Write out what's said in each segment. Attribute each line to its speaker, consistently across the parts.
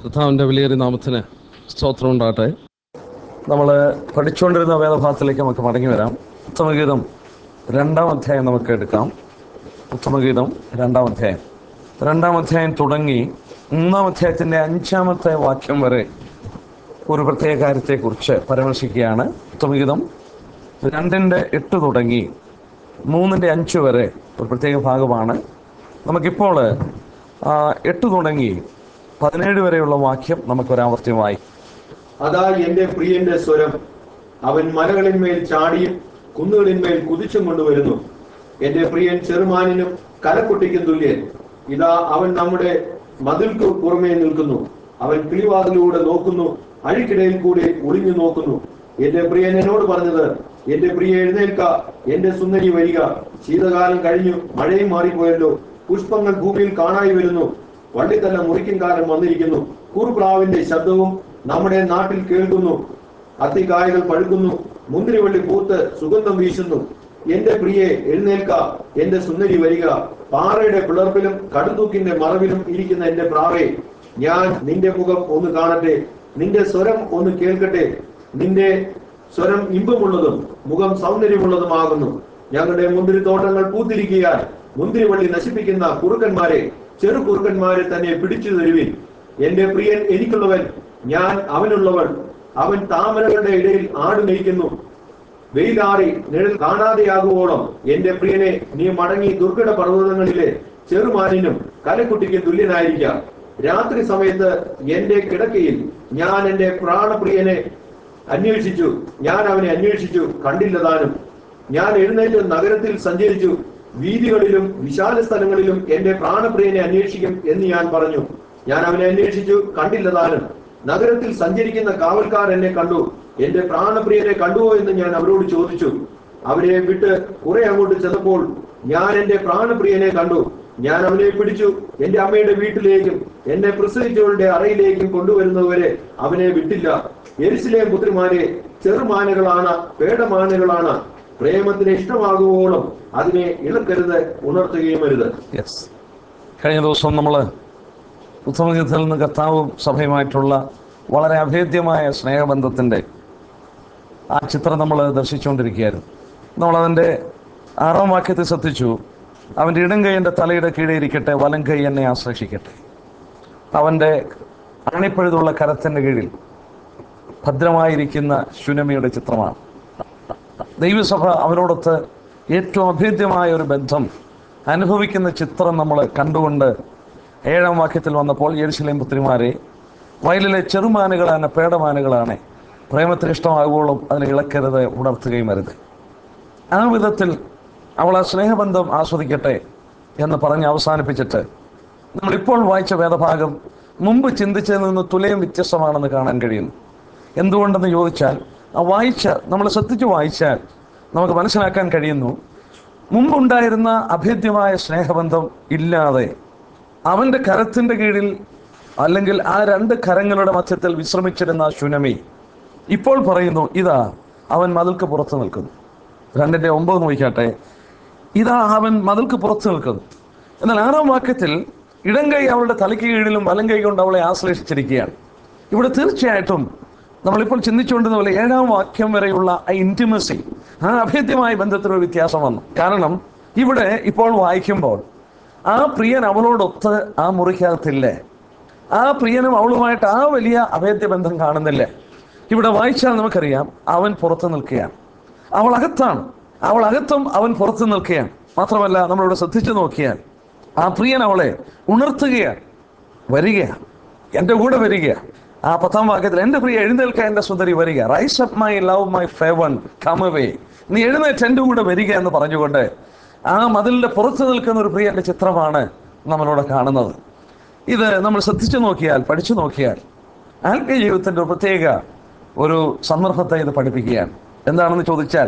Speaker 1: കർത്താവിൻ്റെ വിലയേറിയ നാമത്തിന് സ്തോത്രം ഉണ്ടാകട്ടെ നമ്മൾ പഠിച്ചുകൊണ്ടിരുന്ന വേദഭാഗത്തിലേക്ക് നമുക്ക് മടങ്ങി വരാം ഉത്തമഗീതം രണ്ടാം അധ്യായം നമുക്ക് എടുക്കാം ഉത്തമഗീതം രണ്ടാം അധ്യായം രണ്ടാം അധ്യായം തുടങ്ങി മൂന്നാം അധ്യായത്തിൻ്റെ അഞ്ചാമത്തെ വാക്യം വരെ ഒരു പ്രത്യേക കാര്യത്തെക്കുറിച്ച് പരാമർശിക്കുകയാണ് ഉത്തമഗീതം രണ്ടിൻ്റെ എട്ട് തുടങ്ങി മൂന്നിൻ്റെ അഞ്ച് വരെ ഒരു പ്രത്യേക ഭാഗമാണ് നമുക്കിപ്പോൾ ആ, എട്ട് തുടങ്ങി പതിനേഴ് വരെയുള്ള വാക്യം നമുക്കൊരാവർത്തിയമായി
Speaker 2: അതാ എന്റെ പ്രിയന്റെ സ്വരം അവൻ മലകളിന്മേൽ ചാടിയും കുന്നുകളിന്മേൽ കുതിച്ചും കൊണ്ടുവരുന്നു എന്റെ പ്രിയൻ ചെറുമാനിനും കലക്കുട്ടിക്കും തുല്യൻ ഇതാ അവൻ നമ്മുടെ മതിൽക്ക് പുറമേ നിൽക്കുന്നു അവൻ കിളിവാതിലൂടെ നോക്കുന്നു അഴിക്കിടയിൽ കൂടി ഒളിഞ്ഞു നോക്കുന്നു എന്റെ പ്രിയൻ എന്നോട് പറഞ്ഞത് എന്റെ പ്രിയ എഴുന്നേൽക്ക എന്റെ സുന്ദരി വരിക ശീതകാലം കഴിഞ്ഞു മഴയും മാറിപ്പോയല്ലോ പുഷ്പങ്ങൾ ഭൂമിയിൽ കാണായി വരുന്നു വള്ളിത്തല മുറിക്കും കാലം വന്നിരിക്കുന്നു കുറുപ്രാവിന്റെ ശബ്ദവും നമ്മുടെ നാട്ടിൽ കേൾക്കുന്നു അത്തിക്കായകൾ പഴുക്കുന്നു മുന്തിരിവള്ളി പൂത്ത് സുഗന്ധം വീശുന്നു എന്റെ പ്രിയെ എഴുന്നേൽക്ക എന്റെ സുന്ദരി വരിക പാറയുടെ പിളർപ്പിലും കടുതൂക്കിന്റെ മറവിലും ഇരിക്കുന്ന എന്റെ പ്രാവേ ഞാൻ നിന്റെ മുഖം ഒന്ന് കാണട്ടെ നിന്റെ സ്വരം ഒന്ന് കേൾക്കട്ടെ നിന്റെ സ്വരം ഇമ്പമുള്ളതും മുഖം സൗന്ദര്യമുള്ളതുമാകുന്നു ഞങ്ങളുടെ മുന്തിരിത്തോട്ടങ്ങൾ പൂത്തിരിക്കിയാൽ മുന്തിരിവള്ളി നശിപ്പിക്കുന്ന കുറുക്കന്മാരെ ചെറു കുറുക്കന്മാരെ തന്നെ പിടിച്ചു തരുവിൻ എന്റെ പ്രിയൻ എനിക്കുള്ളവൻ ഞാൻ അവനുള്ളവൾ അവൻ താമരകളുടെ ഇടയിൽ ആട് മേയ്ക്കുന്നു വെയിലാറി നിഴൽ കാണാതെയാകുവോളം എന്റെ പ്രിയനെ നീ മടങ്ങി ദുർഘട പർവ്വതങ്ങളിലെ ചെറുമാനിനും കലക്കുട്ടിക്കും തുല്യനായിരിക്കാം രാത്രി സമയത്ത് എന്റെ കിടക്കയിൽ ഞാൻ എന്റെ പ്രാണപ്രിയനെ അന്വേഷിച്ചു ഞാൻ അവനെ അന്വേഷിച്ചു കണ്ടില്ലതാനും ഞാൻ എഴുന്നേറ്റ് നഗരത്തിൽ സഞ്ചരിച്ചു വീതികളിലും വിശാല സ്ഥലങ്ങളിലും എന്റെ പ്രാണപ്രിയനെ അന്വേഷിക്കും എന്ന് ഞാൻ പറഞ്ഞു ഞാൻ അവനെ അന്വേഷിച്ചു കണ്ടില്ലതാനും നഗരത്തിൽ സഞ്ചരിക്കുന്ന കാവൽക്കാർ എന്നെ കണ്ടു എന്റെ പ്രാണപ്രിയനെ കണ്ടുവോ എന്ന് ഞാൻ അവരോട് ചോദിച്ചു അവരെ വിട്ട് കുറെ അങ്ങോട്ട് ചെന്നപ്പോൾ ഞാൻ എന്റെ പ്രാണപ്രിയനെ കണ്ടു ഞാൻ അവനെ പിടിച്ചു എന്റെ അമ്മയുടെ വീട്ടിലേക്കും എന്നെ പ്രസവിച്ചവളുടെ അറയിലേക്കും കൊണ്ടുവരുന്നവരെ അവനെ വിട്ടില്ല എരിശിലേം പുത്രിമാരെ ചെറുമാനുകളാണ് പേടമാനുകളാണ് പ്രേമത്തിന് ഇഷ്ടമാകുവോളം അതിനെ ഇളക്കരുത് ഉണർത്തുകയും അരുത്
Speaker 1: യെസ് കഴിഞ്ഞ ദിവസം നമ്മൾ ഉത്തമഗീതത്തിൽ നിന്ന് കർത്താവും സഭയുമായിട്ടുള്ള വളരെ അഭേദ്യമായ സ്നേഹബന്ധത്തിൻ്റെ ആ ചിത്രം നമ്മൾ ദർശിച്ചുകൊണ്ടിരിക്കുകയായിരുന്നു നമ്മളതിൻ്റെ ആറാം വാക്യത്തിൽ ശ്രദ്ധിച്ചു അവൻ്റെ ഇടം കൈ എൻ്റെ തലയുടെ കീഴേ ഇരിക്കട്ടെ വലം കൈ എന്നെ ആശ്ലേഷിക്കട്ടെ അവൻ്റെ അണിപ്പഴുതുള്ള കരത്തിൻ്റെ കീഴിൽ ഭദ്രമായിരിക്കുന്ന ശുനമിയുടെ ചിത്രമാണ് ദൈവസഭ അവരോടൊത്ത് ഏറ്റവും അഭേദ്യമായ ഒരു ബന്ധം അനുഭവിക്കുന്ന ചിത്രം നമ്മൾ കണ്ടുകൊണ്ട് ഏഴാം വാക്യത്തിൽ വന്നപ്പോൾ യെരുശലേം പുത്രിമാരെ വയലിലെ ചെറുമാനുകളാണ് പേടമാനുകളാണ് പ്രേമത്തിന് ഇഷ്ടമാകുവോളും അതിനെ ഇളക്കരുത് ഉണർത്തുകയും അരുത് ആ വിധത്തിൽ അവൾ ആ സ്നേഹബന്ധം ആസ്വദിക്കട്ടെ എന്ന് പറഞ്ഞ് അവസാനിപ്പിച്ചിട്ട് നമ്മളിപ്പോൾ വായിച്ച വേദഭാഗം മുമ്പ് ചിന്തിച്ചതിൽ നിന്ന് തുലയും വ്യത്യസ്തമാണെന്ന് കാണാൻ കഴിയുന്നു എന്തുകൊണ്ടെന്ന് ചോദിച്ചാൽ ആ വായിച്ച നമ്മൾ ശ്രദ്ധിച്ച് വായിച്ചാൽ നമുക്ക് മനസ്സിലാക്കാൻ കഴിയുന്നു മുമ്പുണ്ടായിരുന്ന അഭേദ്യമായ സ്നേഹബന്ധം ഇല്ലാതെ അവൻ്റെ കരത്തിൻ്റെ കീഴിൽ അല്ലെങ്കിൽ ആ രണ്ട് കരങ്ങളുടെ മധ്യത്തിൽ വിശ്രമിച്ചിരുന്ന ശുനമി ഇപ്പോൾ പറയുന്നു ഇതാ അവൻ മതിൽക്ക് പുറത്ത് നിൽക്കുന്നു രണ്ടിൻ്റെ ഒമ്പത് നോക്കിക്കാട്ടെ ഇതാ അവൻ മതിൽക്ക് പുറത്ത് നിൽക്കുന്നു എന്നാൽ ആറാം വാക്യത്തിൽ ഇടം കൈ അവളുടെ തലയ്ക്ക് കീഴിലും വലം കൈ കൊണ്ട് അവളെ ആശ്ലേഷിച്ചിരിക്കുകയാണ് ഇവിടെ തീർച്ചയായിട്ടും നമ്മളിപ്പോൾ ചിന്തിച്ചുകൊണ്ടിരുന്ന പോലെ ഏഴാം വാക്യം വരെയുള്ള ആ ഇൻറ്റിമസി ആ അഭേദ്യമായ ബന്ധത്തിനൊരു വ്യത്യാസം വന്നു കാരണം ഇവിടെ ഇപ്പോൾ വായിക്കുമ്പോൾ ആ പ്രിയൻ അവളോടൊത്ത് ആ മുറിക്കകത്തില്ലേ ആ പ്രിയനും അവളുമായിട്ട് ആ വലിയ അഭേദ്യ ബന്ധം കാണുന്നില്ല ഇവിടെ വായിച്ചാൽ നമുക്കറിയാം അവൻ പുറത്ത് നിൽക്കുകയാണ് അവൾ അകത്താണ് അവൾ അകത്തും അവൻ പുറത്ത് നിൽക്കുകയാണ് മാത്രമല്ല നമ്മളിവിടെ ശ്രദ്ധിച്ചു നോക്കിയാൽ ആ പ്രിയൻ അവളെ ഉണർത്തുകയാണ് വരികയാണ് എൻ്റെ കൂടെ വരിക ആ പത്താം വാക്യത്തിൽ എൻ്റെ പ്രിയ എഴുന്നേൽക്കാൻ എൻ്റെ സുന്ദരി വരിക rise up my love my fair one come away നീ എഴുന്നേറ്റ് എൻ്റെ കൂടെ വരിക എന്ന് പറഞ്ഞുകൊണ്ട് ആ മതിലിൻ്റെ പുറത്ത് നിൽക്കുന്ന ഒരു പ്രിയന്റെ ചിത്രമാണ് നമ്മളിവിടെ കാണുന്നത് ഇത് നമ്മൾ ശ്രദ്ധിച്ചു നോക്കിയാൽ പഠിച്ചു നോക്കിയാൽ ആത്മീയ ജീവിതത്തിൻ്റെ ഒരു പ്രത്യേക ഒരു സന്ദർഭത്തെ ഇത് പഠിപ്പിക്കുകയാണ് എന്താണെന്ന് ചോദിച്ചാൽ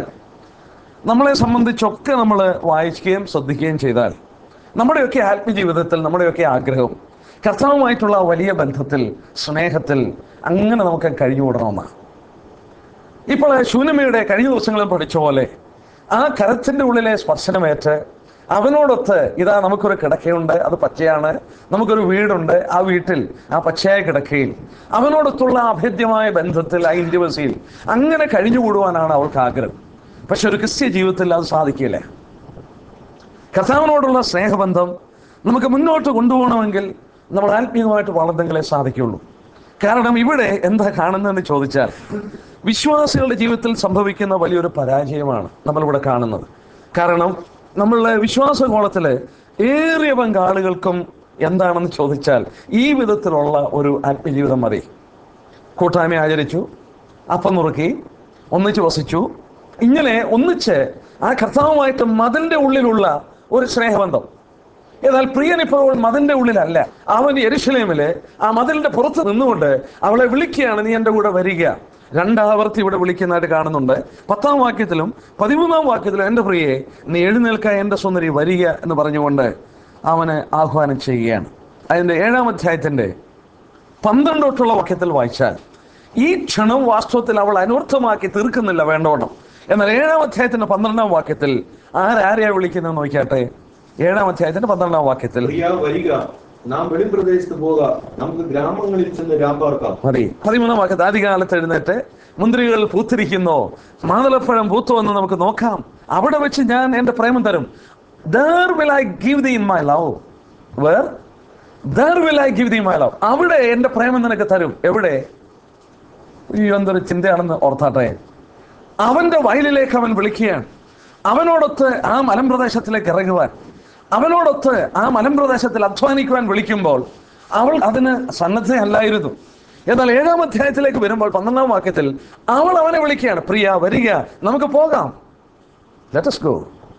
Speaker 1: നമ്മളെ സംബന്ധിച്ചൊക്കെ നമ്മൾ വായിക്കുകയും ശ്രദ്ധിക്കുകയും ചെയ്താൽ നമ്മുടെയൊക്കെ ആത്മീയ ജീവിതത്തിൽ നമ്മുടെയൊക്കെ ആഗ്രഹം കർത്താവുമായിട്ടുള്ള ആ വലിയ ബന്ധത്തിൽ സ്നേഹത്തിൽ അങ്ങനെ നമുക്ക് കഴിഞ്ഞുകൂടണമെന്നാണ് ഇപ്പോൾ ശൂന്യമയുടെ കഴിഞ്ഞ ദിവസങ്ങളിൽ പഠിച്ച പോലെ ആ കരത്തിൻ്റെ ഉള്ളിലെ സ്പർശനമേറ്റ് അവനോടൊത്ത് ഇതാ നമുക്കൊരു കിടക്കയുണ്ട് അത് പച്ചയാണ് നമുക്കൊരു വീടുണ്ട് ആ വീട്ടിൽ ആ പച്ചയായ കിടക്കയിൽ അവനോടൊത്തുള്ള അഭേദ്യമായ ബന്ധത്തിൽ ആ ഇൻറ്റിമസിയിൽ അങ്ങനെ കഴിഞ്ഞുകൂടുവാനാണ് അവൾക്ക് ആഗ്രഹം പക്ഷെ ഒരു ക്രിസ്ത്യ ജീവിതത്തിൽ അത് സാധിക്കില്ല കർത്താവിനോടുള്ള സ്നേഹബന്ധം നമുക്ക് മുന്നോട്ട് കൊണ്ടുപോകണമെങ്കിൽ നമ്മൾ ആത്മീയമായിട്ട് വളർന്നെങ്കിലേ സാധിക്കുള്ളൂ കാരണം ഇവിടെ എന്താ കാണുന്നതെന്ന് ചോദിച്ചാൽ വിശ്വാസികളുടെ ജീവിതത്തിൽ സംഭവിക്കുന്ന വലിയൊരു പരാജയമാണ് നമ്മളിവിടെ കാണുന്നത് കാരണം നമ്മളുടെ വിശ്വാസകോളത്തിൽ ഏറിയ പങ്കാളുകൾക്കും എന്താണെന്ന് ചോദിച്ചാൽ ഈ വിധത്തിലുള്ള ഒരു ആത്മജീവിതം മതി കൂട്ടായ്മ ആചരിച്ചു അപ്പം നുറുക്കി ഒന്നിച്ച് വസിച്ചു ഇങ്ങനെ ഒന്നിച്ച് ആ കർത്താവുമായിട്ട് മതിന്റെ ഉള്ളിലുള്ള ഒരു സ്നേഹബന്ധം എന്നാൽ പ്രിയൻ ഇപ്പോൾ മതിന്റെ ഉള്ളിലല്ല അവൻ എരുഷലേമില് ആ മതിലിന്റെ പുറത്ത് നിന്നുകൊണ്ട് അവളെ വിളിക്കുകയാണ് നീ എൻ്റെ കൂടെ വരിക രണ്ടാവർത്തി ഇവിടെ വിളിക്കുന്നതായിട്ട് കാണുന്നുണ്ട് പത്താം വാക്യത്തിലും പതിമൂന്നാം വാക്യത്തിലും എൻ്റെ പ്രിയെ നീ എഴുന്നേൽക്ക എൻ്റെ സുന്ദരി വരിക എന്ന് പറഞ്ഞുകൊണ്ട് അവന് ആഹ്വാനം ചെയ്യുകയാണ് അതിൻ്റെ ഏഴാം അധ്യായത്തിൻ്റെ പന്ത്രണ്ട് തൊട്ടുള്ള വാക്യത്തിൽ വായിച്ചാൽ ഈ ക്ഷണം വാസ്തവത്തിൽ അവൾ അനർത്ഥമാക്കി തീർക്കുന്നില്ല വേണ്ടവണ്ണം എന്നാൽ ഏഴാം അധ്യായത്തിന്റെ പന്ത്രണ്ടാം വാക്യത്തിൽ ആരാരെയാ വിളിക്കുന്നത് നോക്കിയാട്ടെ ഏഴാം അധ്യായത്തിന്റെ പന്ത്രണ്ടാം വാക്യത്തിൽ
Speaker 2: പ്രിയ വരിക നാം വെളിപ്രദേശത്ത് പോക നമുക്ക് ഗ്രാമങ്ങളിൽ ചെന്ന് രാപ്പാർക്കാം
Speaker 1: മതി പതിമൂന്നാം വാക്യത്തിൽ ആദ്യകാലത്ത് എഴുന്നേറ്റ് മുന്തിരികൾ പൂത്തിരിക്കുന്നോ മാതളപ്പഴം പൂത്തോ എന്ന് നമുക്ക് നോക്കാം അവിടെ വെച്ച് ഞാൻ എൻ്റെ പ്രേമം തരും there will I give thee in my love where there will I give thee my love അവിടെ എൻ്റെ പ്രേമം നിനക്ക് തരും എവിടെ ഈ എന്തൊരു ചിന്തയാണെന്ന് ഓർത്താട്ടെ അവന്റെ വയലിലേക്ക് അവൻ വിളിക്കുകയാണ് അവനോടൊത്ത് ആ മലമ്പ്രദേശത്തിലേക്ക് ഇറങ്ങുവാൻ അവനോടൊത്ത് ആ മലമ്പ്രദേശത്തിൽ അധ്വാനിക്കുവാൻ വിളിക്കുമ്പോൾ അവൾ അതിന് സന്നദ്ധയല്ലായിരുന്നു എന്നാൽ ഏഴാം അധ്യായത്തിലേക്ക് വരുമ്പോൾ പന്ത്രണ്ടാം വാക്യത്തിൽ അവൾ അവനെ വിളിക്കുകയാണ് പ്രിയ വരിക നമുക്ക് പോകാം ലെറ്റസ് ഗോ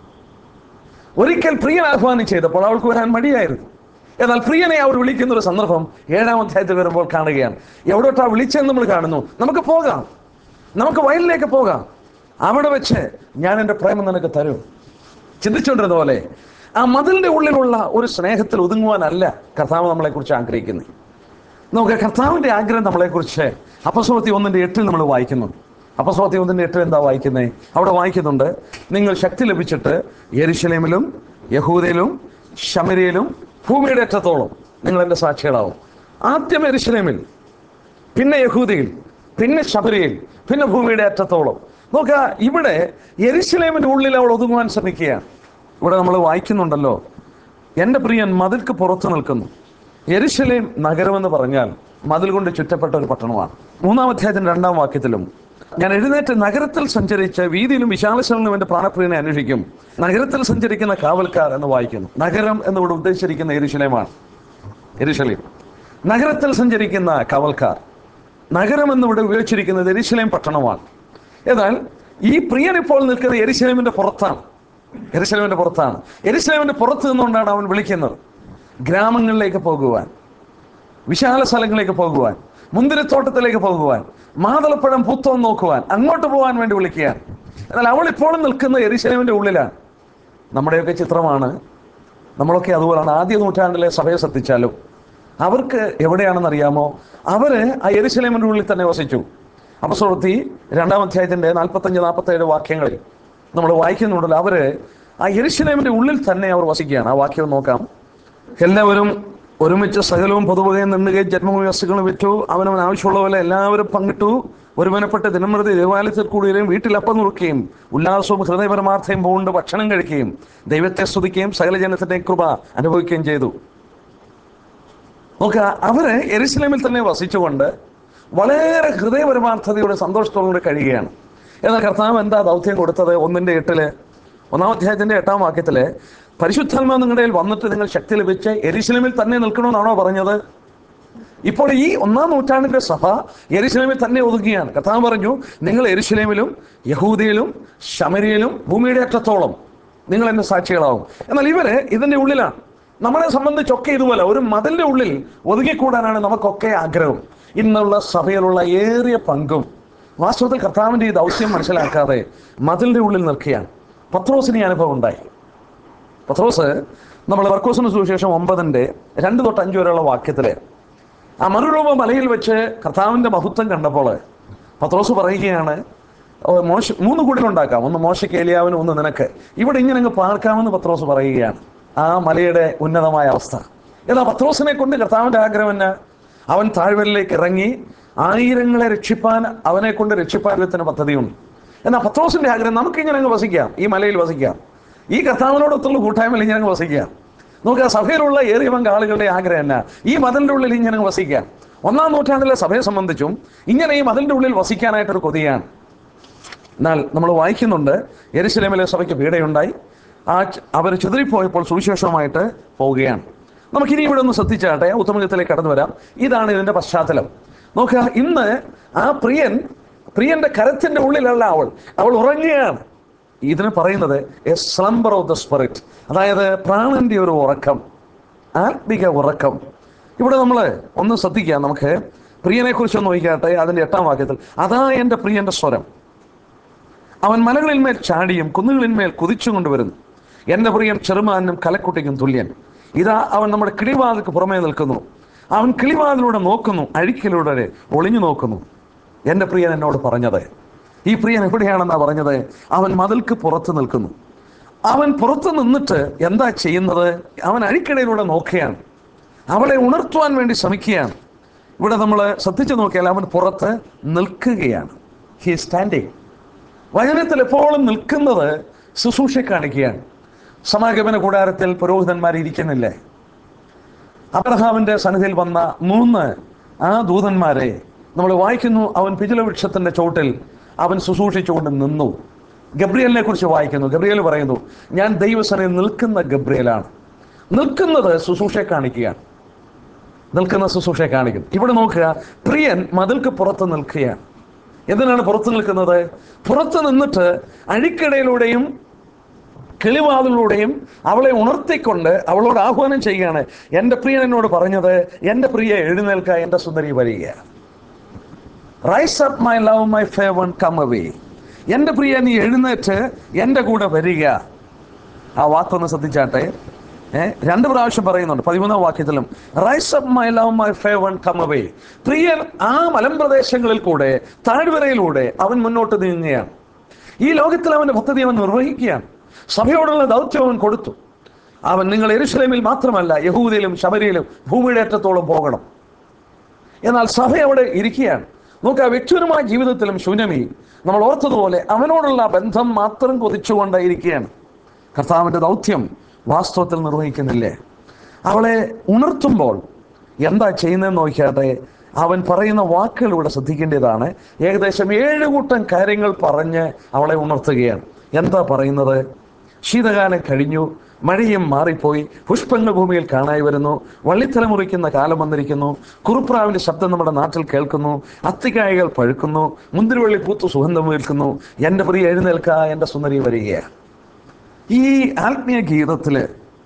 Speaker 1: ഒരിക്കൽ പ്രിയൻ ആഹ്വാനം ചെയ്തപ്പോൾ അവൾക്ക് വരാൻ മടിയായിരുന്നു എന്നാൽ പ്രിയനെ അവർ വിളിക്കുന്ന ഒരു സന്ദർഭം ഏഴാം അധ്യായത്തിൽ വരുമ്പോൾ കാണുകയാണ് എവിടോട്ടാ വിളിച്ചെന്ന് നമ്മൾ കാണുന്നു നമുക്ക് പോകാം നമുക്ക് വയലിലേക്ക് പോകാം അവിടെ വെച്ച് ഞാൻ എൻ്റെ പ്രേമം നിനക്ക് തരും ചിന്തിച്ചുകൊണ്ടിരുന്ന പോലെ ആ മതിലിന്റെ ഉള്ളിലുള്ള ഒരു സ്നേഹത്തിൽ ഒതുങ്ങുവാനല്ല കർത്താവ് നമ്മളെക്കുറിച്ച് ആഗ്രഹിക്കുന്നത് നമുക്ക് കർത്താവിന്റെ ആഗ്രഹം നമ്മളെക്കുറിച്ച് അപസ്വത്തി ഒന്നിന്റെ എട്ടിൽ നമ്മൾ വായിക്കുന്നു അപസ്വത്തി ഒന്നിന്റെ എട്ടിൽ എന്താ വായിക്കുന്നത് അവിടെ വായിക്കുന്നുണ്ട് നിങ്ങൾ ശക്തി ലഭിച്ചിട്ട് യെരുശലേമിലും യഹൂദയിലും ശമരിയിലും ഭൂമിയുടെ അറ്റത്തോളം നിങ്ങൾ എൻ്റെ സാക്ഷികളാവും ആദ്യം യെരുശലേമിൽ പിന്നെ യഹൂദയിൽ പിന്നെ ശബരിയിൽ പിന്നെ ഭൂമിയുടെ അറ്റത്തോളം നോക്കുക ഇവിടെ യെരുശലേമിന്റെ ഉള്ളിൽ അവൾ ഒതുങ്ങുവാൻ ശ്രമിക്കുകയാണ് ഇവിടെ നമ്മൾ വായിക്കുന്നുണ്ടല്ലോ എൻ്റെ പ്രിയൻ മതിൽക്ക് പുറത്തു നിൽക്കുന്നു യെരുശലേം നഗരമെന്ന് പറഞ്ഞാൽ മതിൽ കൊണ്ട് ചുറ്റപ്പെട്ട ഒരു പട്ടണമാണ് മൂന്നാം അധ്യായത്തിന്റെ രണ്ടാം വാക്യത്തിലും ഞാൻ എഴുന്നേറ്റ് നഗരത്തിൽ സഞ്ചരിച്ച് വീതിയിലും വിശാലശങ്ങളിലും എൻ്റെ പ്രാണപ്രിയനെ അന്വേഷിക്കും നഗരത്തിൽ സഞ്ചരിക്കുന്ന കാവൽക്കാർ എന്ന് വായിക്കുന്നു നഗരം എന്നിവിടെ ഉദ്ദേശിച്ചിരിക്കുന്ന യെരുശലേമാണ് യെരുശലേം നഗരത്തിൽ സഞ്ചരിക്കുന്ന കാവൽക്കാർ നഗരം എന്നിവിടെ ഉപയോഗിച്ചിരിക്കുന്നത് എരിശലേം പട്ടണമാണ് എന്നാൽ ഈ പ്രിയൻ ഇപ്പോൾ നിൽക്കുന്ന എരിശലേമിന്റെ പുറത്താണ് എരിശലേമിന്റെ പുറത്താണ് എരിശലേമിന്റെ പുറത്ത് നിന്നുകൊണ്ടാണ് അവൻ വിളിക്കുന്നത് ഗ്രാമങ്ങളിലേക്ക് പോകുവാൻ വിശാല സ്ഥലങ്ങളിലേക്ക് പോകുവാൻ മുന്തിരിത്തോട്ടത്തിലേക്ക് പോകുവാൻ മാതളപ്പഴം പൂത്തോന്ന് നോക്കുവാൻ അങ്ങോട്ട് പോകാൻ വേണ്ടി വിളിക്കുകയാണ് എന്നാൽ അവൾ ഇപ്പോഴും നിൽക്കുന്ന എരിശലേമിന്റെ ഉള്ളിലാണ് നമ്മുടെയൊക്കെ ചിത്രമാണ് നമ്മളൊക്കെ അതുപോലാണ് ആദ്യ നൂറ്റാണ്ടിലെ സഭയെ ശ്രദ്ധിച്ചാലും അവർക്ക് എവിടെയാണെന്ന് അറിയാമോ അവര് ആ എരിശലേമിന്റെ ഉള്ളിൽ തന്നെ വസിച്ചു അപസ്വൃത്തി രണ്ടാം അധ്യായത്തിന്റെ നാൽപ്പത്തഞ്ച് നാൽപ്പത്തേഴ് വാക്യങ്ങളിൽ നമ്മൾ വായിക്കുന്നുണ്ടല്ലോ അവര് ആ എരിശലേമിന്റെ ഉള്ളിൽ തന്നെ അവർ വസിക്കുകയാണ് ആ വാക്യം നോക്കാം എല്ലാവരും ഒരുമിച്ച് സകലവും പൊതുവകയും നിന്നുകയും ജന്മഭൂമി വസ്തുക്കളും വിറ്റു അവനവൻ ആവശ്യമുള്ള പോലെ എല്ലാവരും പങ്കിട്ടു ഒരുമനപ്പെട്ട് ദിനംപ്രതി ദേവാലയത്തിൽ കൂടുകയും വീട്ടിൽ അപ്പം നുറുക്കുകയും ഉല്ലാസവും ഹൃദയപരമാർത്ഥയും പൂണ്ട് ഭക്ഷണം കഴിക്കുകയും ദൈവത്തെ സ്തുതിക്കുകയും സകല ജനത്തിന്റെ കൃപ അനുഭവിക്കുകയും ചെയ്തു നോക്കുക അവര് എരുസലേമിൽ തന്നെ വസിച്ചുകൊണ്ട് വളരെ ഹൃദയപരമാർത്ഥതയുടെ സന്തോഷത്തോടുകൂടി കഴിയുകയാണ് എന്നാൽ കർത്താവ് എന്താ ദൗത്യം കൊടുത്തത് ഒന്നിന്റെ എട്ടില് ഒന്നാം അധ്യായത്തിന്റെ എട്ടാം വാക്യത്തില് പരിശുദ്ധാത്മാ നിങ്ങളുടെ കയ്യിൽ വന്നിട്ട് നിങ്ങൾ ശക്തി ലഭിച്ച് എരിശിലമിൽ തന്നെ നിൽക്കണമെന്നാണോ പറഞ്ഞത് ഇപ്പോൾ ഈ ഒന്നാം നൂറ്റാണ്ടിന്റെ സഭ എരിശിലേമിൽ തന്നെ ഒതുങ്ങിയാണ് കർത്താവ് പറഞ്ഞു നിങ്ങൾ എരിശിലേമിലും യഹൂദിയിലും ശമരിയിലും ഭൂമിയുടെ അറ്റത്തോളം നിങ്ങൾ എന്റെ സാക്ഷികളാവും എന്നാൽ ഇവര് ഇതിന്റെ ഉള്ളിലാണ് നമ്മളെ സംബന്ധിച്ചൊക്കെ ഇതുപോലെ ഒരു മതിലിന്റെ ഉള്ളിൽ ഒതുങ്ങിക്കൂടാനാണ് നമുക്കൊക്കെ ആഗ്രഹം ഇന്നുള്ള സഭയിലുള്ള ഏറിയ പങ്കും വാസ്തവത്തിൽ കർത്താവിന്റെ ഈ ദൗത്യം മനസ്സിലാക്കാതെ മതിലിന്റെ ഉള്ളിൽ നിൽക്കുകയാണ് പത്രോസിന് ഈ അനുഭവം ഉണ്ടായി പത്രോസ് നമ്മൾ വർക്കോസിന് സുവിശേഷം ഒമ്പതിന്റെ രണ്ട് തൊട്ട് അഞ്ച് വരെയുള്ള വാക്യത്തില് ആ മറുരൂപ മലയിൽ വെച്ച് കർത്താവിന്റെ മഹത്വം കണ്ടപ്പോൾ പത്രോസ് പറയുകയാണ് ഓ, മോശ മൂന്ന് കുടിലുണ്ടാക്കാം ഒന്ന് മോശയ്ക്ക് ഏലിയാവിനും ഒന്ന് നിനക്ക് ഇവിടെ ഇങ്ങനെ അങ്ങ് പാർക്കാമെന്ന് പത്രോസ് പറയുകയാണ് ആ മലയുടെ ഉന്നതമായ അവസ്ഥ എന്നാൽ പത്രോസിനെ കൊണ്ട് കർത്താവിന്റെ ആഗ്രഹം എന്നാ അവൻ താഴ്വരയിലേക്ക് ഇറങ്ങി ആയിരങ്ങളെ രക്ഷിപ്പാൻ അവനെ കൊണ്ട് രക്ഷിപ്പാൻ ദൈവത്തിന് പദ്ധതിയുണ്ട് എന്നാൽ പത്രോസിന്റെ ആഗ്രഹം നമുക്ക് ഇങ്ങനെ അങ്ങ് വസിക്കാം ഈ മലയിൽ വസിക്കാം ഈ കർത്താവിനോടൊത്തുള്ള കൂട്ടായ്മയിൽ ഇങ്ങനെ അങ്ങ് വസിക്കാം നമുക്ക് ആ സഭയിലുള്ള ഏറിയ പങ്ക് ആളുകളുടെ ആഗ്രഹം എന്നാ ഈ മതിലിന്റെ ഉള്ളിൽ ഇങ്ങനെ അങ്ങ് വസിക്കാം ഒന്നാം നൂറ്റാണ്ടിലെ സഭയെ സംബന്ധിച്ചും ഇങ്ങനെ ഈ മതിലിന്റെ ഉള്ളിൽ വസിക്കാനായിട്ടൊരു കൊതിയാണ് എന്നാൽ നമ്മൾ വായിക്കുന്നുണ്ട് എരുസലേമിലെ സഭയ്ക്ക് പീഡയുണ്ടായി ആ അവർ ചിതറിപ്പോയപ്പോൾ സുവിശേഷവുമായിട്ട് പോവുകയാണ് നമുക്കിനി ഇവിടെ ഒന്ന് ശ്രദ്ധിച്ചാട്ടെ ഉത്തമഗത്തിലേക്ക് കടന്നു വരാം ഇതാണ് ഇതിന്റെ പശ്ചാത്തലം നോക്കുക ഇന്ന് ആ പ്രിയൻ പ്രിയന്റെ കരത്തിന്റെ ഉള്ളിലല്ല അവൾ അവൾ ഉറങ്ങുകയാണ് ഇതിന് പറയുന്നത് a slumber of the spirit അതായത് പ്രാണന്റെ ഒരു ഉറക്കം ആത്മിക ഉറക്കം ഇവിടെ നമ്മൾ ഒന്ന് ശ്രദ്ധിക്കാം നമുക്ക് പ്രിയനെ കുറിച്ച് ഒന്ന് നോക്കിയാട്ടെ അതിന്റെ എട്ടാം വാക്യത്തിൽ അതാ എൻ്റെ പ്രിയന്റെ സ്വരം അവൻ മലകളിന്മേൽ ചാടിയും കുന്നുകളിന്മേൽ കുതിച്ചും കൊണ്ടുവരുന്നു എൻ്റെ പ്രിയൻ ചെറുമാനും കലക്കുട്ടിക്കും തുല്യൻ ഇതാ അവൻ നമ്മുടെ കിളിവാതിക്ക് പുറമേ നിൽക്കുന്നു അവൻ കിളിവാതിലൂടെ നോക്കുന്നു അഴിക്കലൂടെ ഒളിഞ്ഞു നോക്കുന്നു എൻ്റെ പ്രിയൻ എന്നോട് പറഞ്ഞത് ഈ പ്രിയൻ എവിടെയാണെന്നാ പറഞ്ഞത് അവൻ മതിൽക്ക് പുറത്ത് നിൽക്കുന്നു അവൻ പുറത്ത് നിന്നിട്ട് എന്താ ചെയ്യുന്നത് അവൻ അഴിക്കടയിലൂടെ നോക്കുകയാണ് അവളെ ഉണർത്തുവാൻ വേണ്ടി ശ്രമിക്കുകയാണ് ഇവിടെ നമ്മൾ ശ്രദ്ധിച്ചു നോക്കിയാൽ അവൻ പുറത്ത് നിൽക്കുകയാണ് ഹി സ്റ്റാൻഡിങ് വചനത്തിൽ എപ്പോഴും നിൽക്കുന്നത് ശുശ്രൂഷ കാണിക്കുകയാണ് സമാഗമന കൂടാരത്തിൽ പുരോഹിതന്മാർ ഇരിക്കുന്നില്ലേ അബ്രഹാമിന്റെ സന്നിധിയിൽ വന്ന മൂന്ന് ആ ദൂതന്മാരെ നമ്മൾ വായിക്കുന്നു അവൻ പിജല വൃക്ഷത്തിന്റെ ചോട്ടിൽ അവൻ ശുശ്രൂഷിച്ചുകൊണ്ട് നിന്നു ഗബ്രിയലിനെ കുറിച്ച് വായിക്കുന്നു ഗബ്രിയൽ പറയുന്നു ഞാൻ ദൈവസനയിൽ നിൽക്കുന്ന ഗബ്രിയലാണ് നിൽക്കുന്നത് ശുശ്രൂഷ കാണിക്കുകയാണ് നിൽക്കുന്ന ശുശ്രൂഷ കാണിക്കുന്നു ഇവിടെ നോക്കുക പ്രിയൻ മതിൽക്ക് പുറത്ത് നിൽക്കുകയാണ് എന്തിനാണ് പുറത്ത് നിൽക്കുന്നത് പുറത്ത് നിന്നിട്ട് അഴിക്കടയിലൂടെയും കിളിവാതിലൂടെയും അവളെ ഉണർത്തിക്കൊണ്ട് അവളോട് ആഹ്വാനം ചെയ്യുകയാണ് എൻ്റെ പ്രിയൻ എന്നോട് പറഞ്ഞത് എൻ്റെ പ്രിയ എഴുന്നേൽക്ക എൻ്റെ സുന്ദരി വരിക rise up my love my fair one come away എൻ്റെ പ്രിയ നീ എഴുന്നേറ്റ് എൻ്റെ കൂടെ വരിക ആ വാക്കൊന്ന് ശ്രദ്ധിച്ചാട്ടെ ഏ രണ്ട് പ്രാവശ്യം പറയുന്നുണ്ട് പതിമൂന്നാം വാക്യത്തിലും rise up my love my fair one come away പ്രിയൻ ആ മലമ്പ്രദേശങ്ങളിൽ കൂടെ താഴ്വരയിലൂടെ അവൻ മുന്നോട്ട് നീങ്ങുകയാണ് ഈ ലോകത്തിൽ അവന്റെ പദ്ധതി അവൻ നിർവഹിക്കുകയാണ് സഭയോടുള്ള ദൗത്യം അവൻ കൊടുത്തു അവൻ നിങ്ങൾ എരുസലേമിൽ മാത്രമല്ല യഹൂദിയിലും ശബരിയിലും ഭൂമിയുടെ അറ്റത്തോളം പോകണം എന്നാൽ സഭ അവിടെ ഇരിക്കുകയാണ് നോക്കുക വ്യക്തിപരമായ ജീവിതത്തിലും ശൂന്യമി നമ്മൾ ഓർത്തതുപോലെ അവനോടുള്ള ബന്ധം മാത്രം കൊതിച്ചുകൊണ്ട് ഇരിക്കുകയാണ് കർത്താവിൻ്റെ ദൗത്യം വാസ്തവത്തിൽ നിർവഹിക്കുന്നില്ലേ അവളെ ഉണർത്തുമ്പോൾ എന്താ ചെയ്യുന്നതെന്ന് നോക്കിയാട്ടെ അവൻ പറയുന്ന വാക്കുകളിലൂടെ ശ്രദ്ധിക്കേണ്ടതാണ് ഏകദേശം ഏഴ് കൂട്ടം കാര്യങ്ങൾ പറഞ്ഞ് അവളെ ഉണർത്തുകയാണ് എന്താ പറയുന്നത് ശീതകാലം കഴിഞ്ഞു മഴയും മാറിപ്പോയി പുഷ്പങ്ങൾ ഭൂമിയിൽ കാണായി വരുന്നു വള്ളിത്തല മുറിക്കുന്ന കാലം വന്നിരിക്കുന്നു കുറുപ്രാവിന്റെ ശബ്ദം നമ്മുടെ നാട്ടിൽ കേൾക്കുന്നു അത്തിക്കായകൾ പഴുക്കുന്നു മുന്തിരിവള്ളി പൂത്തു സുഗന്ധം വീൽക്കുന്നു എൻ്റെ പ്രിയ എഴുന്നേൽക്ക എൻ്റെ സുന്ദരി വരികയാണ് ഈ ആത്മീയ ഗീതത്തില്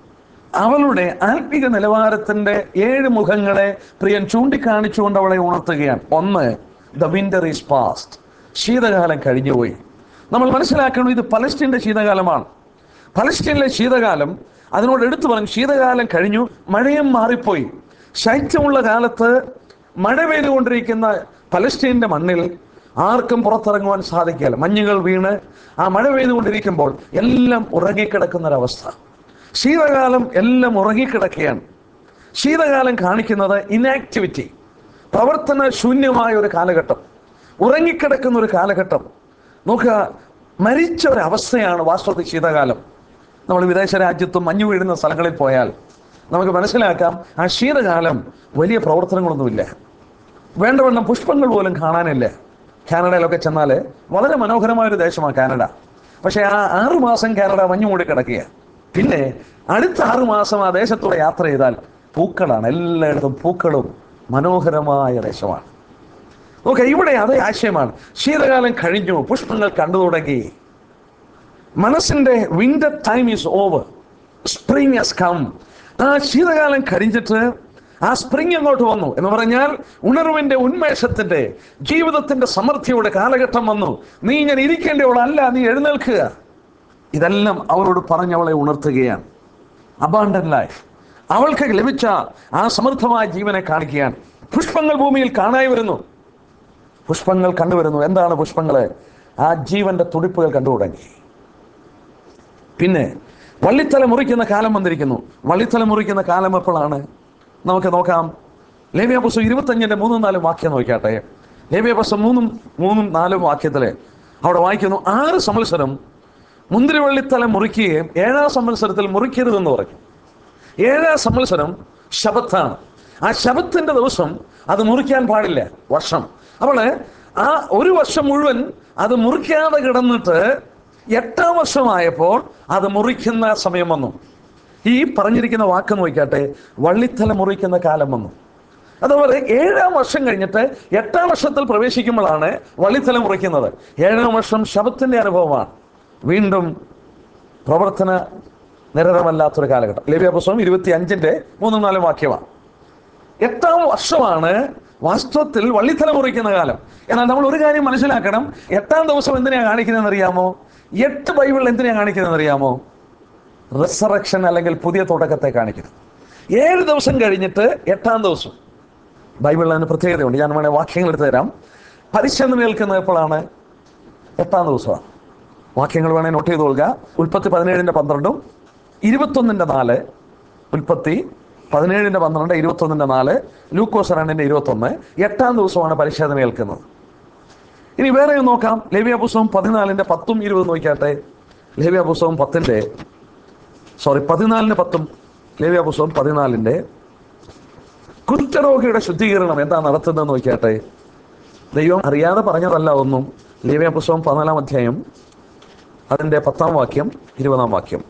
Speaker 1: അവളുടെ ആത്മീക നിലവാരത്തിന്റെ ഏഴ് മുഖങ്ങളെ പ്രിയൻ ചൂണ്ടിക്കാണിച്ചുകൊണ്ട് അവളെ ഉണർത്തുകയാണ് ഒന്ന് ദ വിന്റർ ഈസ് പാസ്റ്റ് ശീതകാലം കഴിഞ്ഞുപോയി നമ്മൾ മനസ്സിലാക്കണം ഇത് പലസ്തീന്റെ ശീതകാലമാണ് പലസ്തീനിലെ ശീതകാലം അതിനോട് എടുത്തു പറഞ്ഞു ശീതകാലം കഴിഞ്ഞു മഴയും മാറിപ്പോയി ശൈത്യമുള്ള കാലത്ത് മഴ പെയ്തുകൊണ്ടിരിക്കുന്ന പലസ്തീന്റെ മണ്ണിൽ ആർക്കും പുറത്തിറങ്ങുവാൻ സാധിക്കില്ല മഞ്ഞുകൾ വീണ് ആ മഴ പെയ്തുകൊണ്ടിരിക്കുമ്പോൾ എല്ലാം ഉറങ്ങിക്കിടക്കുന്ന ഒരവസ്ഥ ശീതകാലം എല്ലാം ഉറങ്ങിക്കിടക്കുകയാണ് ശീതകാലം കാണിക്കുന്നത് ഇനാക്ടിവിറ്റി പ്രവർത്തന ശൂന്യമായ ഒരു കാലഘട്ടം ഉറങ്ങിക്കിടക്കുന്ന ഒരു കാലഘട്ടം നോക്കുക മരിച്ച ഒരു അവസ്ഥയാണ് വാസ്തവത്തിൽ ശീതകാലം നമ്മൾ വിദേശ രാജ്യത്തും മഞ്ഞു വീഴുന്ന സ്ഥലങ്ങളിൽ പോയാൽ നമുക്ക് മനസ്സിലാക്കാം ആ ശീതകാലം വലിയ പ്രവർത്തനങ്ങളൊന്നുമില്ല വേണ്ടവണ്ണം പുഷ്പങ്ങൾ പോലും കാണാനില്ല കാനഡയിലൊക്കെ ചെന്നാൽ വളരെ മനോഹരമായ ഒരു ദേശമാണ് കാനഡ പക്ഷേ ആ ആറു മാസം കാനഡ മഞ്ഞു മൂടി കിടക്കുക പിന്നെ അടുത്ത ആറു മാസം ആ ദേശത്തൂടെ യാത്ര ചെയ്താൽ പൂക്കളാണ് എല്ലായിടത്തും പൂക്കളും മനോഹരമായ ദേശമാണ് ഓക്കെ ഇവിടെ അതേ ആശയമാണ് ശീതകാലം കഴിഞ്ഞു പുഷ്പങ്ങൾ കണ്ടു തുടങ്ങി മനസ്സിന്റെ winter time is over spring has come ആ ശീതകാലം കഴിഞ്ഞിട്ട് ആ സ്പ്രിങ് അങ്ങോട്ട് വന്നു എന്ന് പറഞ്ഞാൽ ഉണർവിന്റെ ഉന്മേഷത്തിന്റെ ജീവിതത്തിന്റെ സമൃദ്ധിയുടെ കാലഘട്ടം വന്നു നീ ഇങ്ങനെ ഇരിക്കേണ്ടവളല്ല നീ എഴുന്നേൽക്കുക ഇതെല്ലാം അവരോട് പറഞ്ഞ് അവളെ ഉണർത്തുകയാണ് അബാണ്ടൻ ലൈഫ് അവൾക്ക് ലഭിച്ച ആ സമൃദ്ധമായ ജീവനെ കാണിക്കുകയാണ് പുഷ്പങ്ങൾ ഭൂമിയിൽ കാണായി വരുന്നു പുഷ്പങ്ങൾ കണ്ടുവരുന്നു എന്താണ് പുഷ്പങ്ങള് ആ ജീവന്റെ തുടിപ്പുകൾ കണ്ടു തുടങ്ങി പിന്നെ വള്ളിത്തല മുറിക്കുന്ന കാലം വന്നിരിക്കുന്നു വള്ളിത്തല മുറിക്കുന്ന കാലം എപ്പോഴാണ് നമുക്ക് നോക്കാം ലേവ്യ പുസ്തകം ഇരുപത്തഞ്ചിന്റെ മൂന്നും നാലും വാക്യം നോക്കിയാട്ടെ ലേവ്യ പുസ്തകം മൂന്നും മൂന്നും നാലും വാക്യത്തില് അവിടെ വായിക്കുന്നു ആറ് സംവത്സരം മുന്തിരിവള്ളിത്തല മുറിക്കുകയും ഏഴാം സംവത്സരത്തിൽ മുറിക്കരുതെന്ന് പറഞ്ഞു ഏഴാം സംവത്സരം ശബത്താണ് ആ ശബത്തിന്റെ ദിവസം അത് മുറിക്കാൻ പാടില്ല വർഷം അപ്പോൾ ആ ഒരു വർഷം മുഴുവൻ അത് മുറിക്കാതെ കിടന്നിട്ട് എട്ടാം വർഷമായപ്പോൾ അത് മുറിക്കുന്ന സമയം വന്നു ഈ പറഞ്ഞിരിക്കുന്ന വാക്ക് നോക്കിയാട്ടെ വള്ളിത്തല മുറിക്കുന്ന കാലം വന്നു അതുപോലെ ഏഴാം വർഷം കഴിഞ്ഞിട്ട് എട്ടാം വർഷത്തിൽ പ്രവേശിക്കുമ്പോഴാണ് വള്ളിത്തല മുറിക്കുന്നത് ഏഴാം വർഷം ശബത്തിന്റെ അനുഭവമാണ് വീണ്ടും പ്രവർത്തന നിരതമല്ലാത്തൊരു കാലഘട്ടം ലേവ്യ പുസ്തകം ഇരുപത്തി അഞ്ചിന്റെ മൂന്നും നാലും വാക്യമാണ് എട്ടാം വർഷമാണ് വാസ്തവത്തിൽ വള്ളിത്തല മുറിക്കുന്ന കാലം എന്നാൽ നമ്മൾ ഒരു കാര്യം മനസ്സിലാക്കണം എട്ടാം ദിവസം എന്തിനാ കാണിക്കുന്നതെന്ന് അറിയാമോ എട്ട് ബൈബിൾ എന്തിനാ കാണിക്കുന്നതെന്ന് അറിയാമോ റിസറക്ഷൻ അല്ലെങ്കിൽ പുതിയ തുടക്കത്തെ കാണിക്കുന്നത് ഏഴ് ദിവസം കഴിഞ്ഞിട്ട് എട്ടാം ദിവസം ബൈബിളിൽ അതിന് പ്രത്യേകതയുണ്ട് ഞാൻ വേണേൽ വാക്യങ്ങൾ എടുത്തു തരാം പരിശോധന നിൽക്കുന്നത് എപ്പോഴാണ് എട്ടാം ദിവസമാണ് വാക്യങ്ങൾ വേണേൽ നോട്ട് ചെയ്ത് കൊള്ളുക ഉൽപ്പത്തി പതിനേഴിൻ്റെ പന്ത്രണ്ടും ഇരുപത്തൊന്നിൻ്റെ നാല് ഉൽപ്പത്തി പതിനേഴിൻ്റെ പന്ത്രണ്ട് ഇരുപത്തൊന്നിൻ്റെ നാല് ലൂക്കോസ് രണ്ടിൻ്റെ ഇരുപത്തൊന്ന് എട്ടാം ദിവസമാണ് പരിശോധന ഏൽക്കുന്നത് ഇനി വേറെ നോക്കാം ലേവ്യ പുസ്തകം പതിനാലിൻ്റെ പത്തും ഇരുപതും നോക്കിയാട്ടെ ലേവ്യ പുസ്തകം പത്തിൻ്റെ സോറി പതിനാലിൻ്റെ പത്തും ലേവ്യ പുസ്തകം പതിനാലിൻ്റെ കുഷ്ഠരോഗിയുടെ ശുദ്ധീകരണം എന്താ നടത്തുന്നത് നോക്കിയാട്ടെ ദൈവം അറിയാതെ പറഞ്ഞതല്ല ഒന്നും ലേവ്യ പുസ്തകം പതിനാലാം അധ്യായം അതിൻ്റെ പത്താം വാക്യം ഇരുപതാം വാക്യം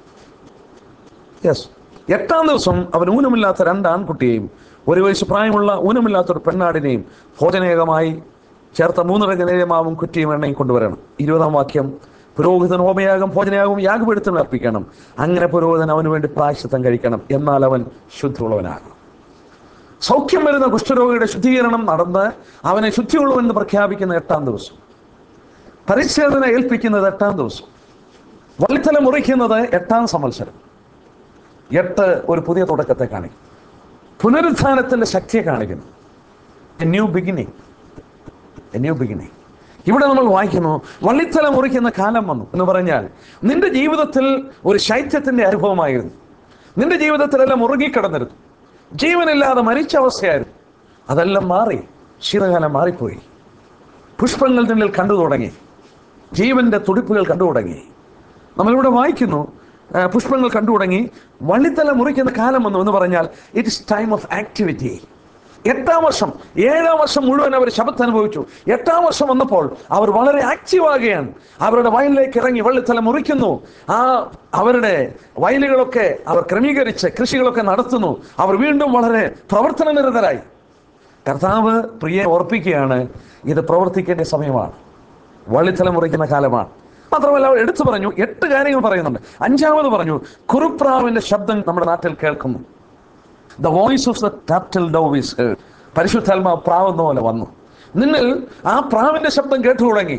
Speaker 1: യെസ് എട്ടാം ദിവസം അവൻ ഊനമില്ലാത്ത രണ്ട് ആൺകുട്ടിയെയും ഒരു വയസ്സ് പ്രായമുള്ള ഊനമില്ലാത്ത ഒരു പെണ്ണാടിനെയും ഭോജനേകമായി ചേർത്ത മൂന്നര ഗണേയമാവും കുറ്റിയും എണ്ണയും കൊണ്ടുവരണം ഇരുപതാം വാക്യം പുരോഹിതൻ ഹോമയാഗം ഭോജനയാഗം യാഗപീഠത്തിന് അർപ്പിക്കണം അങ്ങനെ പുരോഹിതൻ അവന് വേണ്ടി പ്രായശ്ചിത്തം കഴിക്കണം എന്നാൽ അവൻ ശുദ്ധിയുള്ളവനാകും സൗഖ്യം വരുന്ന കുഷ്ഠരോഗിയുടെ ശുദ്ധീകരണം നടന്ന് അവനെ ശുദ്ധിയുള്ളവെന്ന് പ്രഖ്യാപിക്കുന്ന എട്ടാം ദിവസം പരിച്ഛേദന ഏൽപ്പിക്കുന്നത് എട്ടാം ദിവസം വള്ളിത്തല മുറിക്കുന്നത് എട്ടാം സംവത്സരം എട്ട് ഒരു പുതിയ തുടക്കത്തെ കാണിക്കും പുനരുത്ഥാനത്തിന്റെ ശക്തിയെ കാണിക്കുന്നു a new beginning a new beginning ഇവിടെ നമ്മൾ വായിക്കുന്നു വള്ളിത്തല മുറിക്കുന്ന കാലം വന്നു എന്ന് പറഞ്ഞാൽ നിന്റെ ജീവിതത്തിൽ ഒരു ശൈത്യത്തിന്റെ അനുഭവമായിരുന്നു നിന്റെ ജീവിതത്തിലെല്ലാം മുറുകിക്കിടന്നിരുന്നു ജീവനില്ലാതെ മരിച്ച അവസ്ഥയായിരുന്നു അതെല്ലാം മാറി ശീതകാലം മാറിപ്പോയി പുഷ്പങ്ങൾ നിന്നിൽ കണ്ടു തുടങ്ങി ജീവന്റെ തുടിപ്പുകൾ കണ്ടു തുടങ്ങി നമ്മളിവിടെ വായിക്കുന്നു ആ, പുഷ്പങ്ങൾ കണ്ടു തുടങ്ങി വള്ളിത്തല മുറിക്കുന്ന കാലം വന്നു എന്ന് പറഞ്ഞാൽ it is time of activity എട്ടാം വർഷം ഏഴാം വർഷം മുഴുവൻ അവർ ശബത്ത് അനുഭവിച്ചു എട്ടാം വർഷം വന്നപ്പോൾ അവർ വളരെ ആക്റ്റീവ് ആകുകയാണ് അവരുടെ വയലിലേക്ക് ഇറങ്ങി വള്ളിത്തല മുറിക്കുന്നു ആ അവരുടെ വയലുകളൊക്കെ അവർ ക്രമീകരിച്ച് കൃഷികളൊക്കെ നടത്തുന്നു അവർ വീണ്ടും വളരെ പ്രവർത്തന നിരതരായി കർത്താവ് പ്രിയെ ഓർപ്പിക്കുകയാണ് ഇത് പ്രവർത്തിക്കേണ്ട സമയമാണ് വള്ളിത്തല മുറിക്കുന്ന കാലമാണ് മാത്രമല്ല അവർ എടുത്തു പറഞ്ഞു എട്ട് കാര്യങ്ങൾ പറയുന്നുണ്ട് അഞ്ചാമത് പറഞ്ഞു കുറുപ്രാവിന്റെ ശബ്ദം നമ്മുടെ നാട്ടിൽ കേൾക്കുന്നു the voice of the capital dove is heard പരിശുദ്ധാത്മാവ് പ്രാവുന്ന പോലെ വന്നു നിന്നിൽ ആ പ്രാവിന്റെ ശബ്ദം കേട്ടു തുടങ്ങി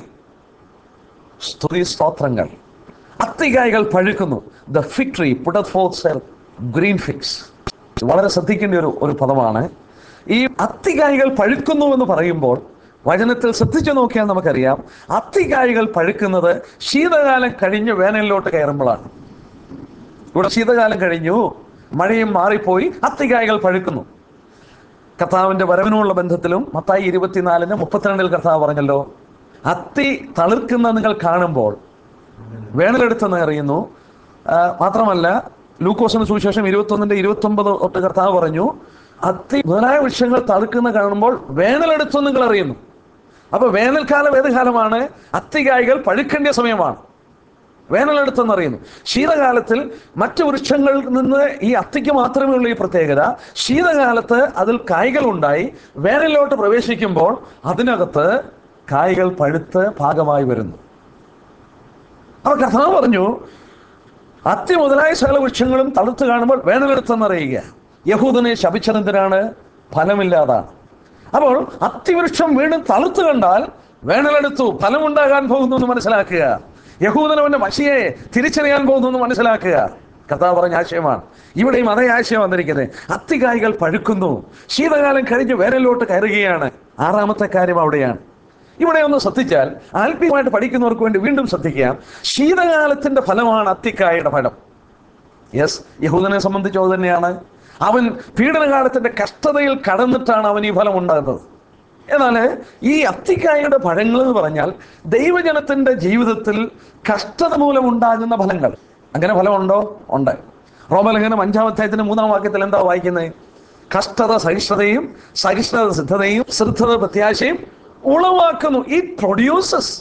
Speaker 1: സ്തുതി സ്തോത്രങ്ങൾ അത്തികായ്കൾ പഴുക്കുന്നു the fig tree put forth green figs വളരെ ശ്രദ്ധിക്കേണ്ട ഒരു ഒരു പദമാണ് ഈ അത്തികായ്കൾ പഴുക്കുന്നു എന്ന് പറയുമ്പോൾ വചനത്തിൽ ശ്രദ്ധിച്ചു നോക്കിയാൽ നമുക്കറിയാം അത്തികായ്കൾ പഴുക്കുന്നത് ശീതകാലം കഴിഞ്ഞ് വേനലിലോട്ട് കയറുമ്പോഴാണ് ഇവിടെ ശീതകാലം കഴിഞ്ഞു മഴയും മാറിപ്പോയി അത്തികായ്കൾ പഴുക്കുന്നു കർത്താവിന്റെ വരവിനുള്ള ബന്ധത്തിലും മത്തായി ഇരുപത്തിനാലിന് മുപ്പത്തിരണ്ടിൽ കർത്താവ് പറഞ്ഞല്ലോ അത്തി തളിർക്കുന്ന നിങ്ങൾ കാണുമ്പോൾ വേനലെടുത്തെന്ന് അറിയുന്നു ആ, മാത്രമല്ല ലൂക്കോസിന് സുവിശേഷം ഇരുപത്തൊന്നിന്റെ ഇരുപത്തി ഒമ്പത് തൊട്ട് കർത്താവ് പറഞ്ഞു അത്തി മുതലായ വൃക്ഷങ്ങൾ തളുക്കുന്ന കാണുമ്പോൾ വേനലെടുത്തു നിങ്ങൾ അറിയുന്നു അപ്പൊ വേനൽക്കാലം ഏത് കാലമാണ് അത്തികായ്കൾ പഴുക്കേണ്ട സമയമാണ് വേനലെടുത്തെന്ന് അറിയുന്നു ശീതകാലത്തിൽ മറ്റു വൃക്ഷങ്ങളിൽ നിന്ന് ഈ അത്തിക്ക് മാത്രമേ ഉള്ളൂ ഈ പ്രത്യേകത ശീതകാലത്ത് അതിൽ കായ്കൾ ഉണ്ടായി വേനലിലോട്ട് പ്രവേശിക്കുമ്പോൾ അതിനകത്ത് കായ്കൾ പഴുത്ത് ഭാഗമായി വരുന്നു അപ്പൊ കർത്താവ് പറഞ്ഞു അത്തി മുതലായ സകല വൃക്ഷങ്ങളും തളുത്ത് കാണുമ്പോൾ വേനലെടുത്തെന്നറിയുക യഹൂദനെ ശപിച്ചതെന്തിനാണ് ഫലമില്ലാതാണ് അപ്പോൾ അത്തിവൃക്ഷം വീണ്ടും തളുത്ത് കണ്ടാൽ വേനലെടുത്തു ഫലമുണ്ടാകാൻ പോകുന്നു എന്ന് മനസ്സിലാക്കുക യഹൂദൻ അവന്റെ മഷിയെ തിരിച്ചറിയാൻ പോകുന്നു എന്ന് മനസ്സിലാക്കുക കർത്താവ് പറഞ്ഞ ആശയമാണ് ഇവിടെയും അതേ ആശയം വന്നിരിക്കുന്നത് അത്തികായ്കൾ പഴുക്കുന്നു ശീതകാലം കഴിഞ്ഞ് വേനലിലോട്ട് കയറുകയാണ് ആറാമത്തെ കാര്യം അവിടെയാണ് ഇവിടെ ഒന്ന് ശ്രദ്ധിച്ചാൽ ആത്മീയമായിട്ട് പഠിക്കുന്നവർക്ക് വേണ്ടി വീണ്ടും ശ്രദ്ധിക്കാം ശീതകാലത്തിന്റെ ഫലമാണ് അത്തിക്കായുടെ ഫലം യെസ് യഹൂദനെ സംബന്ധിച്ച് അത് തന്നെയാണ് അവൻ പീഡനകാലത്തിന്റെ കഷ്ടതയിൽ കടന്നിട്ടാണ് അവൻ ഈ ഫലം ഉണ്ടാകുന്നത് എന്നാൽ ഈ അത്തിക്കായയുടെ ഫലങ്ങൾ എന്ന് പറഞ്ഞാൽ ദൈവജനത്തിന്റെ ജീവിതത്തിൽ കഷ്ടത മൂലം ഉണ്ടാകുന്ന ഫലങ്ങൾ അങ്ങനെ ഫലമുണ്ടോ ഉണ്ട് റോമലേഖനം അഞ്ചാം അധ്യായത്തിന്റെ മൂന്നാം വാക്യത്തിൽ എന്താ വായിക്കുന്നത് കഷ്ടത സഹിഷ്ണുതയും സഹിഷ്ണുത സിദ്ധതയും ശ്രദ്ധത പ്രത്യാശയും ഉളവാക്കുന്നു ഇറ്റ് പ്രൊഡ്യൂസസ്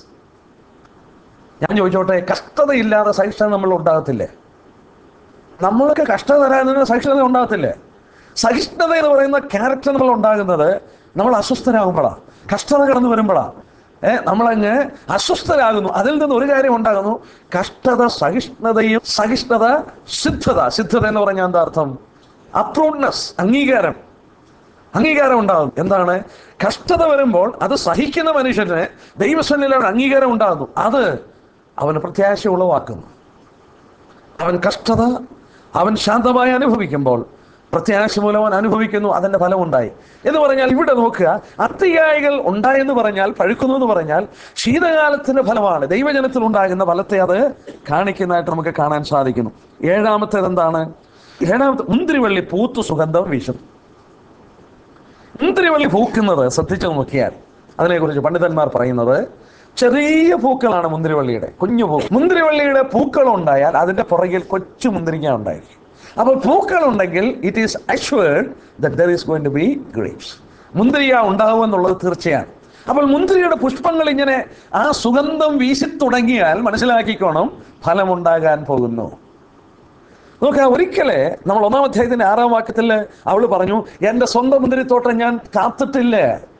Speaker 1: ഞാൻ ചോദിച്ചോട്ടെ കഷ്ടതയില്ലാതെ സഹിഷ്ണുത നമ്മൾ ഉണ്ടാകത്തില്ലേ നമ്മളൊക്കെ കഷ്ടത തരാൻ സഹിഷ്ണുത ഉണ്ടാകത്തില്ലേ സഹിഷ്ണുത എന്ന് പറയുന്ന ക്യാരക്ടർ നമ്മൾ ഉണ്ടാകുന്നത് നമ്മൾ അസ്വസ്ഥരാകുമ്പോഴാണ് കഷ്ടത കടന്നു വരുമ്പോഴാണ് ഏ നമ്മളങ്ങ് അസ്വസ്ഥരാകുന്നു അതിൽ നിന്ന് ഒരു കാര്യം ഉണ്ടാകുന്നു കഷ്ടത സഹിഷ്ണുതയും സഹിഷ്ണുത സിദ്ധത സിദ്ധത എന്ന് പറഞ്ഞാൽ എന്താ അർത്ഥം അപ്രൂവ്നെസ് അംഗീകാരം അംഗീകാരം ഉണ്ടാകും എന്താണ് കഷ്ടത വരുമ്പോൾ അത് സഹിക്കുന്ന മനുഷ്യന് ദൈവസന്നിധിയിലാണ് അംഗീകാരം ഉണ്ടാകുന്നു അത് അവന് പ്രത്യാശ ഉളവാക്കുന്നു അവൻ കഷ്ടത അവൻ ശാന്തമായി അനുഭവിക്കുമ്പോൾ പ്രത്യാശ മൂലം അവൻ അനുഭവിക്കുന്നു അതിന്റെ ഫലമുണ്ടായി എന്ന് പറഞ്ഞാൽ ഇവിടെ നോക്കുക അത്തിയായികൾ ഉണ്ടായെന്ന് പറഞ്ഞാൽ പഴുക്കുന്നു എന്ന് പറഞ്ഞാൽ ശീതകാലത്തിന്റെ ഫലമാണ് ദൈവജനത്തിൽ ഉണ്ടാകുന്ന ഫലത്തെ അത് കാണിക്കുന്നതായിട്ട് നമുക്ക് കാണാൻ സാധിക്കുന്നു ഏഴാമത്തേത് എന്താണ് ഏഴാമത്തെ മുന്തിരിവള്ളി പൂത്തു സുഗന്ധം വീശും മുന്തിരിവള്ളി പൂക്കുന്നത് ശ്രദ്ധിച്ചു നോക്കിയാൽ അതിനെക്കുറിച്ച് പണ്ഡിതന്മാർ പറയുന്നത് ചെറിയ പൂക്കളാണ് മുന്തിരിവള്ളിയുടെ കുഞ്ഞു പൂ മുന്തിരിവള്ളിയുടെ പൂക്കൾ ഉണ്ടായാൽ അതിന്റെ പുറകിൽ കൊച്ചു മുന്തിരിങ്ങ ഉണ്ടായിരിക്കും അപ്പോൾ പൂക്കൾ ഉണ്ടെങ്കിൽ it is assured that there is going to be grapes മുന്തിരിയ ഉണ്ടാവും എന്നുള്ളത് തീർച്ചയാണ് അപ്പോൾ മുന്തിരിയുടെ പുഷ്പങ്ങൾ ഇങ്ങനെ ആ സുഗന്ധം വീശി തുടങ്ങിയാൽ മനസ്സിലാക്കിക്കോണം ഫലമുണ്ടാകാൻ പോകുന്നു നോക്കുക ഒരിക്കലേ നമ്മൾ ഒന്നാം അധ്യായത്തിന്റെ ആറാം വാക്യത്തിൽ അവൾ പറഞ്ഞു എൻ്റെ സ്വന്തം മുന്തിരിത്തോട്ടം ഞാൻ കാത്തിട്ടില്ല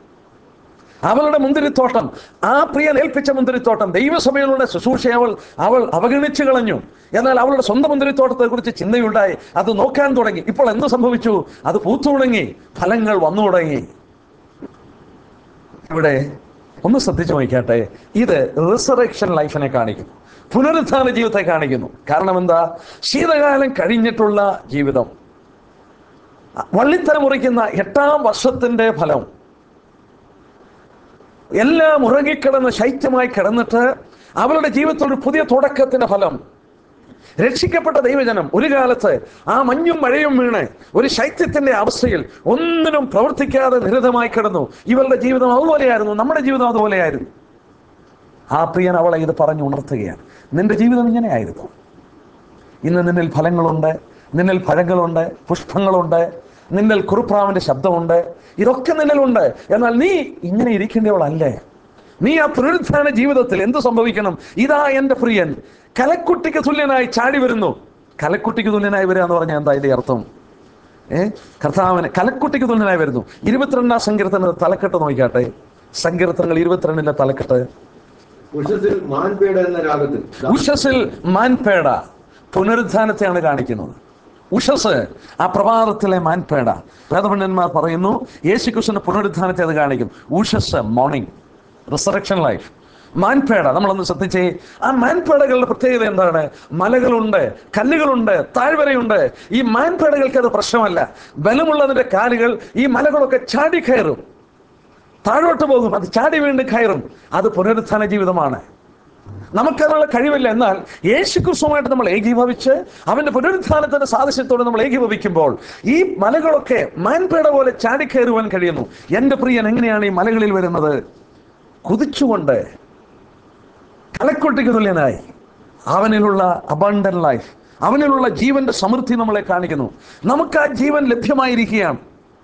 Speaker 1: അവളുടെ മുന്തിരിത്തോട്ടം ആ പ്രിയൻ ഏൽപ്പിച്ച മുന്തിരിത്തോട്ടം ദൈവസഭയിലുള്ള ശുശ്രൂഷയെ അവൾ അവൾ അവഗണിച്ചു കളഞ്ഞു എന്നാൽ അവളുടെ സ്വന്തം മുന്തിരിത്തോട്ടത്തെ കുറിച്ച് ചിന്തയുണ്ടായി അത് നോക്കാൻ തുടങ്ങി ഇപ്പോൾ എന്ത് സംഭവിച്ചു അത് പൂത്തു തുടങ്ങി ഫലങ്ങൾ വന്നു തുടങ്ങി ഇവിടെ ഒന്ന് ശ്രദ്ധിച്ചു നോക്കിയാട്ടെ ഇത് റിസറക്ഷൻ ലൈഫിനെ കാണിക്കുന്നു പുനരുത്ഥാന ജീവിതത്തെ കാണിക്കുന്നു കാരണം എന്താ ശീതകാലം കഴിഞ്ഞിട്ടുള്ള ജീവിതം വള്ളിത്തല മുറിക്കുന്ന എട്ടാം വർഷത്തിന്റെ ഫലം എല്ലാം ഉറങ്ങിക്കിടന്ന് ശൈത്യമായി കിടന്നിട്ട് അവളുടെ ജീവിതത്തിൽ ഒരു പുതിയ തുടക്കത്തിന്റെ ഫലം രക്ഷിക്കപ്പെട്ട ദൈവജനം ഒരു കാലത്ത് ആ മഞ്ഞും മഴയും വീണ് ഒരു ശൈത്യത്തിന്റെ അവസ്ഥയിൽ ഒന്നിനും പ്രവർത്തിക്കാതെ നിരതമായി കിടന്നു ഇവളുടെ ജീവിതം അതുപോലെയായിരുന്നു നമ്മുടെ ജീവിതം അതുപോലെയായിരുന്നു ആ പ്രിയൻ അവളെ ഇത് പറഞ്ഞു ഉണർത്തുകയാണ് നിന്റെ ജീവിതം ഇങ്ങനെയായിരുന്നു ഇന്ന് നിന്നിൽ ഫലങ്ങളുണ്ട് നിന്നിൽ പഴങ്ങളുണ്ട് പുഷ്പങ്ങളുണ്ട് നിന്നിൽ കുറുപ്രാവിന്റെ ശബ്ദമുണ്ട് ഇതൊക്കെ നിന്നിലുണ്ട് എന്നാൽ നീ ഇങ്ങനെ ഇരിക്കേണ്ടവളല്ലേ നീ ആ പുനരുത്ഥാന ജീവിതത്തിൽ എന്ത് സംഭവിക്കണം ഇതാ എൻ്റെ പ്രിയൻ കലക്കുട്ടിക്ക് തുല്യനായി ചാടി വരുന്നു കലക്കുട്ടിക്ക് തുല്യനായി വരിക എന്ന് പറഞ്ഞാൽ എന്താ ഇതിന്റെ അർത്ഥം ഏ കർത്താവിന് കലക്കുട്ടിക്ക് തുല്യനായി വരുന്നു ഇരുപത്തിരണ്ടാം സങ്കീർത്തന തലക്കെട്ട് നോക്കിക്കാട്ടെ സങ്കീർത്തനങ്ങൾ ഇരുപത്തിരണ്ടിന്റെ തലക്കെട്ട്
Speaker 2: ഉഷസിൽ മാൻപേട എന്ന രാഗത്തിൽ
Speaker 1: ഉഷസിൽ മാൻപേട പുനരുത്ഥാനത്തെയാണ് കാണിക്കുന്നത് ഉഷസ് ആ പ്രഭാതത്തിലെ മാൻപേട വേദപണ്ഡന്മാർ പറയുന്നു യേശുക്രിസ്തുവിന്റെ പുനരുത്ഥാനത്തെ അത് കാണിക്കും ഉഷസ് മോർണിംഗ് റിസറക്ഷൻ ലൈഫ് മാൻപേട നമ്മളൊന്ന് ശ്രദ്ധിച്ചേ ആ മാൻപേടകളുടെ പ്രത്യേകത എന്താണ് മലകളുണ്ട് കല്ലുകളുണ്ട് താഴ്വരയുണ്ട് ഈ മാൻപേടകൾക്ക് അത് പ്രശ്നമല്ല ബലമുള്ളതിന്റെ കാലുകൾ ഈ മലകളൊക്കെ ചാടി കയറും താഴോട്ട് പോകും അത് ചാടി വീണ്ടും കയറും അത് പുനരുത്ഥാന ജീവിതമാണ് നമുക്കതിനുള്ള കഴിവില്ല എന്നാൽ യേശു ക്രിസ്തുവുമായിട്ട് നമ്മൾ ഏകീഭവിച്ച് അവന്റെ പുനരുത്ഥാനത്തിന്റെ സാദൃശ്യത്തോടെ നമ്മൾ ഏകീഭവിക്കുമ്പോൾ ഈ മലകളൊക്കെ മാൻപേട പോലെ ചാടിക്കയറുവാൻ കഴിയുന്നു എൻ്റെ പ്രിയൻ എങ്ങനെയാണ് ഈ മലകളിൽ വരുന്നത് കുതിച്ചുകൊണ്ട് കലക്കൊട്ടിക്ക് തുല്യനായി അവനിലുള്ള അബണ്ടൻ ലൈഫ് അവനിലുള്ള ജീവന്റെ സമൃദ്ധി നമ്മളെ കാണിക്കുന്നു നമുക്ക് ആ ജീവൻ ലഭ്യമായിരിക്കുകയാണ്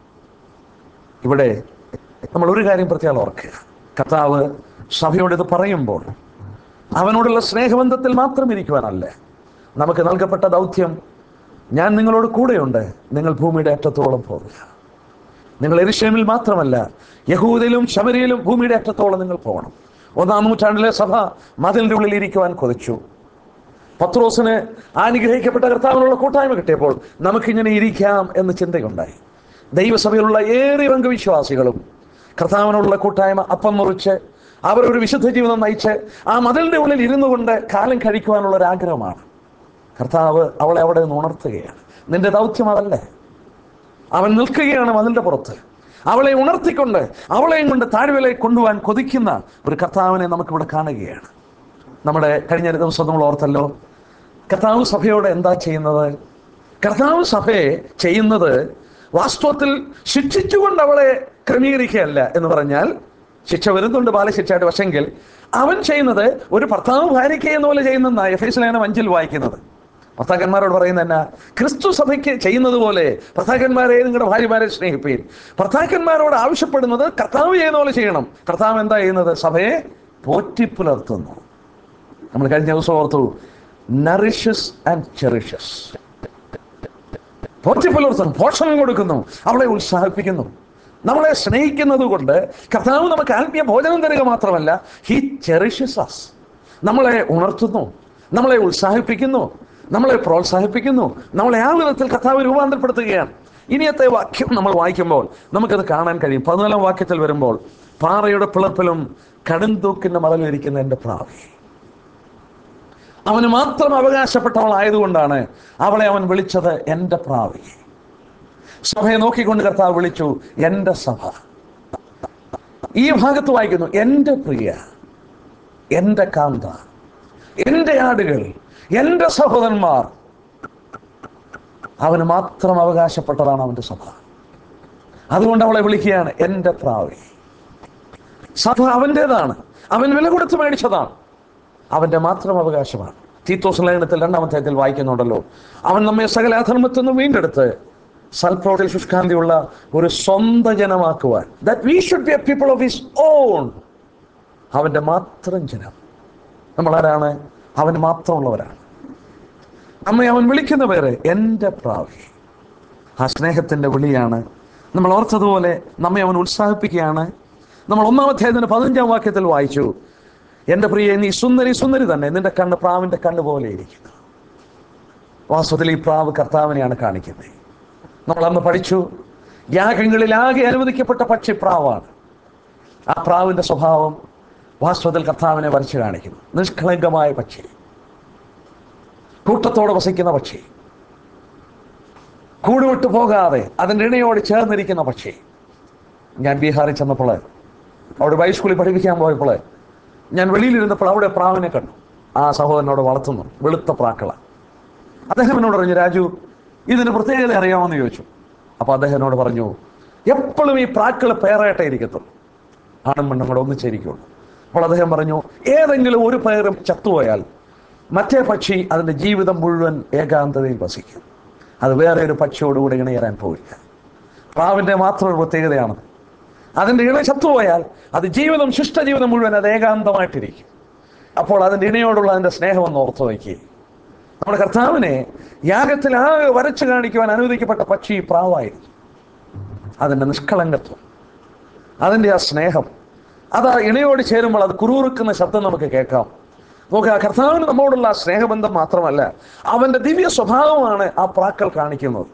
Speaker 1: ഇവിടെ നമ്മൾ ഒരു കാര്യം പ്രത്യേകം ഓർക്കുക കർത്താവ് സഭയോട് ഇത് പറയുമ്പോൾ അവനോടുള്ള സ്നേഹബന്ധത്തിൽ മാത്രം ഇരിക്കുവാനല്ല നമുക്ക് നൽകപ്പെട്ട ദൗത്യം ഞാൻ നിങ്ങളോട് കൂടെയുണ്ട് നിങ്ങൾ ഭൂമിയുടെ അറ്റത്തോളം പോകുക നിങ്ങൾ എരിശേമിൽ മാത്രമല്ല യഹൂദയിലും ശബരിയിലും ഭൂമിയുടെ അറ്റത്തോളം നിങ്ങൾ പോകണം ഒന്നാം നൂറ്റാണ്ടിലെ സഭ മതിലിൻ്റെ ഉള്ളിൽ ഇരിക്കുവാൻ കൊതിച്ചു പത്രോസിന് അനുഗ്രഹിക്കപ്പെട്ട കർത്താവിനുള്ള കൂട്ടായ്മ കിട്ടിയപ്പോൾ നമുക്കിങ്ങനെ ഇരിക്കാം എന്ന് ചിന്തയുണ്ടായി ദൈവസഭയിലുള്ള ഏറെ അംഗവിശ്വാസികളും കർത്താവിനുള്ള കൂട്ടായ്മ അപ്പം മുറിച്ച് അവർ ഒരു വിശുദ്ധ ജീവിതം നയിച്ച് ആ മതിലിന്റെ ഉള്ളിൽ ഇരുന്നു കൊണ്ട് കാലം കഴിക്കുവാനുള്ള ഒരു ആഗ്രഹമാണ് കർത്താവ് അവളെ അവിടെ നിന്ന് ഉണർത്തുകയാണ് നിന്റെ ദൗത്യം അതല്ലേ അവൻ നിൽക്കുകയാണ് മതിലിന്റെ പുറത്ത് അവളെ ഉണർത്തിക്കൊണ്ട് അവളെയും കൊണ്ട് താഴ്വരയിലേക്ക് കൊണ്ടുപോകാൻ കൊതിക്കുന്ന ഒരു കർത്താവിനെ നമുക്കിവിടെ കാണുകയാണ് നമ്മുടെ കഴിഞ്ഞ ഒരു ദിവസം നമ്മൾ ഓർത്തല്ലോ കർത്താവ് സഭയോട് എന്താ ചെയ്യുന്നത് കർത്താവ് സഭയെ ചെയ്യുന്നത് വാസ്തവത്തിൽ ശിക്ഷിച്ചുകൊണ്ട് അവളെ ക്രമീകരിക്കുകയല്ല എന്ന് പറഞ്ഞാൽ ശിക്ഷ വരുന്നുണ്ട് ബാലശിക്ഷയായിട്ട് പക്ഷെങ്കിൽ അവൻ ചെയ്യുന്നത് ഒരു ഭർത്താവ് ഭാര്യയ്ക്ക് ചെയ്യുന്ന പോലെ ചെയ്യുന്ന എഫ് എസ് ലേനം അഞ്ചിൽ വായിക്കുന്നത് ഭർത്താക്കന്മാരോട് പറയുന്ന എന്നാ ക്രിസ്തു സഭയ്ക്ക് ചെയ്യുന്നത് പോലെ ഭർത്താക്കന്മാരെ നിങ്ങളുടെ ഭാര്യമാരെ സ്നേഹിപ്പീൻ ഭർത്താക്കന്മാരോട് ആവശ്യപ്പെടുന്നത് കർത്താവ് ചെയ്യുന്ന പോലെ ചെയ്യണം കർത്താവ് എന്താ ചെയ്യുന്നത് സഭയെ പോറ്റിപ്പുലർത്തുന്നു നമ്മൾ കഴിഞ്ഞ ദിവസം ഓർത്തു നറിഷസ് ആൻഡ് ചെറിഷസ് പോറ്റിപ്പുലർത്തുന്നു പോഷണം കൊടുക്കുന്നു അവളെ ഉത്സാഹിപ്പിക്കുന്നു നമ്മളെ സ്നേഹിക്കുന്നത് കൊണ്ട് കർത്താവ് നമുക്ക് ആത്മീയ ഭോജനം തരിക മാത്രമല്ല ഹി ചെറിഷസ് അസ് നമ്മളെ ഉണർത്തുന്നു നമ്മളെ ഉത്സാഹിപ്പിക്കുന്നു നമ്മളെ പ്രോത്സാഹിപ്പിക്കുന്നു നമ്മളെ ആ വിധത്തിൽ കർത്താവ് രൂപാന്തരപ്പെടുത്തുകയാണ് ഇനിയത്തെ വാക്യം നമ്മൾ വായിക്കുമ്പോൾ നമുക്കത് കാണാൻ കഴിയും പതിനാലാം വാക്യത്തിൽ വരുമ്പോൾ പാറയുടെ പിളർപ്പിലും കടുംതൂക്കിന്റെ മറലിരിക്കുന്ന എൻ്റെ പ്രാവി അവന് മാത്രം അവകാശപ്പെട്ടവളായതുകൊണ്ടാണ് അവളെ അവൻ വിളിച്ചത് എൻ്റെ പ്രാവി സഭയെ നോക്കിക്കൊണ്ട് കർത്താവ് വിളിച്ചു എൻ്റെ സഭ ഈ ഭാഗത്ത് വായിക്കുന്നു എൻ്റെ പ്രിയ എൻ്റെ കാന്ത എൻ്റെ ആടുകൾ എൻ്റെ സഹോദരന്മാർ അവന് മാത്രം അവകാശപ്പെട്ടതാണ് അവൻ്റെ സഭ അതുകൊണ്ട് അവളെ വിളിക്കുകയാണ് എൻ്റെ പ്രാവി സഭ അവൻ്റേതാണ് അവൻ വില കൊടുത്ത് മേടിച്ചതാണ് അവന്റെ മാത്രം അവകാശമാണ് തീത്തോസ് ലേഖനത്തിൽ രണ്ടാമത്തെ വായിക്കുന്നുണ്ടല്ലോ അവൻ നമ്മെ സകല അധർമ്മത്തിൽ നിന്ന് വീണ്ടെടുത്ത് സൽപ്രവൃത്തിയിൽ ശുഷ്കാന്തിയുള്ള ഒരു സ്വന്തം ജനമാക്കുവാൻ that we should be a people of his own അവന്റെ മാത്രം ജനം നമ്മൾ ആരാണ് അവന് മാത്രമുള്ളവരാണ് നമ്മെ അവൻ വിളിക്കുന്ന പേര് എൻ്റെ പ്രാവി ആ സ്നേഹത്തിന്റെ വിളിയാണ് നമ്മൾ ഓർത്തതുപോലെ നമ്മെ അവൻ ഉത്സാഹിപ്പിക്കുകയാണ് നമ്മൾ ഒന്നാമത്തെ അതിന് പതിനഞ്ചാം വാക്യത്തിൽ വായിച്ചു എൻ്റെ പ്രിയ നീ സുന്ദരി സുന്ദരി തന്നെ നിന്റെ കണ്ണ് പ്രാവിന്റെ കണ്ണ് പോലെ ഇരിക്കുന്നു വാസ്തവത്തിൽ ഈ പ്രാവ് കർത്താവിനെയാണ് കാണിക്കുന്നത് നമ്മൾ അന്ന് പഠിച്ചു യാഗങ്ങളിൽ ആകെ അനുവദിക്കപ്പെട്ട പക്ഷി പ്രാവാണ് ആ പ്രാവിന്റെ സ്വഭാവം വാസ്തവത്തിൽ കർത്താവിനെ വരച്ചു കാണിക്കുന്നു നിഷ്കളങ്കമായ പക്ഷി കൂട്ടത്തോടെ വസിക്കുന്ന പക്ഷി കൂടുവിട്ട് പോകാതെ അതിൻ്റെ ഇണയോട് ചേർന്നിരിക്കുന്ന പക്ഷി ഞാൻ ബീഹാറിൽ ചെന്നപ്പോൾ അവിടെ ബൈസ്കൂളിൽ പഠിപ്പിക്കാൻ പോയപ്പോൾ ഞാൻ വെളിയിലിരുന്നപ്പോൾ അവിടെ പ്രാവിനെ കണ്ടു ആ സഹോദരനോട് വളർത്തുന്നു വെളുത്ത പ്രാക്കള അദ്ദേഹം എന്നോട് പറഞ്ഞു രാജു ഇതിന് പ്രത്യേകത അറിയാമെന്ന് ചോദിച്ചു അപ്പോൾ അദ്ദേഹം എന്നോട് പറഞ്ഞു എപ്പോഴും ഈ പ്രാക്കൾ പേറായിട്ടേ ഇരിക്കത്തുള്ളൂ ആണും പെണ്ണും കൂടെ ഒന്നിച്ചിരിക്കുള്ളൂ അപ്പോൾ അദ്ദേഹം പറഞ്ഞു ഏതെങ്കിലും ഒരു പേരും ചത്തുപോയാൽ മറ്റേ പക്ഷി അതിൻ്റെ ജീവിതം മുഴുവൻ ഏകാന്തതയിൽ വസിക്കും അത് വേറെ ഒരു പക്ഷിയോടുകൂടി ഇണയരാൻ പോവില്ല പ്രാവിൻ്റെ മാത്രം ഒരു പ്രത്യേകതയാണ് അതിൻ്റെ ഇണ ചത്തുപോയാൽ അത് ജീവിതം ശിഷ്ടജീവിതം മുഴുവൻ അത് ഏകാന്തമായിട്ടിരിക്കും അപ്പോൾ അതിൻ്റെ ഇണയോടുള്ള അതിൻ്റെ സ്നേഹം ഒന്ന് ഓർത്തു വയ്ക്കുക നമ്മുടെ കർത്താവിനെ യാഗത്തിൽ ആകെ വരച്ചു കാണിക്കുവാൻ അനുവദിക്കപ്പെട്ട പക്ഷി പ്രാവായിരുന്നു അതിൻ്റെ നിഷ്കളങ്കത്വം അതിൻ്റെ ആ സ്നേഹം അത് ആ ഇണയോട് ചേരുമ്പോൾ അത് കുറുറുക്കുന്ന ശബ്ദം നമുക്ക് കേൾക്കാം നോക്കുക ആ കർത്താവിന് നമ്മോടുള്ള ആ സ്നേഹബന്ധം മാത്രമല്ല അവൻ്റെ ദിവ്യ സ്വഭാവമാണ് ആ പ്രാക്കൾ കാണിക്കുന്നത്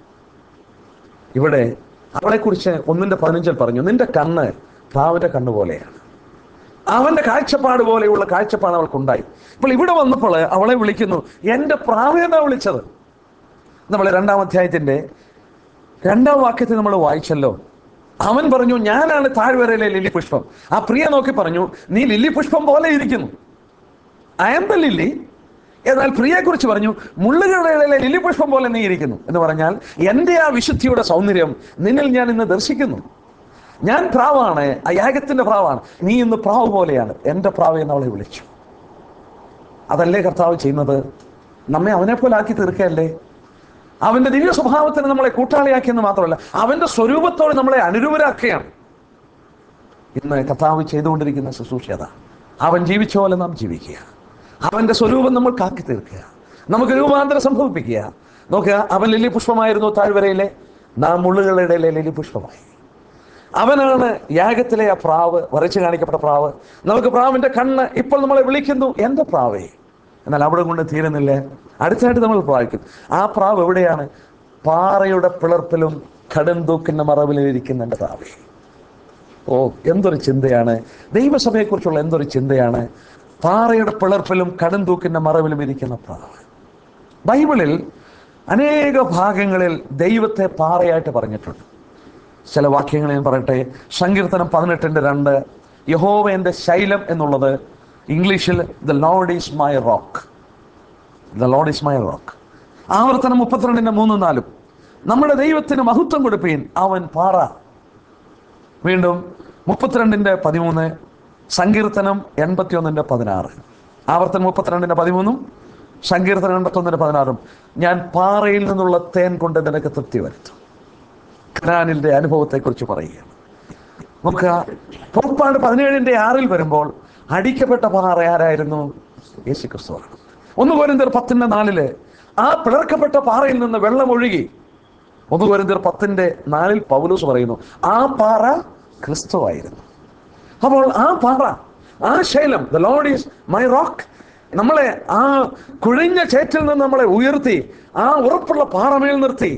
Speaker 1: ഇവിടെ അവളെക്കുറിച്ച് ഒന്നിന്റെ പതിനഞ്ചിൽ പറഞ്ഞു നിന്റെ കണ്ണ് പ്രാവിന്റെ കണ്ണ് പോലെയാണ് അവന്റെ കാഴ്ചപ്പാട് പോലെയുള്ള കാഴ്ചപ്പാട് അവൾക്കുണ്ടായി ഇപ്പോൾ ഇവിടെ വന്നപ്പോൾ അവളെ വിളിക്കുന്നു എൻ്റെ പ്രാവേന്നാ വിളിച്ചത് നമ്മൾ രണ്ടാം അധ്യായത്തിന്റെ രണ്ടാം വാക്യത്തിൽ നമ്മൾ വായിച്ചല്ലോ അവൻ പറഞ്ഞു ഞാനാണ് താഴ്വരയിലെ ലില്ലി പുഷ്പം ആ പ്രിയ നോക്കി പറഞ്ഞു നീ ലില്ലി പുഷ്പം പോലെ ഇരിക്കുന്നു ഐ ആം ദ ലില്ലി എന്നാൽ പ്രിയെക്കുറിച്ച് പറഞ്ഞു മുള്ളുകളുടെ ലില്ലി പുഷ്പം പോലെ നീ ഇരിക്കുന്നു എന്ന് പറഞ്ഞാൽ എൻ്റെ ആ വിശുദ്ധിയുടെ സൗന്ദര്യം നിന്നിൽ ഞാൻ ഇന്ന് ദർശിക്കുന്നു ഞാൻ പ്രാവാണ് ആ യാഗത്തിന്റെ പ്രാവാണ് നീ ഇന്ന് പ്രാവ് പോലെയാണ് എൻ്റെ പ്രാവ് എന്ന് അവളെ വിളിച്ചു അതല്ലേ കർത്താവ് ചെയ്യുന്നത് നമ്മെ അവനെ പോലെ ആക്കി തീർക്കല്ലേ അവന്റെ ദിവ്യ സ്വഭാവത്തിന് നമ്മളെ കൂട്ടാളിയാക്കിയെന്ന് മാത്രമല്ല അവന്റെ സ്വരൂപത്തോട് നമ്മളെ അനുരൂപരാക്കുകയാണ് ഇന്ന് കർത്താവ് ചെയ്തുകൊണ്ടിരിക്കുന്ന ശുശ്രൂഷ അതാ അവൻ ജീവിച്ച പോലെ നാം ജീവിക്കുക അവന്റെ സ്വരൂപം നമ്മൾ കാക്കി തീർക്കുക നമുക്ക് രൂപാന്തരം സംഭവിപ്പിക്കുക നോക്കുക അവൻ ലില്ലി പുഷ്പമായിരുന്നു താഴ്വരയിലെ നാം മുള്ളുകളുടെ ഇടയിലെ ലില്ലി പുഷ്പമായി അവനാണ് യാഗത്തിലെ ആ പ്രാവ് വരച്ചു കാണിക്കപ്പെട്ട പ്രാവ് നമുക്ക് പ്രാവിന്റെ കണ്ണ് ഇപ്പോൾ നമ്മളെ വിളിക്കുന്നു എന്റെ പ്രാവേ എന്നാൽ അവിടെ കൊണ്ട് തീരുന്നില്ല അടുത്തായിട്ട് നമ്മൾ പ്രാപിക്കും ആ പ്രാവ് എവിടെയാണ് പാറയുടെ പിളർപ്പിലും കടുംതൂക്കിന്റെ മറവിലും ഇരിക്കുന്ന എൻ്റെ പ്രാവേ ഓ എന്തൊരു ചിന്തയാണ് ദൈവസഭയെക്കുറിച്ചുള്ള എന്തൊരു ചിന്തയാണ് പാറയുടെ പിളർപ്പിലും കടുംതൂക്കിന്റെ മറവിലും ഇരിക്കുന്ന പ്രാവ് ബൈബിളിൽ അനേക ഭാഗങ്ങളിൽ ദൈവത്തെ പാറയായിട്ട് പറഞ്ഞിട്ടുണ്ട് ചില വാക്യങ്ങൾ ഞാൻ പറയട്ടെ സങ്കീർത്തനം പതിനെട്ടിൻ്റെ രണ്ട് യഹോവ എൻ്റെ ശൈലം എന്നുള്ളത് ഇംഗ്ലീഷിൽ the lord is my rock the lord is my rock ആവർത്തനം മുപ്പത്തിരണ്ടിൻ്റെ മൂന്നും നാലും നമ്മുടെ ദൈവത്തിന് മഹത്വം കൊടുപ്പീൻ അവൻ പാറ വീണ്ടും മുപ്പത്തിരണ്ടിൻ്റെ പതിമൂന്ന് സങ്കീർത്തനം എൺപത്തിയൊന്നിൻ്റെ പതിനാറ് ആവർത്തനം മുപ്പത്തിരണ്ടിൻ്റെ പതിമൂന്നും സങ്കീർത്തനം എൺപത്തൊന്നിൻ്റെ പതിനാറും ഞാൻ പാറയിൽ നിന്നുള്ള തേൻ കൊണ്ട് നിനക്ക് തൃപ്തി വരുത്തും ഖനാനിൻ്റെ അനുഭവത്തെക്കുറിച്ച് പറയുകയാണ് നമുക്ക് പുറപ്പാട് പതിനേഴിൻ്റെ ആറിൽ വരുമ്പോൾ അടിക്കപ്പെട്ട പാറ ആരായിരുന്നു യേശു ക്രിസ്തുവാണ് ഒന്ന് കോരിന്തർ പത്തിൻ്റെ നാലില് ആ പിളർക്കപ്പെട്ട പാറയിൽ നിന്ന് വെള്ളം ഒഴുകി ഒന്ന് കോരിന്തർ പത്തിൻ്റെ നാലിൽ പൗലൂസ് പറയുന്നു ആ പാറ ക്രിസ്തുവായിരുന്നു അപ്പോൾ ആ പാറ ആ ശൈലം the lord is my rock നമ്മളെ ആ കുഴിഞ്ഞ ചേറ്റിൽ നിന്ന് നമ്മളെ ഉയർത്തി ആ ഉറപ്പുള്ള പാറമേൽ നിർത്തി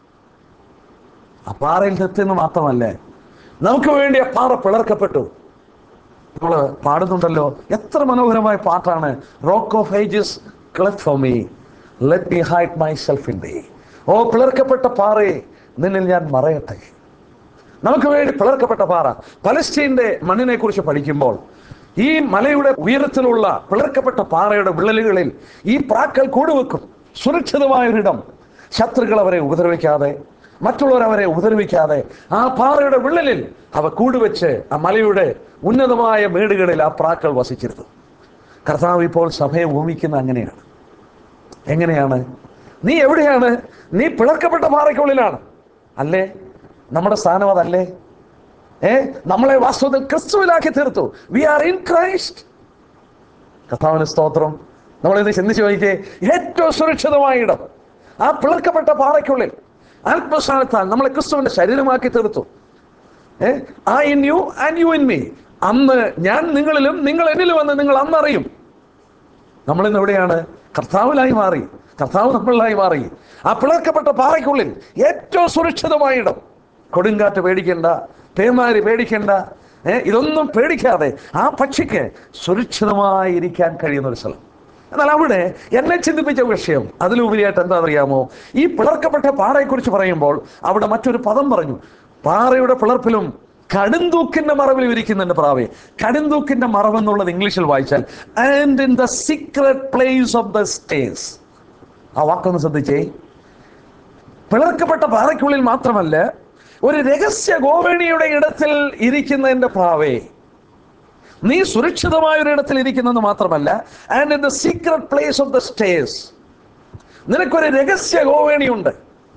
Speaker 1: ആ പാറയിൽ നിർത്തിയെന്ന് മാത്രമല്ലേ നമുക്ക് വേണ്ടി ആ പാറ പിളർക്കപ്പെട്ടു നമ്മൾ പാടുന്നുണ്ടല്ലോ എത്ര മനോഹരമായ പാട്ടാണ് rock of ages cleft for me let me hide myself in thee ഓ പിളർക്കപ്പെട്ട പാറയെ നിന്നിൽ ഞാൻ മറയട്ടെ നമുക്ക് വേണ്ടി പിളർക്കപ്പെട്ട പാറ പലസ്തീന്റെ മണ്ണിനെ കുറിച്ച് പഠിക്കുമ്പോൾ ഈ മലയുടെ ഉയരത്തിലുള്ള പിളർക്കപ്പെട്ട പാറയുടെ വിള്ളലുകളിൽ ഈ പ്രാക്കൽ കൂടുവെക്കും സുരക്ഷിതമായൊരിടം ശത്രുക്കൾ അവരെ ഉപദ്രവിക്കാതെ മറ്റുള്ളവർ അവരെ ഉപദ്രവിക്കാതെ ആ പാറയുടെ വിള്ളലിൽ അവ കൂടുവെച്ച് ആ മലയുടെ ഉന്നതമായ മേടുകളിൽ ആ പ്രാക്കൾ വസിച്ചിരുന്നു കർത്താവ് ഇപ്പോൾ സഭയെ ഭൂമിക്കുന്ന അങ്ങനെയാണ് എങ്ങനെയാണ് നീ എവിടെയാണ് നീ പിളർക്കപ്പെട്ട പാറയ്ക്കുള്ളിലാണ് അല്ലേ നമ്മുടെ സ്ഥാനം അതല്ലേ ഏ നമ്മളെ വാസ്തവത്തിൽ ക്രിസ്തുവിലാക്കി തീർത്തു വി ആർ ഇൻ ക്രൈസ്റ്റ് കർത്താവിന് സ്തോത്രം നമ്മളിത് ചിന്തിച്ചു നോക്കിയേ ഏറ്റവും സുരക്ഷിതമായ ഇടം ആ പിളർക്കപ്പെട്ട പാറയ്ക്കുള്ളിൽ ആത്മസ്ഥാനത്താൽ നമ്മളെ ക്രിസ്തുവിന്റെ ശരീരമാക്കി തീർത്തു ഏ ആ in you and you in me അന്ന് ഞാൻ നിങ്ങളിലും നിങ്ങൾ എന്നിലും എന്ന് നിങ്ങൾ അന്നറിയും നമ്മളിന്ന് എവിടെയാണ് കർത്താവിലായി മാറി കർത്താവ് നമ്മളിലായി മാറി ആ പിളർക്കപ്പെട്ട പാറയ്ക്കുള്ളിൽ ഏറ്റവും സുരക്ഷിതമായ ഇടം കൊടുങ്കാറ്റ് പേടിക്കേണ്ട പേമാരി പേടിക്കേണ്ട ഏ ഇതൊന്നും പേടിക്കാതെ ആ പക്ഷിക്ക് സുരക്ഷിതമായി ഇരിക്കാൻ കഴിയുന്ന ഒരു സ്ഥലം എന്നാൽ അവിടെ എന്നെ ചിന്തിപ്പിച്ച വിഷയം അതിലുപരിയായിട്ട് എന്താ അറിയാമോ ഈ പിളർക്കപ്പെട്ട പാറയെക്കുറിച്ച് പറയുമ്പോൾ അവിടെ മറ്റൊരു പദം പറഞ്ഞു പാറയുടെ പിളർപ്പിലും കടുന്തൂക്കിന്റെ മറവിൽ ഇരിക്കുന്നുണ്ട് പ്രാവേ കടുന്തൂക്കിന്റെ മറവ് എന്നുള്ളത് ഇംഗ്ലീഷിൽ വായിച്ചാൽ and in the secret place of the stairs ആ വാക്കൊന്ന് ശ്രദ്ധിച്ചേ പിളർക്കപ്പെട്ട പാറയ്ക്കുള്ളിൽ മാത്രമല്ല ഒരു രഹസ്യ ഗോവേണിയുടെ ഇടത്തിൽ ഇരിക്കുന്നതിന്റെ പ്രാവേ നീ സുരക്ഷിതമായ ഒരു ഇടത്തിൽ ഇരിക്കുന്നെന്ന് മാത്രമല്ല and in the secret place of the stairs നിനക്കൊരു രഹസ്യ ഗോവേണിയുണ്ട്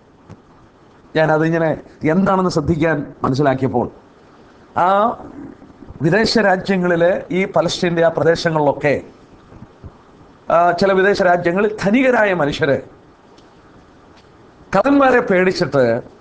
Speaker 1: ഞാൻ അതിങ്ങനെ എന്താണെന്ന് ശ്രദ്ധിക്കാൻ മനസ്സിലാക്കിയപ്പോൾ ആ വിദേശ രാജ്യങ്ങളിൽ ഈ പലസ്തീൻ്റെ ആ പ്രദേശങ്ങളിലൊക്കെ ആ, ചില വിദേശ രാജ്യങ്ങളിൽ ധനികരായ മനുഷ്യര് കടന്മാരെ പേടിച്ചിട്ട്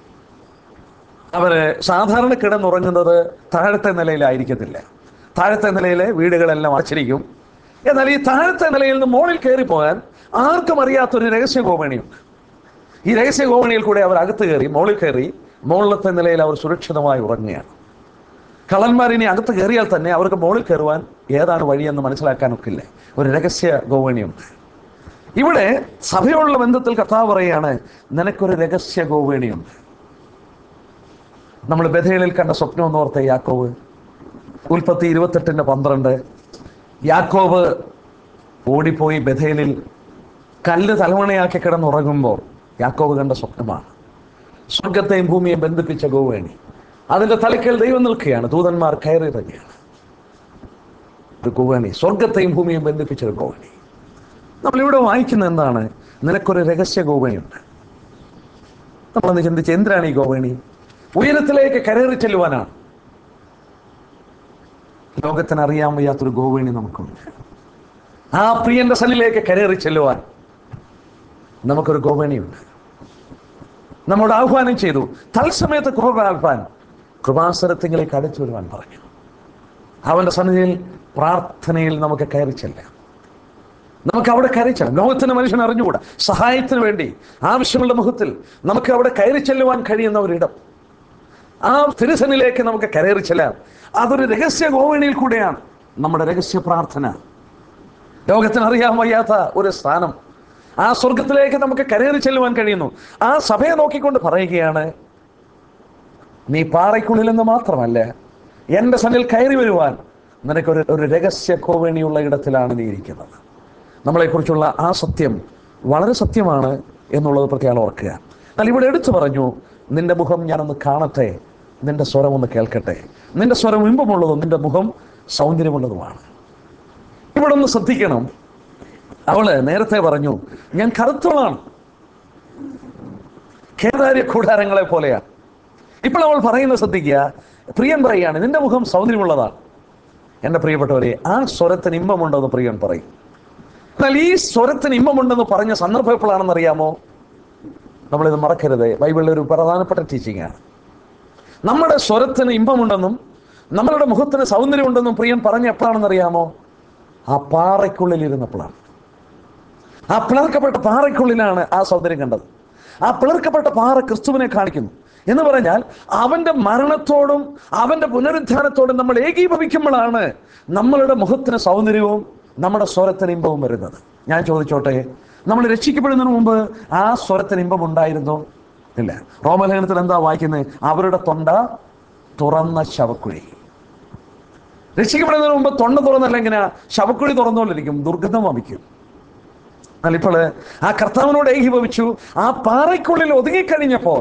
Speaker 1: അവര് സാധാരണ കിടന്നുറങ്ങുന്നത് താഴത്തെ നിലയിലായിരിക്കത്തില്ല താഴത്തെ നിലയിലെ വീടുകളെല്ലാം അടച്ചിരിക്കും എന്നാൽ ഈ താഴത്തെ നിലയിൽ നിന്ന് മുകളിൽ കയറി പോകാൻ ആർക്കും അറിയാത്തൊരു രഹസ്യ ഗോപണിയുണ്ട് ഈ രഹസ്യ ഗോപണിയിൽ കൂടെ അവർ അകത്ത് കയറി മുകളിൽ കയറി മുകളിലത്തെ നിലയിൽ അവർ സുരക്ഷിതമായി ഉറങ്ങുകയാണ് കള്ളന്മാർ ഇനി അകത്ത് കയറിയാൽ തന്നെ അവർക്ക് മുകളിൽ കയറുവാൻ ഏതാണ് വഴിയെന്ന് മനസ്സിലാക്കാനൊക്കില്ല ഒരു രഹസ്യ ഗോവേണിയുണ്ട് ഇവിടെ സഭയോടുള്ള ബന്ധത്തിൽ കഥാ പറയുകയാണ് നിനക്കൊരു രഹസ്യ ഗോവേണിയുണ്ട് നമ്മൾ ബഥേലിൽ കണ്ട സ്വപ്നം എന്ന് ഓർത്ത യാക്കോവ് ഉൽപ്പത്തി ഇരുപത്തെട്ടിന്റെ പന്ത്രണ്ട് യാക്കോവ് ഓടിപ്പോയി ബഥേലിൽ കല്ല് തലമണയാക്കി കിടന്നുറങ്ങുമ്പോൾ യാക്കോവ് കണ്ട സ്വപ്നമാണ് സ്വർഗത്തെയും ഭൂമിയെയും ബന്ധിപ്പിച്ച ഗോവേണി അതിന്റെ തലക്കൽ ദൈവം നിൽക്കുകയാണ് ദൂതന്മാർ കയറി ഇറങ്ങിയാണ് ഒരു ഗോവേണി സ്വർഗത്തെയും ഭൂമിയെയും ബന്ധിപ്പിച്ച ഒരു ഗോവേണി നമ്മളിവിടെ വായിക്കുന്ന എന്താണ് നിനക്കൊരു രഹസ്യ ഗോവേണിയുണ്ട് നമ്മളൊന്ന് ചിന്തിച്ച് എന്തിനാണ് ഈ ഗോവേണി ഉയരത്തിലേക്ക് കരേറി ചെല്ലുവാനാണ് ലോകത്തിന് അറിയാൻ വയ്യാത്തൊരു ഗോവേണി നമുക്കുണ്ട് ആ പ്രിയന്റെ സന്നിലേക്ക് കരേറി ചെല്ലുവാൻ നമുക്കൊരു ഗോവേണിയുണ്ട് നമ്മോട് ആഹ്വാനം ചെയ്തു തത്സമയത്ത് കൃപ പ്രാപിപ്പാൻ കൃപാസനത്തിലേക്ക് അടച്ചു വരുവാൻ പറഞ്ഞു അവന്റെ സന്നിധിയിൽ പ്രാർത്ഥനയിൽ നമുക്ക് കയറി ചെല്ലാം നമുക്ക് അവിടെ കയറി ചെല്ലാം ലോകത്തിന് മനുഷ്യൻ അറിഞ്ഞുകൂടാ സഹായത്തിന് വേണ്ടി ആവശ്യമുള്ള മുഖത്തിൽ നമുക്ക് അവിടെ കയറി ചെല്ലുവാൻ കഴിയുന്ന ഒരിടം ആ തിരുസനിലേക്ക് നമുക്ക് കയറി ചെല്ലാം അതൊരു രഹസ്യ ഗോവണിയിൽ കൂടെയാണ് നമ്മുടെ രഹസ്യ പ്രാർത്ഥന ലോകത്തിന് അറിയാൻ വയ്യാത്ത ഒരു സ്ഥാനം ആ സ്വർഗത്തിലേക്ക് നമുക്ക് കരേറി ചെല്ലുവാൻ കഴിയുന്നു ആ സഭയെ നോക്കിക്കൊണ്ട് പറയുകയാണ് നീ പാറയ്ക്കുള്ളിൽ നിന്ന് മാത്രമല്ല എൻ്റെ സന്നിൽ കയറി വരുവാൻ നിനക്കൊരു ഒരു രഹസ്യ കോവേണിയുള്ള ഇടത്തിലാണ് നീ ഇരിക്കുന്നത് നമ്മളെക്കുറിച്ചുള്ള ആ സത്യം വളരെ സത്യമാണ് എന്നുള്ളത് പ്രത്യേകം ഓർക്കുക എന്നാൽ ഇവിടെ എടുത്തു പറഞ്ഞു നിന്റെ മുഖം ഞാനൊന്ന് കാണട്ടെ നിന്റെ സ്വരം ഒന്ന് കേൾക്കട്ടെ നിന്റെ സ്വരം ഇമ്പമുള്ളതും നിന്റെ മുഖം സൗന്ദര്യമുള്ളതുമാണ് ഇവിടെ ഒന്ന് ശ്രദ്ധിക്കണം അവള് നേരത്തെ പറഞ്ഞു ഞാൻ കറുത്തവളാണ് കേദാര്യ കൂടാരങ്ങളെ പോലെയാണ് ഇപ്പോൾ അവൾ പറയുന്നത് ശ്രദ്ധിക്കുക പ്രിയൻ പറയുകയാണ് നിന്റെ മുഖം സൗന്ദര്യമുള്ളതാണ് എൻ്റെ പ്രിയപ്പെട്ടവരെ ആ സ്വരത്തിന് ഇമ്പമുണ്ടെന്ന് പ്രിയൻ പറയും എന്നാൽ ഈ സ്വരത്തിന് ഇമ്പമുണ്ടെന്ന് പറഞ്ഞ സന്ദർഭം എപ്പോഴാണെന്ന് അറിയാമോ നമ്മളിത് മറക്കരുത് ബൈബിളിലെ ഒരു പ്രധാനപ്പെട്ട ടീച്ചിങ്ങാണ് നമ്മുടെ സ്വരത്തിന് ഇമ്പമുണ്ടെന്നും നമ്മളുടെ മുഖത്തിന് സൗന്ദര്യമുണ്ടെന്നും പ്രിയൻ പറഞ്ഞ എപ്പോഴാണെന്ന് അറിയാമോ ആ പാറയ്ക്കുള്ളിൽ ഇരുന്നപ്പോഴാണ് ആ പിളർക്കപ്പെട്ട പാറയ്ക്കുള്ളിലാണ് ആ സൗന്ദര്യം കണ്ടത് ആ പിളർക്കപ്പെട്ട പാറ ക്രിസ്തുവിനെ കാണിക്കുന്നു എന്ന് പറഞ്ഞാൽ അവന്റെ മരണത്തോടും അവന്റെ പുനരുദ്ധാനത്തോടും നമ്മൾ ഏകീഭവിക്കുമ്പോഴാണ് നമ്മളുടെ മുഖത്തിന് സൗന്ദര്യവും നമ്മുടെ സ്വരത്തിന് ഇമ്പവും വരുന്നത് ഞാൻ ചോദിച്ചോട്ടെ നമ്മൾ രക്ഷിക്കപ്പെടുന്നതിന് മുമ്പ് ആ സ്വരത്തിന് ഇമ്പം ഉണ്ടായിരുന്നോ ഇല്ല റോമലേഖനത്തിൽ എന്താ വായിക്കുന്നത് അവരുടെ തൊണ്ട തുറന്ന ശവക്കുഴി രക്ഷിക്കപ്പെടുന്നതിന് മുമ്പ് തൊണ്ട തുറന്നല്ല ഇങ്ങനെ ശവക്കുഴി തുറന്നുകൊണ്ടിരിക്കും ദുർഗന്ധം വമിക്കും എന്നാൽ ഇപ്പോൾ ആ കർത്താവിനോട് ഏകീഭവിച്ചു ആ പാറയ്ക്കുള്ളിൽ ഒതുങ്ങിക്കഴിഞ്ഞപ്പോൾ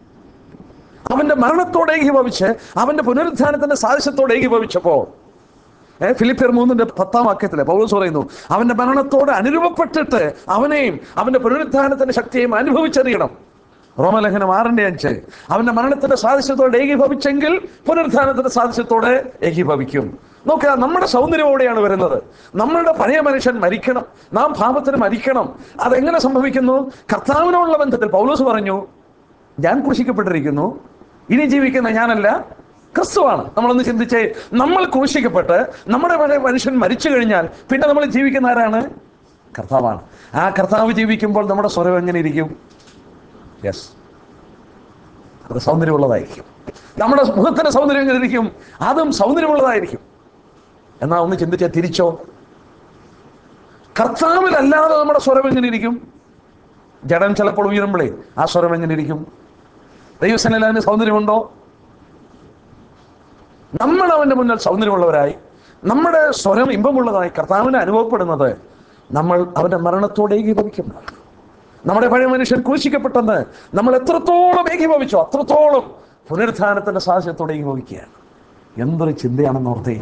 Speaker 1: അവന്റെ മരണത്തോട് ഏകീഭവിച്ച് അവന്റെ പുനരുദ്ധാനത്തിന്റെ സാദൃശ്യത്തോട് ഏകീഭവിച്ചപ്പോൾ ഏ, ഫിലിപ്പിയർ മൂന്നിന്റെ പത്താം വാക്യത്തിലെ പൗലോസ് പറയുന്നു അവന്റെ മരണത്തോട് അനുരൂപപ്പെട്ടിട്ട് അവനെയും അവന്റെ പുനരുദ്ധാനത്തിന്റെ ശക്തിയെയും അനുഭവിച്ചറിയണം റോമലേഖനം ആറിന്റെ അഞ്ച് അവന്റെ മരണത്തിന്റെ സാദൃശ്യത്തോടെ ഏകീഭവിച്ചെങ്കിൽ പുനരുദ്ധാനത്തിന്റെ സാദൃശ്യത്തോടെ ഏകീഭവിക്കും നോക്കുക നമ്മുടെ സൗന്ദര്യമോടെയാണ് വരുന്നത് നമ്മളുടെ പഴയ മനുഷ്യൻ മരിക്കണം നാം പാപത്തിന് മരിക്കണം അതെങ്ങനെ സംഭവിക്കുന്നു കർത്താവിനോടുള്ള ബന്ധത്തിൽ പൗലോസ് പറഞ്ഞു ഞാൻ ക്രൂശിക്കപ്പെട്ടിരിക്കുന്നു ഇനി ജീവിക്കുന്ന ഞാനല്ല ക്രിസ്തുവാണ് നമ്മളൊന്ന് ചിന്തിച്ചേ നമ്മൾ ക്രൂശിക്കപ്പെട്ട് നമ്മുടെ പഴയ മനുഷ്യൻ മരിച്ചു കഴിഞ്ഞാൽ പിന്നെ നമ്മൾ ജീവിക്കുന്ന ആരാണ് കർത്താവാണ് ആ കർത്താവ് ജീവിക്കുമ്പോൾ നമ്മുടെ സ്വരം എങ്ങനെ ഇരിക്കും യെസ് അത് സൗന്ദര്യമുള്ളതായിരിക്കും നമ്മുടെ മുഖത്തിന്റെ സൗന്ദര്യം എങ്ങനെ ഇരിക്കും അതും സൗന്ദര്യമുള്ളതായിരിക്കും എന്നാ ഒന്ന് ചിന്തിച്ചാൽ തിരിച്ചോ കർത്താവിലല്ലാതെ നമ്മുടെ സ്വരം എങ്ങനെ ഇരിക്കും ജഡം ചിലപ്പോൾ ഉയരുമ്പോഴേ ആ സ്വരം എങ്ങനെ ഇരിക്കും ദൈവസേനയിൽ അതിന് സൗന്ദര്യമുണ്ടോ നമ്മൾ അവന്റെ മുന്നിൽ സൗന്ദര്യമുള്ളവരായി നമ്മുടെ സ്വരം ഇമ്പമുള്ളതായി കർത്താവിന് അനുഭവപ്പെടുന്നത് നമ്മൾ അവന്റെ മരണത്തോടെ ഏകീഭവിക്കുന്നതാണ് നമ്മുടെ പഴയ മനുഷ്യൻ ക്രൂശിക്കപ്പെട്ടെന്ന് നമ്മൾ എത്രത്തോളം ഏകീഭവിച്ചോ അത്രത്തോളം പുനരുത്ഥാനത്തിന്റെ സാഹചര്യത്തോടെ ഏകീഭവിക്കുകയാണ് എന്തൊരു ചിന്തയാണെന്ന് ഓർത്തേ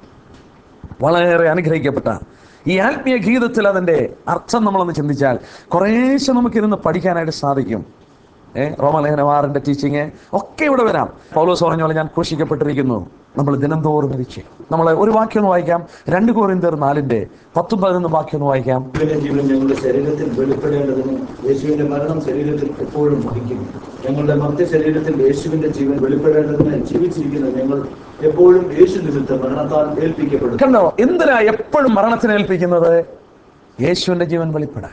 Speaker 1: വളരെ അനുഗ്രഹിക്കപ്പെട്ട ഈ ആത്മീയ ഗീതത്തിൽ അതിൻ്റെ അർത്ഥം നമ്മളൊന്ന് ചിന്തിച്ചാൽ കുറേശ്ശെ നമുക്കിരുന്ന് പഠിക്കാനായിട്ട് സാധിക്കും ഏ റോമലേഖനം ആറിൻ്റെ ടീച്ചിങ് ഒക്കെ ഇവിടെ വരാം പൗലോസ് പറഞ്ഞ പോലെ ഞാൻ ക്രൂശിക്കപ്പെട്ടിരിക്കുന്നു നമ്മൾ ദിനം തോറും മരിച്ചു നമ്മൾ ഒരു വാക്യം ഒന്ന് വായിക്കാം രണ്ട് കോരിന്തർ നാലിൻ്റെ പത്തും പതിനൊന്നും വാക്യം ഒന്ന് വായിക്കാം
Speaker 3: യേശുവിന്റെ ജീവൻ ഞങ്ങളുടെ ശരീരത്തിൽ വെളിപ്പെടേണ്ടതിന് യേശുവിന്റെ മരണം ശരീരത്തിൽ എപ്പോഴും വഹിക്കും ഞങ്ങളുടെ മധ്യ ശരീരത്തിൽ യേശുവിന്റെ ജീവൻ വെളിപ്പെടേണ്ടതിന് ജീവിച്ചിരിക്കുന്ന ഞങ്ങൾ എപ്പോഴും യേശു നിമിത്തം മരണത്താൽ ഏൽപ്പിക്കപ്പെടും
Speaker 1: കണ്ടോ എന്തിനാ എപ്പോഴും മരണത്തിന് ഏൽപ്പിക്കുന്നത് യേശുവിന്റെ ജീവൻ വെളിപ്പെടാൻ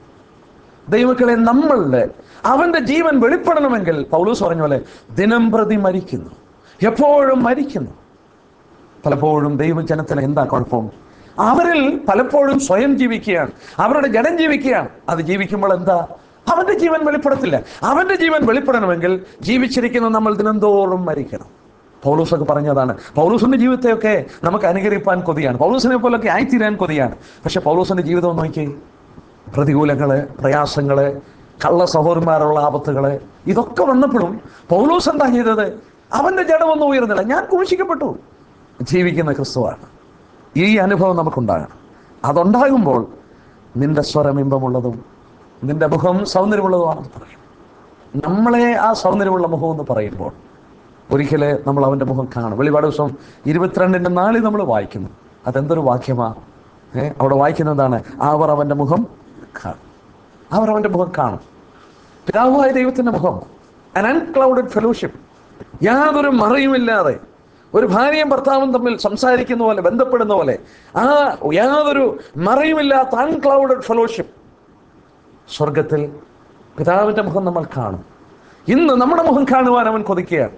Speaker 1: ദൈവക്കളെ നമ്മളുടെ അവന്റെ ജീവൻ വെളിപ്പെടണമെങ്കിൽ പൗലൂസ് പറഞ്ഞ പോലെ ദിനം പ്രതി മരിക്കുന്നു എപ്പോഴും മരിക്കുന്നു പലപ്പോഴും ദൈവജനത്തിന് എന്താ കുഴപ്പം അവരിൽ പലപ്പോഴും സ്വയം ജീവിക്കുകയാണ് അവരുടെ ജനം ജീവിക്കുകയാണ് അത് ജീവിക്കുമ്പോൾ എന്താ അവന്റെ ജീവൻ വെളിപ്പെടത്തില്ല അവന്റെ ജീവൻ വെളിപ്പെടണമെങ്കിൽ ജീവിച്ചിരിക്കുന്ന നമ്മൾ ദിനംതോറും മരിക്കണം പൗലൂസൊക്കെ പറഞ്ഞതാണ് പൗലൂസിന്റെ ജീവിതത്തെയൊക്കെ നമുക്ക് അനുകരിപ്പാൻ കൊതിയാണ് പൗലൂസിനെ പോലൊക്കെ ആയിത്തീരാൻ കൊതിയാണ് പക്ഷെ പൗലൂസിന്റെ ജീവിതം ഒന്ന് നോക്കിയേ പ്രതികൂലങ്ങള് പ്രയാസങ്ങള് കള്ള സഹോദരന്മാരുള്ള ആപത്തുകള് ഇതൊക്കെ വന്നപ്പോഴും പൗലോസ് എന്താ ചെയ്തത് അവന്റെ ജഡമൊന്നും ഉയർന്നില്ല ഞാൻ ക്രൂശിക്കപ്പെട്ടു ജീവിക്കുന്ന ക്രിസ്തുവാണ് ഈ അനുഭവം നമുക്കുണ്ടാകണം അതുണ്ടാകുമ്പോൾ നിന്റെ സ്വരം ഇമ്പമുള്ളതും നിന്റെ മുഖം സൗന്ദര്യമുള്ളതുമാണെന്ന് പറയും നമ്മളെ ആ സൗന്ദര്യമുള്ള മുഖം എന്ന് പറയുമ്പോൾ ഒരിക്കല് നമ്മൾ അവൻ്റെ മുഖം കാണും വെളിപാട് ദിവസം ഇരുപത്തിരണ്ടിൻ്റെ നാളിൽ നമ്മൾ വായിക്കുന്നു അതെന്തൊരു വാക്യമാ ഏ അവിടെ വായിക്കുന്നതാണ് അവർ അവൻ്റെ മുഖം കാണും അവർ അവൻ്റെ മുഖം കാണും പിതാവായ ദൈവത്തിൻ്റെ മുഖം അൻ അൺക്ലൗഡഡ് ഫെലോഷിപ്പ് യാതൊരു മറയുമില്ലാതെ ഒരു ഭാര്യയും ഭർത്താവും തമ്മിൽ സംസാരിക്കുന്ന പോലെ ബന്ധപ്പെടുന്ന പോലെ ആ യാതൊരു മറയുമില്ലാത്ത അൺക്ലൗഡഡ് ഫെലോഷിപ്പ് സ്വർഗത്തിൽ പിതാവിൻ്റെ മുഖം നമ്മൾ കാണും ഇന്ന് നമ്മുടെ മുഖം കാണുവാൻ അവൻ കൊതിക്കുകയാണ്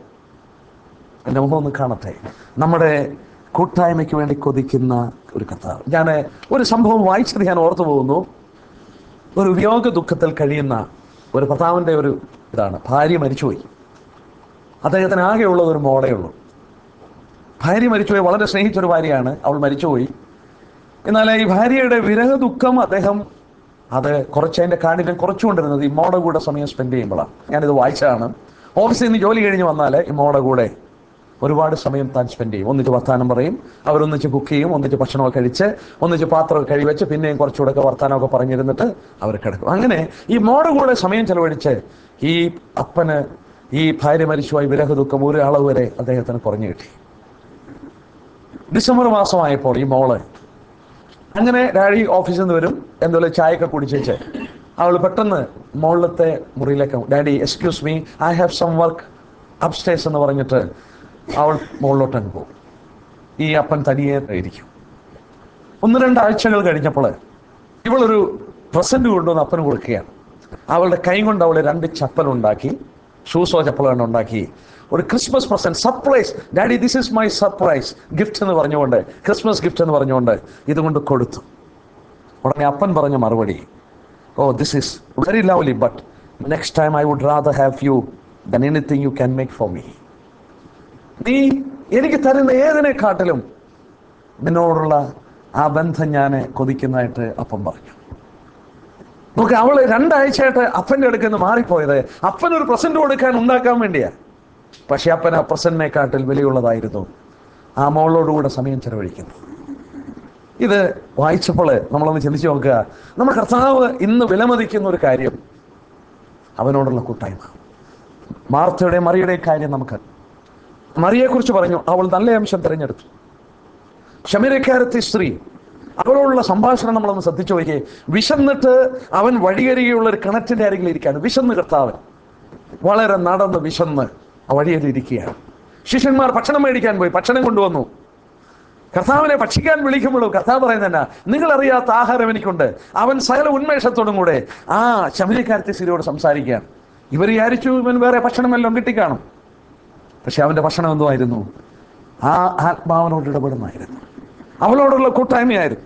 Speaker 1: എൻ്റെ മുഖം ഒന്ന് കാണട്ടെ നമ്മുടെ കൂട്ടായ്മയ്ക്ക് വേണ്ടി കൊതിക്കുന്ന ഒരു കർത്താവ് ഞാൻ ഒരു സംഭവം വായിച്ചത് ഞാൻ ഓർത്തു പോകുന്നു ഒരു വിയോഗ ദുഃഖത്തിൽ കഴിയുന്ന ഒരു ഭർത്താവിൻ്റെ ഒരു ഇതാണ് ഭാര്യ മരിച്ചുപോയി അദ്ദേഹത്തിന് ആകെയുള്ളത് ഒരു മോളേ ഉള്ളൂ ഭാര്യ മരിച്ചുപോയി വളരെ സ്നേഹിച്ചൊരു ഭാര്യയാണ് അവൾ മരിച്ചുപോയി എന്നാൽ ഈ ഭാര്യയുടെ വിരഹ ദുഃഖം അദ്ദേഹം അത് കുറച്ചതിൻ്റെ കാഠിന്യം കുറച്ചുകൊണ്ടിരുന്നത് ഈ മോടെ കൂടെ സമയം സ്പെൻഡ് ചെയ്യുമ്പോഴാണ് ഞാനിത് വായിച്ചതാണ് ഓഫീസിൽ നിന്ന് ജോലി കഴിഞ്ഞ് വന്നാൽ ഈ മോടെ കൂടെ ഒരുപാട് സമയം താൻ സ്പെൻഡ് ചെയ്യും ഒന്നിച്ച് വർത്താനം പറയും അവരൊന്നിച്ച് കുക്ക് ചെയ്യും ഒന്നിച്ച് ഭക്ഷണമൊക്കെ കഴിച്ച് ഒന്നിച്ച് പാത്രമൊക്കെ കഴിവെച്ച് പിന്നെയും കുറച്ചുകൂടെ വർത്താനമൊക്കെ പറഞ്ഞിരുന്നിട്ട് അവർ കിടക്കും അങ്ങനെ ഈ മോടെ കൂടെ സമയം ചെലവഴിച്ച് ഈ അപ്പന് ഈ ഭാര്യ മരിച്ചുപോയി വിരഹ ദുഃഖം ഒരു അളവ് വരെ അദ്ദേഹത്തിന് കുറഞ്ഞു കിട്ടി ഡിസംബർ മാസമായപ്പോൾ ഈ മോള് അങ്ങനെ ഡാഡി ഓഫീസിൽ നിന്ന് വരും എന്തുപോലെ ചായയൊക്കെ കുടിച്ചേച്ച് അവൾ പെട്ടെന്ന് മുകളിലത്തെ മുറിയിലേക്ക് daddy excuse me I have some work upstairs എന്ന് പറഞ്ഞിട്ട് അവൾ മുകളിലോട്ട് അങ്ങ് പോകും ഈ അപ്പൻ തനിയെ ഇരിക്കും ഒന്ന് രണ്ടാഴ്ചകൾ കഴിഞ്ഞപ്പോൾ ഇവളൊരു പ്രസന്റ് കൊണ്ടുവന്ന് അപ്പന് കൊടുക്കുകയാണ് അവളുടെ കൈ കൊണ്ട് അവൾ രണ്ട് ചപ്പലുണ്ടാക്കി ഷൂസോ ചപ്പലോ കണ്ട് ഉണ്ടാക്കി ഒരു Christmas present surprise daddy this is my surprise gift എന്ന് പറഞ്ഞുകൊണ്ട് ക്രിസ്മസ് ഗിഫ്റ്റ് എന്ന് പറഞ്ഞുകൊണ്ട് ഇതുകൊണ്ട് കൊടുത്തു ഉടനെ അപ്പൻ പറഞ്ഞ മറുപടി oh this is very lovely but next time I would rather have you than anything you can make for me നീ എനിക്ക് തരുന്ന ഏതിനെക്കാട്ടിലും നിന്നോടുള്ള ആ ബന്ധം ഞാൻ കൊതിക്കുന്നതായിട്ട് അപ്പം പറഞ്ഞു നോക്ക് അവള് രണ്ടാഴ്ചയായിട്ട് അപ്പൻ്റെ അടുക്കൽ നിന്ന് മാറിപ്പോയത് അപ്പൻ ഒരു പ്രസന്റ് കൊടുക്കാൻ ഉണ്ടാക്കാൻ വേണ്ടിയാ പക്ഷെ അപ്പൻ ആ പ്രസന്റിനെക്കാട്ടിൽ വിലയുള്ളതായിരുന്നു ആ മോളോടുകൂടെ സമയം ചെലവഴിക്കുന്നു ഇത് വായിച്ചപ്പോൾ നമ്മളൊന്ന് ചിന്തിച്ചു നോക്കുക നമ്മുടെ കർത്താവ് ഇന്ന് വിലമതിക്കുന്ന ഒരു കാര്യം അവനോടുള്ള കൂട്ടായ്മ മാർത്തയുടെ മറിയുടെ കാര്യം നമുക്ക് മറിയെക്കുറിച്ച് പറഞ്ഞു അവൾ നല്ല അംശം തിരഞ്ഞെടുത്തു ക്ഷമിരക്കാരത്തെ സ്ത്രീ അവളോടുള്ള സംഭാഷണം നമ്മളൊന്ന് ശ്രദ്ധിച്ചു നോക്കിയേ വിശന്നിട്ട് അവൻ വഴിയരികെയുള്ള ഒരു കിണറ്റിന്റെ അരികിൽ ഇരിക്കുകയാണ് വിശന്ന് കർത്താവൻ വളരെ നടന്ന് വിശന്ന് ആ വഴിയിൽ ഇരിക്കുകയാണ് ശിഷ്യന്മാർ ഭക്ഷണം മേടിക്കാൻ പോയി ഭക്ഷണം കൊണ്ടുവന്നു കർത്താവിനെ ഭക്ഷിക്കാൻ വിളിക്കുമ്പോഴും കർത്താവ് പറയുന്നതന്നെ നിങ്ങൾ അറിയാത്ത ആഹാരം എനിക്കുണ്ട് അവൻ സകല ഉന്മേഷത്തോടും കൂടെ ആ ശമരിക്കാരത്തെ സ്ത്രീയോട് സംസാരിക്കുകയാണ് ഇവർ വിചാരിച്ചു ഇവൻ വേറെ ഭക്ഷണം എല്ലാം കിട്ടിക്കാണും പക്ഷെ അവന്റെ ഭക്ഷണം എന്തുമായിരുന്നു ആ ആത്മാവിനോട് ഇടപെടുന്നതായിരുന്നു അവളോടുള്ള കൂട്ടായ്മയായിരുന്നു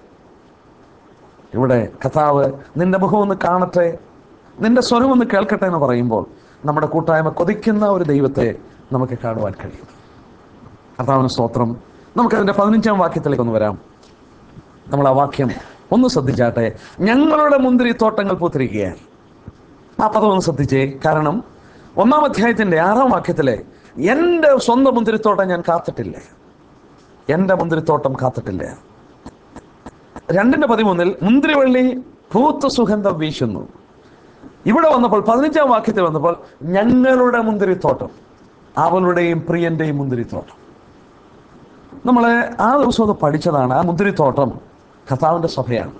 Speaker 1: ഇവിടെ കഥാവ് നിന്റെ മുഖം ഒന്ന് കാണട്ടെ നിന്റെ സ്വരം ഒന്ന് കേൾക്കട്ടെ എന്ന് പറയുമ്പോൾ നമ്മുടെ കൂട്ടായ്മ കൊതിക്കുന്ന ഒരു ദൈവത്തെ നമുക്ക് കാണുവാൻ കഴിയും കർത്താവിന് സ്തോത്രം നമുക്കതിൻ്റെ പതിനഞ്ചാം വാക്യത്തിലേക്ക് ഒന്ന് വരാം നമ്മൾ ആ വാക്യം ഒന്ന് ശ്രദ്ധിച്ചാട്ടെ ഞങ്ങളുടെ മുന്തിരിത്തോട്ടങ്ങൾ പൂത്തിരിക്കുകയാണ് ആ പദം ഒന്ന് ശ്രദ്ധിച്ചേ കാരണം ഒന്നാം അധ്യായത്തിന്റെ ആറാം വാക്യത്തിലെ എൻ്റെ സ്വന്തം മുന്തിരിത്തോട്ടം ഞാൻ കാത്തിട്ടില്ല എൻ്റെ മുന്തിരിത്തോട്ടം കാത്തിട്ടില്ല രണ്ടിന്റെ പതിമൂന്നിൽ മുന്തിരിവള്ളി പൂത്ത സുഗന്ധം വീശുന്നു ഇവിടെ വന്നപ്പോൾ പതിനഞ്ചാം വാക്യത്തിൽ വന്നപ്പോൾ ഞങ്ങളുടെ മുന്തിരിത്തോട്ടം അവളുടെയും പ്രിയന്റെയും മുന്തിരിത്തോട്ടം നമ്മൾ ആ ദിവസം അത് പഠിച്ചതാണ് ആ മുന്തിരിത്തോട്ടം കർത്താവിന്റെ സഭയാണ്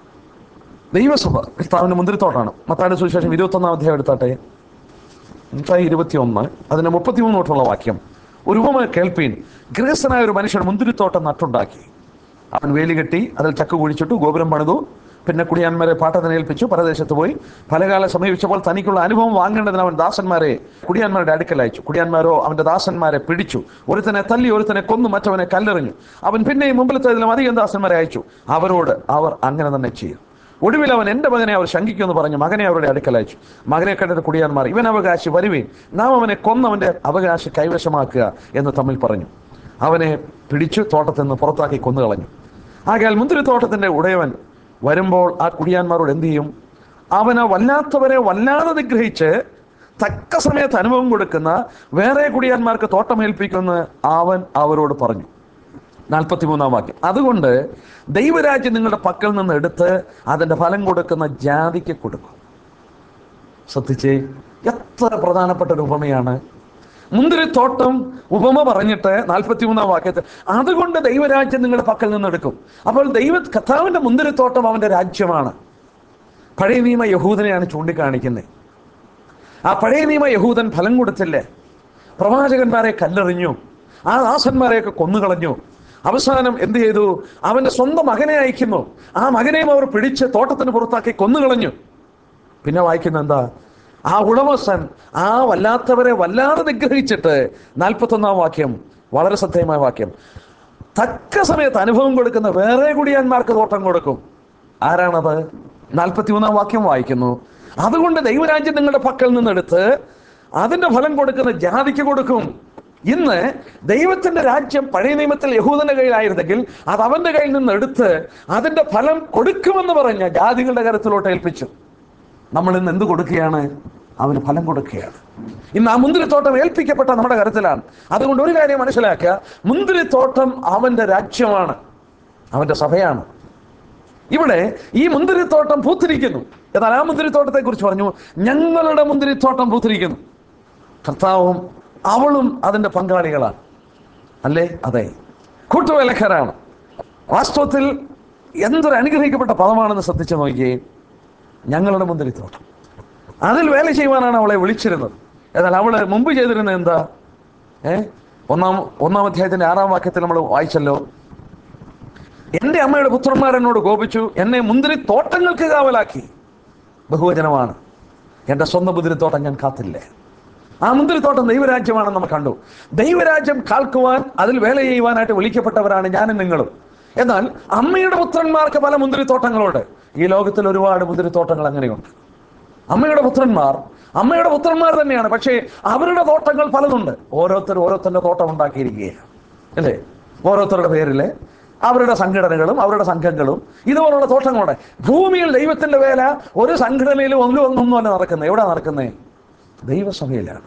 Speaker 1: ദൈവസഭ കർത്താവിന്റെ മുന്തിരിത്തോട്ടാണ് മത്തായുടെ സുവിശേഷം ഇരുപത്തൊന്നാം അധ്യായം എടുത്താട്ടെ മത്തായി ഇരുപത്തിയൊന്ന് അതിന്റെ മുപ്പത്തിമൂന്ന് തൊട്ടുള്ള വാക്യം ഒരു ഉപമ കേൾപ്പീൻ ഗൃഹസ്ഥനായ ഒരു മനുഷ്യൻ മുന്തിരിത്തോട്ടം നട്ടുണ്ടാക്കി അവൻ വേലി കെട്ടി അതിൽ ചക്ക കുഴിച്ചിട്ടു ഗോപുരം പണിതു പിന്നെ കുടിയാന്മാരെ പാട്ടത്തിന് ഏൽപ്പിച്ചു പരദേശത്ത് പോയി ഫലകാലം സമീപിച്ചപ്പോൾ തനിക്കുള്ള അനുഭവം വാങ്ങേണ്ടതിന് അവൻ ദാസന്മാരെ കുടിയാന്മാരുടെ അടുക്കൽ അയച്ചു കുടിയാന്മാരോ അവന്റെ ദാസന്മാരെ പിടിച്ചു ഒരുത്തനെ തല്ലി ഒരുത്തനെ കൊന്നു മറ്റവനെ കല്ലെറിഞ്ഞു അവൻ പിന്നെയും മുമ്പിലത്തേതിലും അധികം ദാസന്മാരെ അയച്ചു അവരോട് അവർ അങ്ങനെ തന്നെ ചെയ്യും ഒടുവിൽ അവൻ എൻ്റെ മകനെ അവർ ശങ്കിക്കുമെന്ന് പറഞ്ഞ് മകനെ അവരുടെ അടുക്കൽ അയച്ചു മകനെ കണ്ടിട്ട് കുടിയാന്മാർ ഇവൻ അവകാശി വരുവീൻ നാം അവനെ കൊന്നവന്റെ അവകാശി കൈവശമാക്കുക എന്ന് തമ്മിൽ പറഞ്ഞു അവനെ പിടിച്ചു തോട്ടത്തിൽ നിന്ന് പുറത്താക്കി കൊന്നുകളഞ്ഞു ആകയാൽ മുന്തിരിത്തോട്ടത്തിന്റെ ഉടയവൻ വരുമ്പോൾ ആ കുടിയാന്മാരോട് എന്ത് ചെയ്യും അവന് വല്ലാത്തവരെ വല്ലാതെ നിഗ്രഹിച്ച് തക്ക സമയത്ത് അനുഭവം കൊടുക്കുന്ന വേറെ കുടിയാന്മാർക്ക് തോട്ടമേൽപ്പിക്കുമെന്ന് അവൻ അവരോട് പറഞ്ഞു നാൽപ്പത്തിമൂന്നാം വാക്യം അതുകൊണ്ട് ദൈവരാജ്യം നിങ്ങളുടെ പക്കൽ നിന്ന് എടുത്ത് അതിന്റെ ഫലം കൊടുക്കുന്ന ജാതിക്ക് കൊടുക്കും ശ്രദ്ധിച്ചേ എത്ര പ്രധാനപ്പെട്ട ഒരു ഉപമയാണ് മുന്തിരിത്തോട്ടം ഉപമ പറഞ്ഞിട്ട് നാൽപ്പത്തിമൂന്നാം വാക്യത്തിൽ അതുകൊണ്ട് ദൈവരാജ്യം നിങ്ങളുടെ പക്കൽ നിന്ന് എടുക്കും അപ്പോൾ ദൈവ കഥാവിന്റെ മുന്തിരിത്തോട്ടം അവന്റെ രാജ്യമാണ് പഴയ നിയമ യഹൂദനെയാണ് ചൂണ്ടിക്കാണിക്കുന്നത് ആ പഴയ നിയമ യഹൂദൻ ഫലം കൊടുത്തില്ലേ പ്രവാചകന്മാരെ കല്ലെറിഞ്ഞു ആ ദാസന്മാരെയൊക്കെ കൊന്നുകളഞ്ഞു അവസാനം എന്ത് ചെയ്തു അവന്റെ സ്വന്തം മകനെ അയക്കുന്നു ആ മകനെയും അവർ പിടിച്ച് തോട്ടത്തിന് പുറത്താക്കി കൊന്നുകളഞ്ഞു പിന്നെ വായിക്കുന്ന എന്താ ആ ഉടമസ്ഥൻ ആ വല്ലാത്തവരെ വല്ലാതെ നിഗ്രഹിച്ചിട്ട് നാൽപ്പത്തൊന്നാം വാക്യം വളരെ ശ്രദ്ധേയമായ വാക്യം തക്ക സമയത്ത് അനുഭവം കൊടുക്കുന്ന വേറെ കുടിയാന്മാർക്ക് തോട്ടം കൊടുക്കും ആരാണത് നാൽപ്പത്തിമൂന്നാം വാക്യം വായിക്കുന്നു അതുകൊണ്ട് ദൈവരാജ്യം നിങ്ങളുടെ പക്കൽ നിന്നെടുത്ത് അതിന്റെ ഫലം കൊടുക്കുന്ന ജാതിക്ക് കൊടുക്കും ഇന്ന് ദൈവത്തിന്റെ രാജ്യം പഴയ നിയമത്തിൽ യഹൂദന്റെ കയ്യിലായിരുന്നെങ്കിൽ അത് അവന്റെ കയ്യിൽ നിന്ന് എടുത്ത് അതിന്റെ ഫലം കൊടുക്കുമെന്ന് പറഞ്ഞ ജാതികളുടെ കരത്തിലോട്ട് ഏൽപ്പിച്ചു നമ്മൾ ഇന്ന് എന്ത് കൊടുക്കുകയാണ് അവന് ഫലം കൊടുക്കുകയാണ് ഇന്ന് ആ മുന്തിരിത്തോട്ടം ഏൽപ്പിക്കപ്പെട്ട നമ്മുടെ കരത്തിലാണ് അതുകൊണ്ട് ഒരു കാര്യം മനസ്സിലാക്കുക മുന്തിരിത്തോട്ടം അവന്റെ രാജ്യമാണ് അവന്റെ സഭയാണ് ഇവിടെ ഈ മുന്തിരിത്തോട്ടം പൂത്തിരിക്കുന്നു എന്നാൽ ആ മുന്തിരിത്തോട്ടത്തെ കുറിച്ച് പറഞ്ഞു ഞങ്ങളുടെ മുന്തിരിത്തോട്ടം പൂത്തിരിക്കുന്നു കർത്താവും അവളും അതിന്റെ പങ്കാളികളാണ് അല്ലേ അതെ കൂട്ടുവേലക്കാരാണ് വാസ്തവത്തിൽ എന്തൊരു അനുഗ്രഹിക്കപ്പെട്ട പദമാണെന്ന് ശ്രദ്ധിച്ചു നോക്കിയേ ഞങ്ങളുടെ മുന്തിരിത്തോട്ടം അതിൽ വേല ചെയ്യുവാനാണ് അവളെ വിളിച്ചിരുന്നത് എന്നാൽ അവള് മുമ്പ് ചെയ്തിരുന്നത് എന്താ ഏ ഒന്നാം ഒന്നാം അധ്യായത്തിന്റെ ആറാം വാക്യത്തിൽ നമ്മൾ വായിച്ചല്ലോ എന്റെ അമ്മയുടെ പുത്രന്മാർ എന്നോട് കോപിച്ചു എന്നെ മുന്തിരി തോട്ടങ്ങൾക്ക് കാവലാക്കി ബഹുവചനമാണ് എന്റെ സ്വന്തം മുന്തിരിത്തോട്ടം ഞാൻ കാത്തില്ലേ ആ മുന്തിരിത്തോട്ടം ദൈവരാജ്യമാണെന്ന് നമ്മൾ കണ്ടു ദൈവരാജ്യം കാൽക്കുവാൻ അതിൽ വേല ചെയ്യുവാനായിട്ട് വിളിക്കപ്പെട്ടവരാണ് ഞാനും നിങ്ങളും എന്നാൽ അമ്മയുടെ പുത്രന്മാർക്ക് പല മുന്തിരിത്തോട്ടങ്ങളുണ്ട് ഈ ലോകത്തിൽ ഒരുപാട് മുന്തിരിത്തോട്ടങ്ങൾ അങ്ങനെയുണ്ട് അമ്മയുടെ പുത്രന്മാർ അമ്മയുടെ പുത്രന്മാർ തന്നെയാണ് പക്ഷേ അവരുടെ തോട്ടങ്ങൾ പലതുണ്ട് ഓരോരുത്തർ ഓരോരുത്തരുടെ തോട്ടം ഉണ്ടാക്കിയിരിക്കുകയാണ് അല്ലേ ഓരോരുത്തരുടെ പേരില് അവരുടെ സംഘടനകളും അവരുടെ സംഘങ്ങളും ഇതുപോലുള്ള തോട്ടങ്ങളുണ്ട് ഭൂമിയിൽ ദൈവത്തിന്റെ വേല ഒരു സംഘടനയിലും ഒന്നും ഒന്നും അല്ല നടക്കുന്നത് എവിടെ നടക്കുന്നത് ദൈവസഭയിലാണ്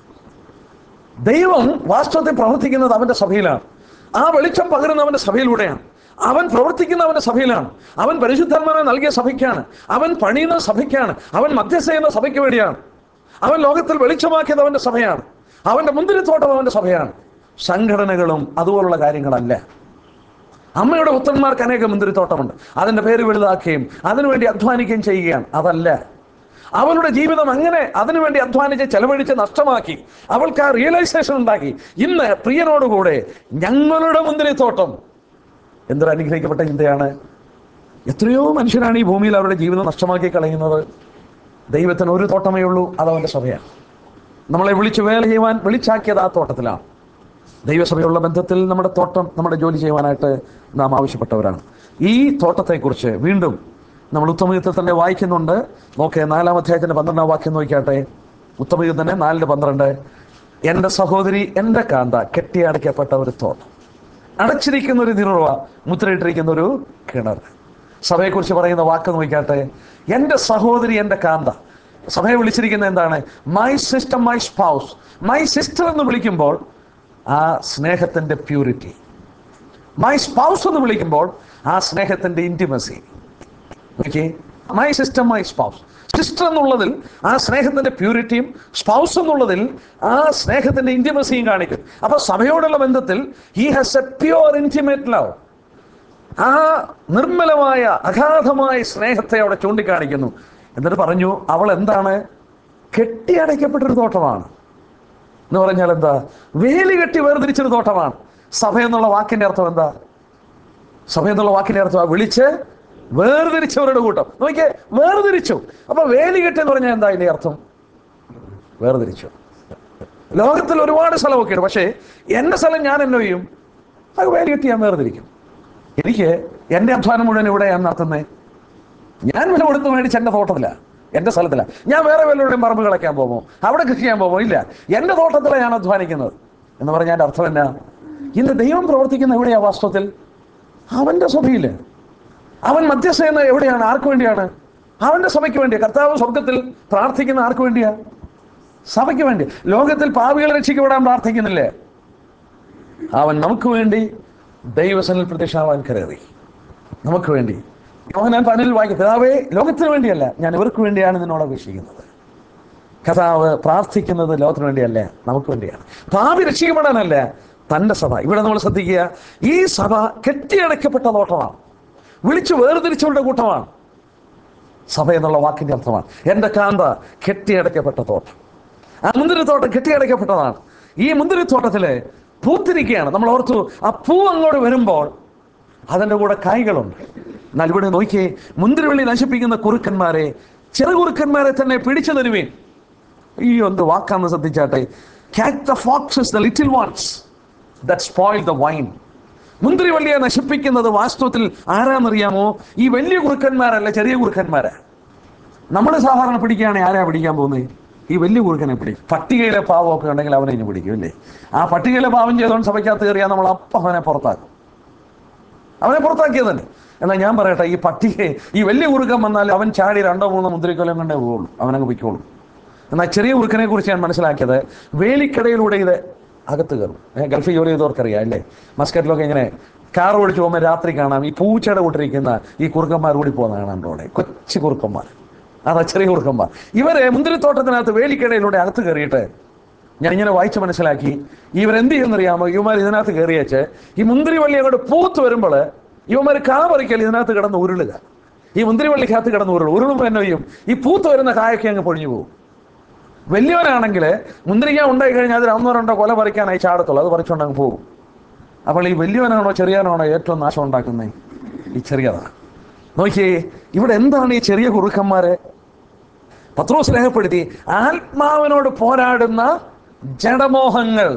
Speaker 1: ദൈവം വാസ്തവത്തിൽ പ്രവർത്തിക്കുന്നത് അവന്റെ സഭയിലാണ് ആ വെളിച്ചം പകരുന്നവന്റെ സഭയിലൂടെയാണ് അവൻ പ്രവർത്തിക്കുന്നവന്റെ സഭയിലാണ് അവൻ പരിശുദ്ധാത്മാവിനെ നൽകിയ സഭയ്ക്കാണ് അവൻ പണിയുന്ന സഭയ്ക്കാണ് അവൻ മധ്യസ്ഥ ചെയ്യുന്ന സഭയ്ക്ക് വേണ്ടിയാണ് അവൻ ലോകത്തിൽ വെളിച്ചമാക്കിയത് അവന്റെ സഭയാണ് അവന്റെ മുന്തിരിത്തോട്ടം അവന്റെ സഭയാണ് സംഘടനകളും അതുപോലുള്ള കാര്യങ്ങളല്ല അമ്മയുടെ പുത്രന്മാർക്ക് അനേക മുന്തിരിത്തോട്ടമുണ്ട് അതിന്റെ പേര് വലുതാക്കുകയും അതിനുവേണ്ടി അധ്വാനിക്കുകയും ചെയ്യുകയാണ് അതല്ല അവളുടെ ജീവിതം അങ്ങനെ അതിനുവേണ്ടി അധ്വാനിച്ച് ചെലവഴിച്ച് നഷ്ടമാക്കി അവൾക്ക് ആ റിയലൈസേഷൻ ഉണ്ടാക്കി ഇന്ന് പ്രിയനോടുകൂടെ ഞങ്ങളുടെ മുന്തിരിത്തോട്ടം എന്തൊരു അനുഗ്രഹിക്കപ്പെട്ട ചിന്തയാണ് എത്രയോ മനുഷ്യരാണ് ഈ ഭൂമിയിൽ അവരുടെ ജീവിതം നഷ്ടമാക്കി കളയുന്നത് ദൈവത്തിന് ഒരു തോട്ടമേ ഉള്ളൂ അത് അവന്റെ സഭയാണ് നമ്മളെ വിളിച്ച് വേല ചെയ്യുവാൻ വിളിച്ചാക്കിയത് ആ തോട്ടത്തിലാണ് ദൈവസഭയുള്ള ബന്ധത്തിൽ നമ്മുടെ തോട്ടം നമ്മുടെ ജോലി ചെയ്യുവാനായിട്ട് നാം ആവശ്യപ്പെട്ടവരാണ് ഈ തോട്ടത്തെക്കുറിച്ച് വീണ്ടും നമ്മൾ ഉത്തമയുദ്ധത്തിൽ തന്നെ വായിക്കുന്നുണ്ട് നോക്കേ നാലാം അധ്യായത്തിന്റെ പന്ത്രണ്ടാം വാക്യം നോക്കിയാട്ടെ ഉത്തമയുദ്ധം തന്നെ നാലിന്റെ പന്ത്രണ്ട് എൻ്റെ സഹോദരി എൻ്റെ കാന്ത കെട്ടിയടയ്ക്കപ്പെട്ട ഒരു തോട്ടം അടച്ചിരിക്കുന്ന ഒരു നിറവ മുദ്രയിട്ടിരിക്കുന്ന ഒരു കിണർ സഭയെക്കുറിച്ച് പറയുന്ന വാക്ക് നോക്കിയാട്ടെ എൻ്റെ സഹോദരി എൻ്റെ കാന്ത സഭയെ വിളിച്ചിരിക്കുന്നത് എന്താണ് my sister my spouse my sister എന്ന് വിളിക്കുമ്പോൾ ആ സ്നേഹത്തിന്റെ പ്യൂരിറ്റി മൈ സ്പൗസ് എന്ന് വിളിക്കുമ്പോൾ ആ സ്നേഹത്തിന്റെ intimacy okay my sister my spouse sister എന്നുള്ളതിൽ ആ സ്നേഹത്തിന്റെ പ്യൂരിറ്റിയും സ്പൗസ് എന്നുള്ളതിൽ ആ സ്നേഹത്തിന്റെ ഇന്റിമസിയും കാണിക്കും അപ്പൊ സഭയോടുള്ള ബന്ധത്തിൽ he has a pure intimate love ആ നിർമ്മലമായ അഗാധമായ സ്നേഹത്തെ അവിടെ ചൂണ്ടിക്കാണിക്കുന്നു എന്നിട്ട് പറഞ്ഞു അവൾ എന്താണ് കെട്ടിയടയ്ക്കപ്പെട്ടൊരു തോട്ടമാണ് എന്ന് പറഞ്ഞാൽ എന്താ വേലി കെട്ടി വേർതിരിച്ചൊരു തോട്ടമാണ് സഭ എന്നുള്ള വാക്കിന്റെ അർത്ഥം എന്താ സഭ എന്നുള്ള വാക്കിന്റെ അർത്ഥം ആ വിളിച്ച് വേർതിരിച്ചവരുടെ കൂട്ടം നോക്കിയേ വേർതിരിച്ചു അപ്പൊ വേലി കെട്ടി എന്ന് പറഞ്ഞാൽ എന്താ ഇതിന്റെ അർത്ഥം വേർതിരിച്ചു ലോകത്തിൽ ഒരുപാട് സ്ഥലമൊക്കെ ഉണ്ട് പക്ഷേ എന്റെ സ്ഥലം ഞാൻ എന്നെ ചെയ്യും അത് വേലി കെട്ടി ഞാൻ വേർതിരിക്കും എനിക്ക് എന്റെ അധ്വാനം മുഴുവൻ ഇവിടെ ഞാൻ നടത്തുന്നേ ഞാൻ വില കൊടുത്ത് മേടിച്ച് എന്റെ തോട്ടത്തിലാണ് എന്റെ സ്ഥലത്തിലാണ് ഞാൻ വേറെ വല്ലവരുടെയും പറമ്പ് കളയ്ക്കാൻ പോകുമോ അവിടെ കൃഷി ചെയ്യാൻ പോകുമോ ഇല്ല എന്റെ തോട്ടത്തിലാണ് ഞാൻ അധ്വാനിക്കുന്നത് എന്ന് പറഞ്ഞാൽ എൻ്റെ അർത്ഥം എന്നാ ഇന്ന് ദൈവം പ്രവർത്തിക്കുന്ന എവിടെയാ വാസ്തവത്തിൽ അവന്റെ സഭയില് അവൻ മധ്യസ്ഥ എന്ന എവിടെയാണ് ആർക്ക് വേണ്ടിയാണ് അവന്റെ സഭയ്ക്ക് വേണ്ടി കർത്താവ് സ്വർഗത്തിൽ പ്രാർത്ഥിക്കുന്ന ആർക്ക് വേണ്ടിയാ സഭയ്ക്ക് വേണ്ടി ലോകത്തിൽ പാപികളെ രക്ഷിക്കപ്പെടാൻ പ്രാർത്ഥിക്കുന്നില്ലേ അവൻ നമുക്ക് വേണ്ടി ദൈവസനിൽ പ്രത്യക്ഷമാവാൻ കയറി നമുക്ക് വേണ്ടി യോഹനാൻ പനിൽ വായിക്കും പിതാവേ ലോകത്തിന് വേണ്ടിയല്ല ഞാൻ ഇവർക്ക് വേണ്ടിയാണ് നിന്നോട് അപേക്ഷിക്കുന്നത് കഥാവ് പ്രാർത്ഥിക്കുന്നത് ലോകത്തിന് വേണ്ടിയല്ല നമുക്ക് വേണ്ടിയാണ് പാപി രക്ഷിക്കപ്പെടാനല്ല തന്റെ സഭ ഇവിടെ നമ്മൾ ശ്രദ്ധിക്കുക ഈ സഭ കെട്ടിയടയ്ക്കപ്പെട്ട തോട്ടമാണ് വിളിച്ചു വേർതിരിച്ചവരുടെ കൂട്ടമാണ് സഭ എന്നുള്ള വാക്കിന്റെ അർത്ഥമാണ് എൻ്റെ കാന്ത കെട്ടിയടയ്ക്കപ്പെട്ട തോട്ടം ആ മുന്തിരിത്തോട്ടം കെട്ടിയടയ്ക്കപ്പെട്ടതാണ് ഈ മുന്തിരിത്തോട്ടത്തില് പൂത്തിരിക്കുകയാണ് നമ്മൾ ഓർത്തു ആ പൂ അങ്ങോട്ട് വരുമ്പോൾ അതിൻ്റെ കൂടെ കായ്കളുണ്ട് എന്നാൽ ഇവിടെ നോക്കിയേ മുന്തിരിവള്ളി നശിപ്പിക്കുന്ന കുറുക്കന്മാരെ ചെറുകുറുക്കന്മാരെ തന്നെ പിടിച്ചു തരുവേൻ ഈ എന്ത് വാക്കാന്ന് ശ്രദ്ധിച്ചാട്ടെ catch the foxes the little ones that spoil the vine മുന്തിരിവള്ളിയെ നശിപ്പിക്കുന്നത് വാസ്തവത്തിൽ ആരാന്നറിയാമോ ഈ വലിയ കുറുക്കന്മാരല്ല ചെറിയ കുറുക്കന്മാരാ നമ്മൾ സാധാരണ പിടിക്കുകയാണെങ്കിൽ ആരാ പിടിക്കാൻ പോകുന്നത് ഈ വലിയ കുറുക്കനെ പിടിക്കും പട്ടികയിലെ പാവമൊക്കെ ഉണ്ടെങ്കിൽ അവനെ ഇനി പിടിക്കും അല്ലേ ആ പട്ടികയിലെ പാവം ചെയ്തോണ്ട് സഭയ്ക്കകത്ത് കയറിയാൽ നമ്മൾ അപ്പം അവനെ പുറത്താക്കും അവനെ പുറത്താക്കിയത് തന്നെ എന്നാൽ ഞാൻ പറയട്ടെ ഈ പട്ടികയെ ഈ വലിയ കുറുക്കൻ വന്നാൽ അവൻ ചാടി രണ്ടോ മൂന്നോ മുന്തിരിക്കൊല്ലം കൊണ്ടേ പോവുള്ളൂ അവനങ്ങ് പൊയ്ക്കോളും എന്നാൽ ചെറിയ കുറുക്കനെ കുറിച്ച് ഞാൻ മനസ്സിലാക്കിയത് വേലിക്കടയിലൂടെ ഇത് അകത്ത് കയറും ഏ, ഗൾഫിൽ ജോലി ചെയ്തവർക്കറിയാം അല്ലേ മസ്കറ്റിലൊക്കെ ഇങ്ങനെ കാർ ഓടിച്ച് പോകുമ്പോൾ രാത്രി കാണാം ഈ പൂച്ചയുടെ കൂട്ടിരിക്കുന്ന ഈ കുറുക്കന്മാർ ഓടി പോകുന്ന കാണാൻ റോഡെ കൊച്ചു കുറുക്കന്മാർ അതാ ചെറിയ കുറുക്കന്മാർ ഇവരെ മുന്തിരിത്തോട്ടത്തിനകത്ത് വേലിക്കടയിലൂടെ അകത്ത് കയറിയിട്ട് ഞാൻ ഇങ്ങനെ വായിച്ച് മനസ്സിലാക്കി ഇവരെന്ത് ചെയ്യുന്നറിയാമോ ഇവന്മാർ ഇതിനകത്ത് കയറിയച്ച് ഈ മുന്തിരി വള്ളി അങ്ങോട്ട് പൂത്ത് വരുമ്പോൾ ഇവന്മാർ കാ പറിക്കൽ ഇതിനകത്ത് കിടന്ന് ഉരുളുക ഈ മുന്തിരി വള്ളിക്കകത്ത് കിടന്ന് ഉരുളും ഉരുളുമ്പോൾ എന്നെ ചെയ്യും ഈ പൂത്ത് വരുന്ന കായൊക്കെ അങ്ങ് പൊഴിഞ്ഞു പോകും വലിയവനാണെങ്കിൽ മുന്തിരിക്ക ഉണ്ടായി കഴിഞ്ഞാൽ അതിൽ ഒന്നോ രണ്ടോ കൊല പറിക്കാനായി ചാടത്തുള്ളൂ അത് പറിച്ചുകൊണ്ട് അങ്ങ് പോകും അപ്പോൾ ഈ വലിയവനാണോ ചെറിയവനാണോ ഏറ്റവും നാശം ഉണ്ടാക്കുന്നത് ഈ ചെറിയതാണ് നോക്കിയേ ഇവിടെ എന്താണ് ഈ ചെറിയ കുറുക്കന്മാരെ പത്രോസ് രേഖപ്പെടുത്തി ആത്മാവിനോട് പോരാടുന്ന ജഡമോഹങ്ങൾ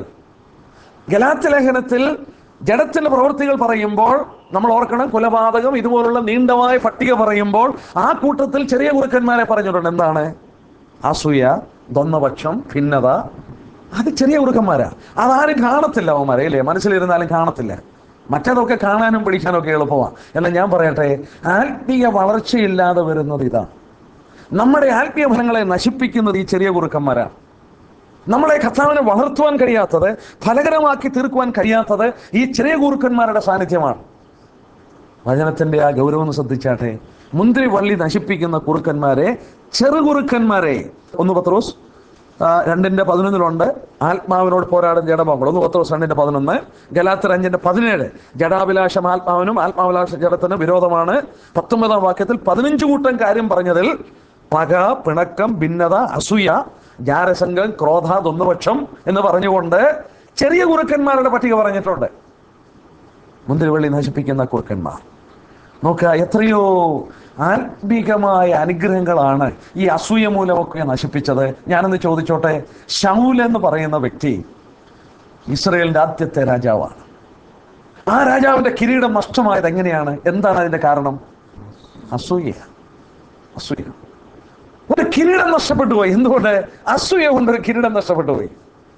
Speaker 1: ഗലാത്ത് ലേഖനത്തിൽ ജഡത്തിന്റെ പ്രവൃത്തികൾ പറയുമ്പോൾ നമ്മൾ ഓർക്കണം കൊലപാതകം ഇതുപോലുള്ള നീണ്ടമായ പട്ടിക പറയുമ്പോൾ ആ കൂട്ടത്തിൽ ചെറിയ കുറുക്കന്മാരെ പറഞ്ഞിട്ടുണ്ട് എന്താണ് അസൂയ ദ്വന്ദ്വപക്ഷം ഭിന്നത അത് ചെറിയ കുറുക്കന്മാരാ അതാരും കാണത്തില്ല അവന്മാരെ ഇല്ലേ മനസ്സിലിരുന്നാലും കാണത്തില്ല മറ്റേതൊക്കെ കാണാനും പിടിക്കാനും ഒക്കെ എളുപ്പമാണ് എന്നാൽ ഞാൻ പറയട്ടെ ആത്മീയ വളർച്ചയില്ലാതെ വരുന്നത് ഇതാണ് നമ്മുടെ ആത്മീയ ഫലങ്ങളെ നശിപ്പിക്കുന്നത് ഈ ചെറിയ കുറുക്കന്മാരാണ് നമ്മളെ കർത്താവിനെ വളർത്തുവാൻ കഴിയാത്തത് ഫലകരമാക്കി തീർക്കുവാൻ കഴിയാത്തത് ഈ ചെറിയ കുറുക്കന്മാരുടെ സാന്നിധ്യമാണ് വചനത്തിന്റെ ആ ഗൗരവം ഒന്ന് ശ്രദ്ധിച്ചാട്ടെ മുന്തിരി വള്ളി നശിപ്പിക്കുന്ന കുറുക്കന്മാരെ ചെറുകുറുക്കന്മാരെ ഒന്ന് പത്രോസ് ആ, രണ്ടിന്റെ പതിനൊന്നിലുണ്ട് ആത്മാവിനോട് പോരാടുന്ന ജഡമകൾ ഒന്ന് പത്രോസ് രണ്ടിന്റെ പതിനൊന്ന് ഗലാത്തർ അഞ്ചിന്റെ പതിനേഴ് ജഡാഭിലാഷം ആത്മാവിനും ആത്മാഭിലാഷ ജഡത്തിന് വിരോധമാണ് പത്തൊമ്പതാം വാക്യത്തിൽ പതിനഞ്ച് കൂട്ടം കാര്യം പറഞ്ഞതിൽ പക പിണക്കം ഭിന്നത അസൂയ ജാരസംഘം ക്രോധ ദ്വന്ദ്വപക്ഷം എന്ന് പറഞ്ഞുകൊണ്ട് ചെറിയ കുറുക്കന്മാരുടെ പട്ടിക പറഞ്ഞിട്ടുണ്ട് മുന്തിരിവള്ളി നശിപ്പിക്കുന്ന കുറുക്കന്മാർ നോക്കുക എത്രയോ ആത്മീകമായ അനുഗ്രഹങ്ങളാണ് ഈ അസൂയ മൂലമൊക്കെ നശിപ്പിച്ചത് ഞാനൊന്ന് ചോദിച്ചോട്ടെ ഷൗൽ എന്ന് പറയുന്ന വ്യക്തി ഇസ്രയേലിന്റെ ആദ്യത്തെ രാജാവാണ് ആ രാജാവിന്റെ കിരീടം നഷ്ടമായത് എങ്ങനെയാണ് എന്താണ് അതിന്റെ കാരണം അസൂയ അസൂയ ഒരു കിരീടം നഷ്ടപ്പെട്ടു പോയി എന്തുകൊണ്ട് അസൂയ കൊണ്ട് ഒരു കിരീടം നഷ്ടപ്പെട്ടു പോയി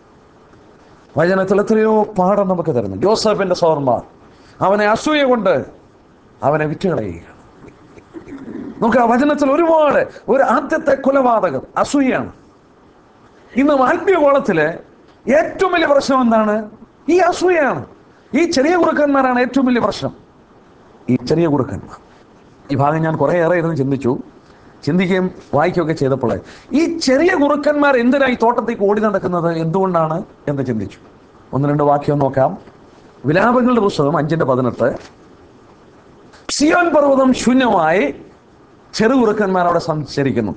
Speaker 1: വചനത്തിൽ എത്രയോ പാഠം നമുക്ക് തരുന്നു ജോസഫിന്റെ സോർമാർ അവനെ അസൂയ കൊണ്ട് അവനെ വിറ്റുകളയുക നമുക്ക് ആ വചനത്തിൽ ഒരുപാട് ഒരു ആദ്യത്തെ കൊലപാതകം അസൂയാണ് ഇന്ന് ആത്മീയ കോളത്തില് ഏറ്റവും വലിയ പ്രശ്നം എന്താണ് ഈ അസൂയയാണ് ഈ ചെറിയ കുറുക്കന്മാരാണ് ഏറ്റവും വലിയ പ്രശ്നം ഈ ചെറിയ കുറുക്കന്മാർ ഈ ഭാഗം ഞാൻ കുറേ ഏറെ ഇരുന്ന് ചിന്തിച്ചു ചിന്തിക്കുകയും വായിക്കുകയൊക്കെ ചെയ്തപ്പോൾ ഈ ചെറിയ കുറുക്കന്മാർ എന്തിനാ ഈ തോട്ടത്തേക്ക് ഓടി നടക്കുന്നത് എന്തുകൊണ്ടാണ് എന്ന് ചിന്തിച്ചു ഒന്ന് രണ്ട് വാക്യം നോക്കാം വിലാപങ്ങളുടെ പുസ്തകം അഞ്ചിന്റെ പതിനെട്ട് സിയോൻ പർവ്വതം ശൂന്യമായി ചെറുകുറുക്കന്മാർ അവിടെ സഞ്ചരിക്കുന്നു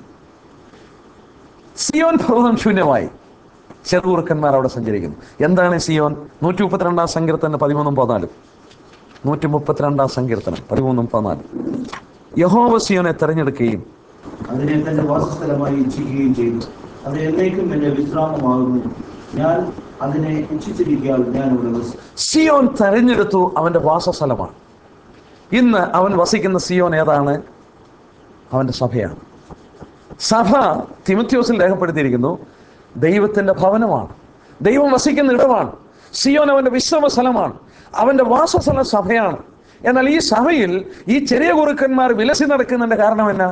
Speaker 1: സിയോൻ പർവ്വതം ശൂന്യമായി ചെറുകുറുക്കന്മാർ അവിടെ സഞ്ചരിക്കുന്നു എന്താണ് സിയോൻ നൂറ്റി മുപ്പത്തിരണ്ടാം സങ്കീർത്തനം പതിമൂന്നും പതിനാലും നൂറ്റി മുപ്പത്തിരണ്ടാം സങ്കീർത്തനം പതിമൂന്നും പതിനാലും യഹോവ സിയോനെ തെരഞ്ഞെടുക്കുകയും
Speaker 3: അതിനെ തന്റെ വാസസ്ഥലമായി ഇച്ഛിക്കുകയും ചെയ്തു അത് എന്നേക്കും എന്റെ വിശ്രാമമാകുന്നു ഞാൻ അതിനെ ഇച്ഛിച്ചിരിക്കാൻ ഞാൻ ഇവിടെ വസിക്കും
Speaker 1: സിയോൻ തെരഞ്ഞെടുത്തു അവന്റെ വാസസ്ഥലമാണ് ഇന്ന് അവൻ വസിക്കുന്ന സിയോൻ ഏതാണ് അവന്റെ സഭയാണ് സഭ തിമത്യോസിൽ രേഖപ്പെടുത്തിയിരിക്കുന്നു ദൈവത്തിന്റെ ഭവനമാണ് ദൈവം വസിക്കുന്ന ഇടമാണ് സിയോൻ അവന്റെ വിശ്രമ സ്ഥലമാണ് അവന്റെ വാസസ്ഥലം സഭയാണ് എന്നാൽ ഈ സഭയിൽ ഈ ചെറിയ കുറുക്കന്മാർ വിലസി നടക്കുന്നതിന്റെ കാരണം എന്നാ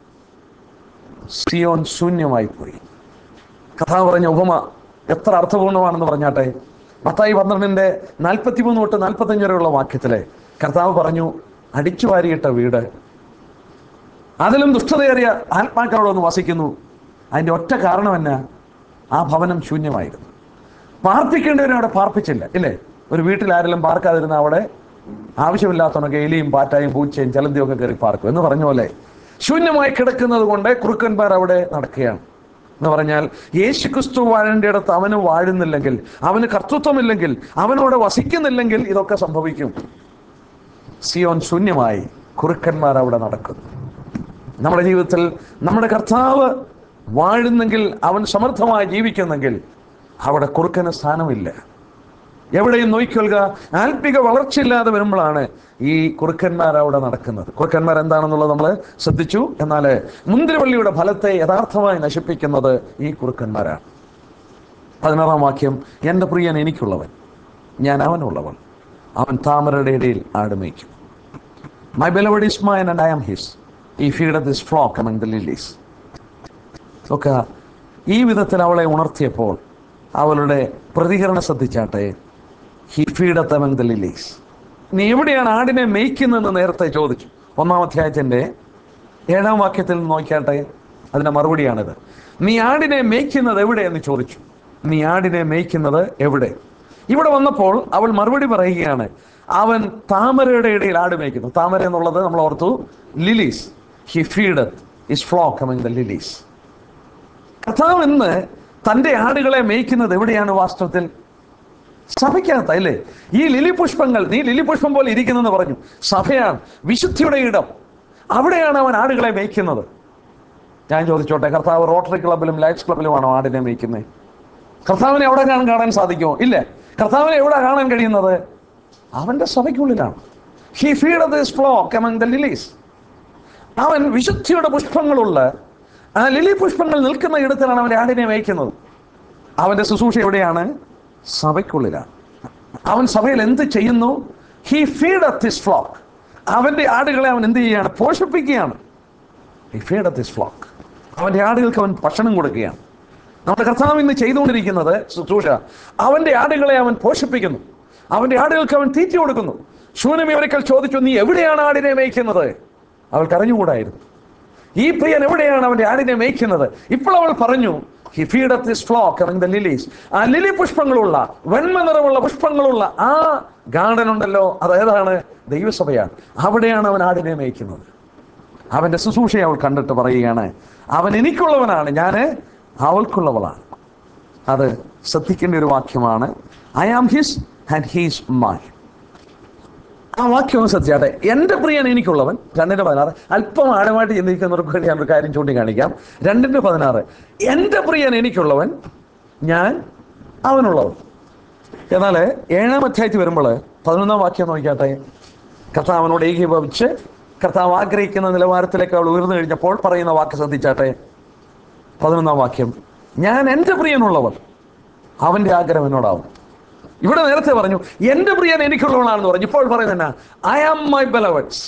Speaker 1: സിയോൻ ശൂന്യമായി പോയി കഥ പറഞ്ഞ ഉപമ എത്ര അർത്ഥപൂർണമാണെന്ന് പറഞ്ഞാട്ടെ മത്തായി പന്ത്രണ്ടിന്റെ നാൽപ്പത്തി മൂന്ന് തൊട്ട് നാൽപ്പത്തഞ്ച് വരെയുള്ള വാക്യത്തിലെ കർത്താവ് പറഞ്ഞു അടിച്ചു വാരിയിട്ട വീട് അതിലും ദുഷ്ടതയേറിയ ആത്മാക്കളോടൊന്ന് വസിക്കുന്നു അതിന്റെ ഒറ്റ കാരണം എന്നാ ആ ഭവനം ശൂന്യമായിരുന്നു പാർപ്പിക്കേണ്ടവരെ അവിടെ പാർപ്പിച്ചില്ല ഇല്ലേ ഒരു വീട്ടിൽ ആരെങ്കിലും പാർക്കാതിരുന്ന അവിടെ ആവശ്യമില്ലാത്തവനൊക്കെ എലിയും പാറ്റായും പൂച്ചയും ചലന്തിയും ഒക്കെ കയറി പാർക്കും എന്ന് പറഞ്ഞ പോലെ ശൂന്യമായി കിടക്കുന്നത് കൊണ്ട് കുറുക്കന്മാർ അവിടെ നടക്കുകയാണ് എന്ന് പറഞ്ഞാൽ യേശു ക്രിസ്തു വാഴേണ്ടിടത്ത് അവന് വാഴുന്നില്ലെങ്കിൽ അവന് കർത്തൃത്വമില്ലെങ്കിൽ അവനോട് വസിക്കുന്നില്ലെങ്കിൽ ഇതൊക്കെ സംഭവിക്കും സിയോൻ ശൂന്യമായി കുറുക്കന്മാർ അവിടെ നടക്കുന്നു നമ്മുടെ ജീവിതത്തിൽ നമ്മുടെ കർത്താവ് വാഴുന്നെങ്കിൽ അവൻ സമർത്ഥമായി ജീവിക്കുന്നെങ്കിൽ അവിടെ കുറുക്കന് സ്ഥാനമില്ല എവിടെയും നോയിക്കൊള്ളുക ആത്മിക വളർച്ചയില്ലാതെ വരുമ്പോഴാണ് ഈ കുറുക്കന്മാർ അവിടെ നടക്കുന്നത് കുറുക്കന്മാർ എന്താണെന്നുള്ളത് നമ്മൾ ശ്രദ്ധിച്ചു എന്നാൽ മുന്തിരിവള്ളിയുടെ ഫലത്തെ യഥാർത്ഥമായി നശിപ്പിക്കുന്നത് ഈ കുറുക്കന്മാരാണ് പതിനാറാം വാക്യം എൻ്റെ പ്രിയൻ എനിക്കുള്ളവൻ ഞാൻ അവനുള്ളവൻ അവൻ താമരയുടെ ഇടയിൽ ആടുമേക്കും my beloved is mine and I am his he feed this flock among the lilies ഒക്കെ ഈ വിധത്തിൽ അവളെ ഉണർത്തിയപ്പോൾ അവളുടെ പ്രതികരണം ശ്രദ്ധിച്ചാട്ടെ he feedeth among the lilies നീ എവിടെയാണ് ആടിനെ മേയ്ക്കുന്നതെന്ന് നേരത്തെ ചോദിച്ചു ഒന്നാം അധ്യായത്തിൻ്റെ ഏഴാം വാക്യത്തിൽ നിന്ന് നോക്കിയാട്ടെ അതിൻ്റെ മറുപടിയാണിത് നീ ആടിനെ മേയ്ക്കുന്നത് എവിടെ എന്ന് ചോദിച്ചു നീ ആടിനെ മേയ്ക്കുന്നത് എവിടെ ഇവിടെ വന്നപ്പോൾ അവൾ മറുപടി പറയുകയാണ് അവൻ താമരയുടെ ഇടയിൽ ആട് മേയ്ക്കുന്നു താമര എന്നുള്ളത് നമ്മൾ ഓർത്തു lilies he feedeth his flock among the lilies കർത്താവ് ഇന്ന് തൻ്റെ ആടുകളെ മേയ്ക്കുന്നത് എവിടെയാണ് വാസ്തവത്തിൽ സഭയ്ക്കകത്ത് അല്ലേ ഈ ലിലി പുഷ്പങ്ങൾ നീ ലിലി പുഷ്പം പോലെ ഇരിക്കുന്നെന്ന് പറഞ്ഞു സഭയാണ് വിശുദ്ധിയുടെ ഇടം അവിടെയാണ് അവൻ ആടുകളെ മേയ്ക്കുന്നത് ഞാൻ ചോദിച്ചോട്ടെ കർത്താവ് റോട്ടറി ക്ലബിലും ലയൺസ് ക്ലബിലുമാണോ ആടിനെ മേയ്ക്കുന്നത് കർത്താവിനെ എവിടെ കാണാൻ കാണാൻ സാധിക്കുമോ ഇല്ല കർത്താവിനെ എവിടെ കാണാൻ കഴിയുന്നത് അവന്റെ സഭയ്ക്കുള്ളിലാണ് he feed this flock among the lilies അവൻ വിശുദ്ധിയുടെ പുഷ്പങ്ങളുള്ള ആ ലിലി പുഷ്പങ്ങൾ നിൽക്കുന്ന ഇടത്തിലാണ് അവൻ്റെ ആടിനെ മേയ്ക്കുന്നത് അവൻ്റെ ശുശ്രൂഷ എവിടെയാണ് സഭയ്ക്കുള്ളിലാണ് അവൻ സഭയിൽ എന്ത് ചെയ്യുന്നു ഹി ഫീഡ് ദിസ് ഫ്ലോക്ക് അവൻ്റെ ആടുകളെ അവൻ എന്ത് ചെയ്യുകയാണ് പോഷിപ്പിക്കുകയാണ് ഹി ഫീഡ് ദിസ് ഫ്ലോക്ക് അവൻ്റെ ആടുകൾക്ക് അവൻ ഭക്ഷണം കൊടുക്കുകയാണ് നമ്മുടെ കർത്താവ് ഇന്ന് ചെയ്തുകൊണ്ടിരിക്കുന്നത് ശുശ്രൂഷ അവൻ്റെ ആടുകളെ അവൻ പോഷിപ്പിക്കുന്നു അവൻ്റെ ആടുകൾക്ക് അവൻ തീറ്റ കൊടുക്കുന്നു ശൂനമി ഒരിക്കൽ ചോദിച്ചു നീ എവിടെയാണ് ആടിനെ മേയ്ക്കുന്നത് അവൾക്ക് അറിഞ്ഞുകൂടായിരുന്നു ഈ പ്രിയൻ എവിടെയാണ് അവന്റെ ആടിനെ മേയ്ക്കുന്നത് ഇപ്പോൾ അവൾ പറഞ്ഞു he feed up this flock among the lilies ആ ലിലി പുഷ്പങ്ങളുള്ള വെണ്മ നിറമുള്ള പുഷ്പങ്ങളുള്ള ആ ഗാർഡൻ ഉണ്ടല്ലോ അത് ഏതാണ് ദൈവസഭയാണ് അവിടെയാണ് അവൻ ആടിനെ മേയ്ക്കുന്നത് അവന്റെ ശുശ്രൂഷയെ അവൾ കണ്ടിട്ട് പറയുകയാണ് അവൻ എനിക്കുള്ളവനാണ് ഞാൻ അവൾക്കുള്ളവളാണ് അത് ശ്രദ്ധിക്കേണ്ട ഒരു വാക്യമാണ് I am his and he's my ആ വാക്യം ഒന്ന് ശ്രദ്ധിച്ചാട്ടെ എൻ്റെ പ്രിയൻ എനിക്കുള്ളവൻ രണ്ടിൻ്റെ പതിനാറ് അല്പം ആഴമായിട്ട് ചിന്തിക്കുന്നവർക്ക് വേണ്ടി ഞാനൊരു കാര്യം ചൂണ്ടിക്കാണിക്കാം രണ്ടിൻ്റെ പതിനാറ് എൻ്റെ പ്രിയൻ എനിക്കുള്ളവൻ ഞാൻ അവനുള്ളവൻ എന്നാൽ ഏഴാം അധ്യായത്തിൽ വരുമ്പോൾ പതിനൊന്നാം വാക്യം നോക്കിയാട്ടെ കർത്താവ് അവനോട് ഏകീഭവിച്ച് കർത്താവ് ആഗ്രഹിക്കുന്ന നിലവാരത്തിലേക്ക് അവൾ ഉയർന്നു കഴിഞ്ഞപ്പോൾ പറയുന്ന വാക്ക് ശ്രദ്ധിച്ചാട്ടെ പതിനൊന്നാം വാക്യം ഞാൻ എൻ്റെ പ്രിയനുള്ളവൻ അവൻ്റെ ആഗ്രഹം എന്നോടാവും ഇവിടെ നേരത്തെ പറഞ്ഞു എൻ്റെ പ്രിയൻ എനിക്കുള്ളവളാണെന്ന് പറഞ്ഞു ഇപ്പോൾ പറയുന്ന ഐ ആം മൈ ബെലവറ്റ്സ്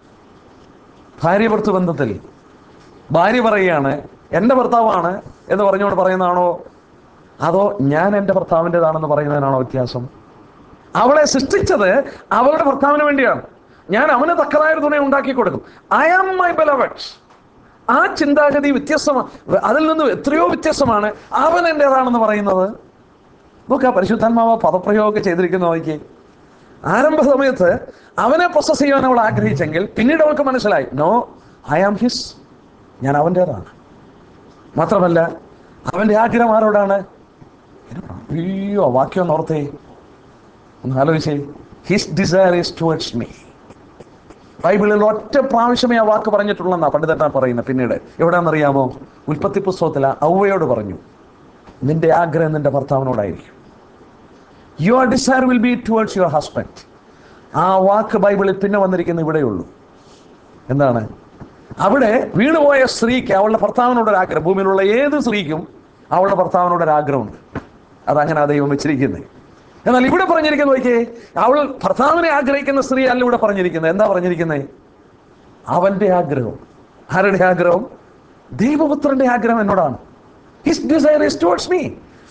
Speaker 1: ഭാര്യ ഭർത്തൃ ബന്ധത്തിൽ ഭാര്യ പറയുകയാണ് എൻ്റെ ഭർത്താവാണ് എന്ന് പറഞ്ഞുകൊണ്ട് പറയുന്നതാണോ അതോ ഞാൻ എൻ്റെ ഭർത്താവിൻ്റെതാണെന്ന് പറയുന്നതിനാണോ വ്യത്യാസം അവളെ സൃഷ്ടിച്ചത് അവളുടെ ഭർത്താവിന് വേണ്ടിയാണ് ഞാൻ അവന് തക്കതായ ഒരു തുണ ഉണ്ടാക്കി കൊടുക്കും ഐ ആം മൈ ബെലവറ്റ്സ് ആ ചിന്താഗതി വ്യത്യസ്തമാണ് അതിൽ നിന്ന് എത്രയോ വ്യത്യസ്തമാണ് അവൻ എൻ്റെതാണെന്ന് പറയുന്നത് നോക്കുക പരിശുദ്ധാത്മാവ് പദപ്രയോഗം ചെയ്തിരിക്കുന്ന നോക്കി ആരംഭ സമയത്ത് അവനെ പ്രൊസസ് ചെയ്യാൻ അവൾ ആഗ്രഹിച്ചെങ്കിൽ പിന്നീട് അവൾക്ക് മനസ്സിലായി നോ ഐ ആം ഹിസ് ഞാൻ അവൻ്റേതാണ് മാത്രമല്ല അവൻ്റെ ആഗ്രഹം ആരോടാണ് എന്നോടാണ്. അയ്യോ വാക്യം ഒന്ന് ഓർത്തേ ഒന്ന് ആലോചിച്ചേ his desire is towards me ബൈബിളിൽ ഒറ്റ പ്രാവശ്യമേ ആ വാക്ക് പറഞ്ഞിട്ടുള്ളതെന്നാ പണ്ഡിതട്ടാ പറയുന്നത് പിന്നീട് എവിടെയാണെന്നറിയാമോ ഉൽപ്പത്തി പുസ്തകത്തിൽ ഔവയോട് പറഞ്ഞു നിന്റെ ആഗ്രഹം നിന്റെ ഭർത്താവിനോടായിരിക്കും your desire will be towards your husband ആ വാക്ക് ബൈബിളിൽ പിന്നെ വന്നിരിക്കുന്ന ഇവിടെയുള്ളൂ എന്താണ് അവിടെ വീണുപോയ സ്ത്രീക്ക് അവളുടെ ഭർത്താവിനോടൊരു ആഗ്രഹം ഭൂമിയിലുള്ള ഏത് സ്ത്രീക്കും അവളുടെ ഭർത്താവിനോടൊരു ആഗ്രഹമുണ്ട് അതങ്ങനെ ആ ദൈവം വെച്ചിരിക്കുന്നത് എന്നാൽ ഇവിടെ പറഞ്ഞിരിക്കുന്ന നോക്കിയേ അവൾ ഭർത്താവിനെ ആഗ്രഹിക്കുന്ന സ്ത്രീ അല്ല ഇവിടെ പറഞ്ഞിരിക്കുന്നത് എന്താ പറഞ്ഞിരിക്കുന്നത് അവന്റെ ആഗ്രഹം ആരുടെ ആഗ്രഹം ദൈവപുത്രന്റെ ആഗ്രഹം എന്നോടാണ് his desire is towards me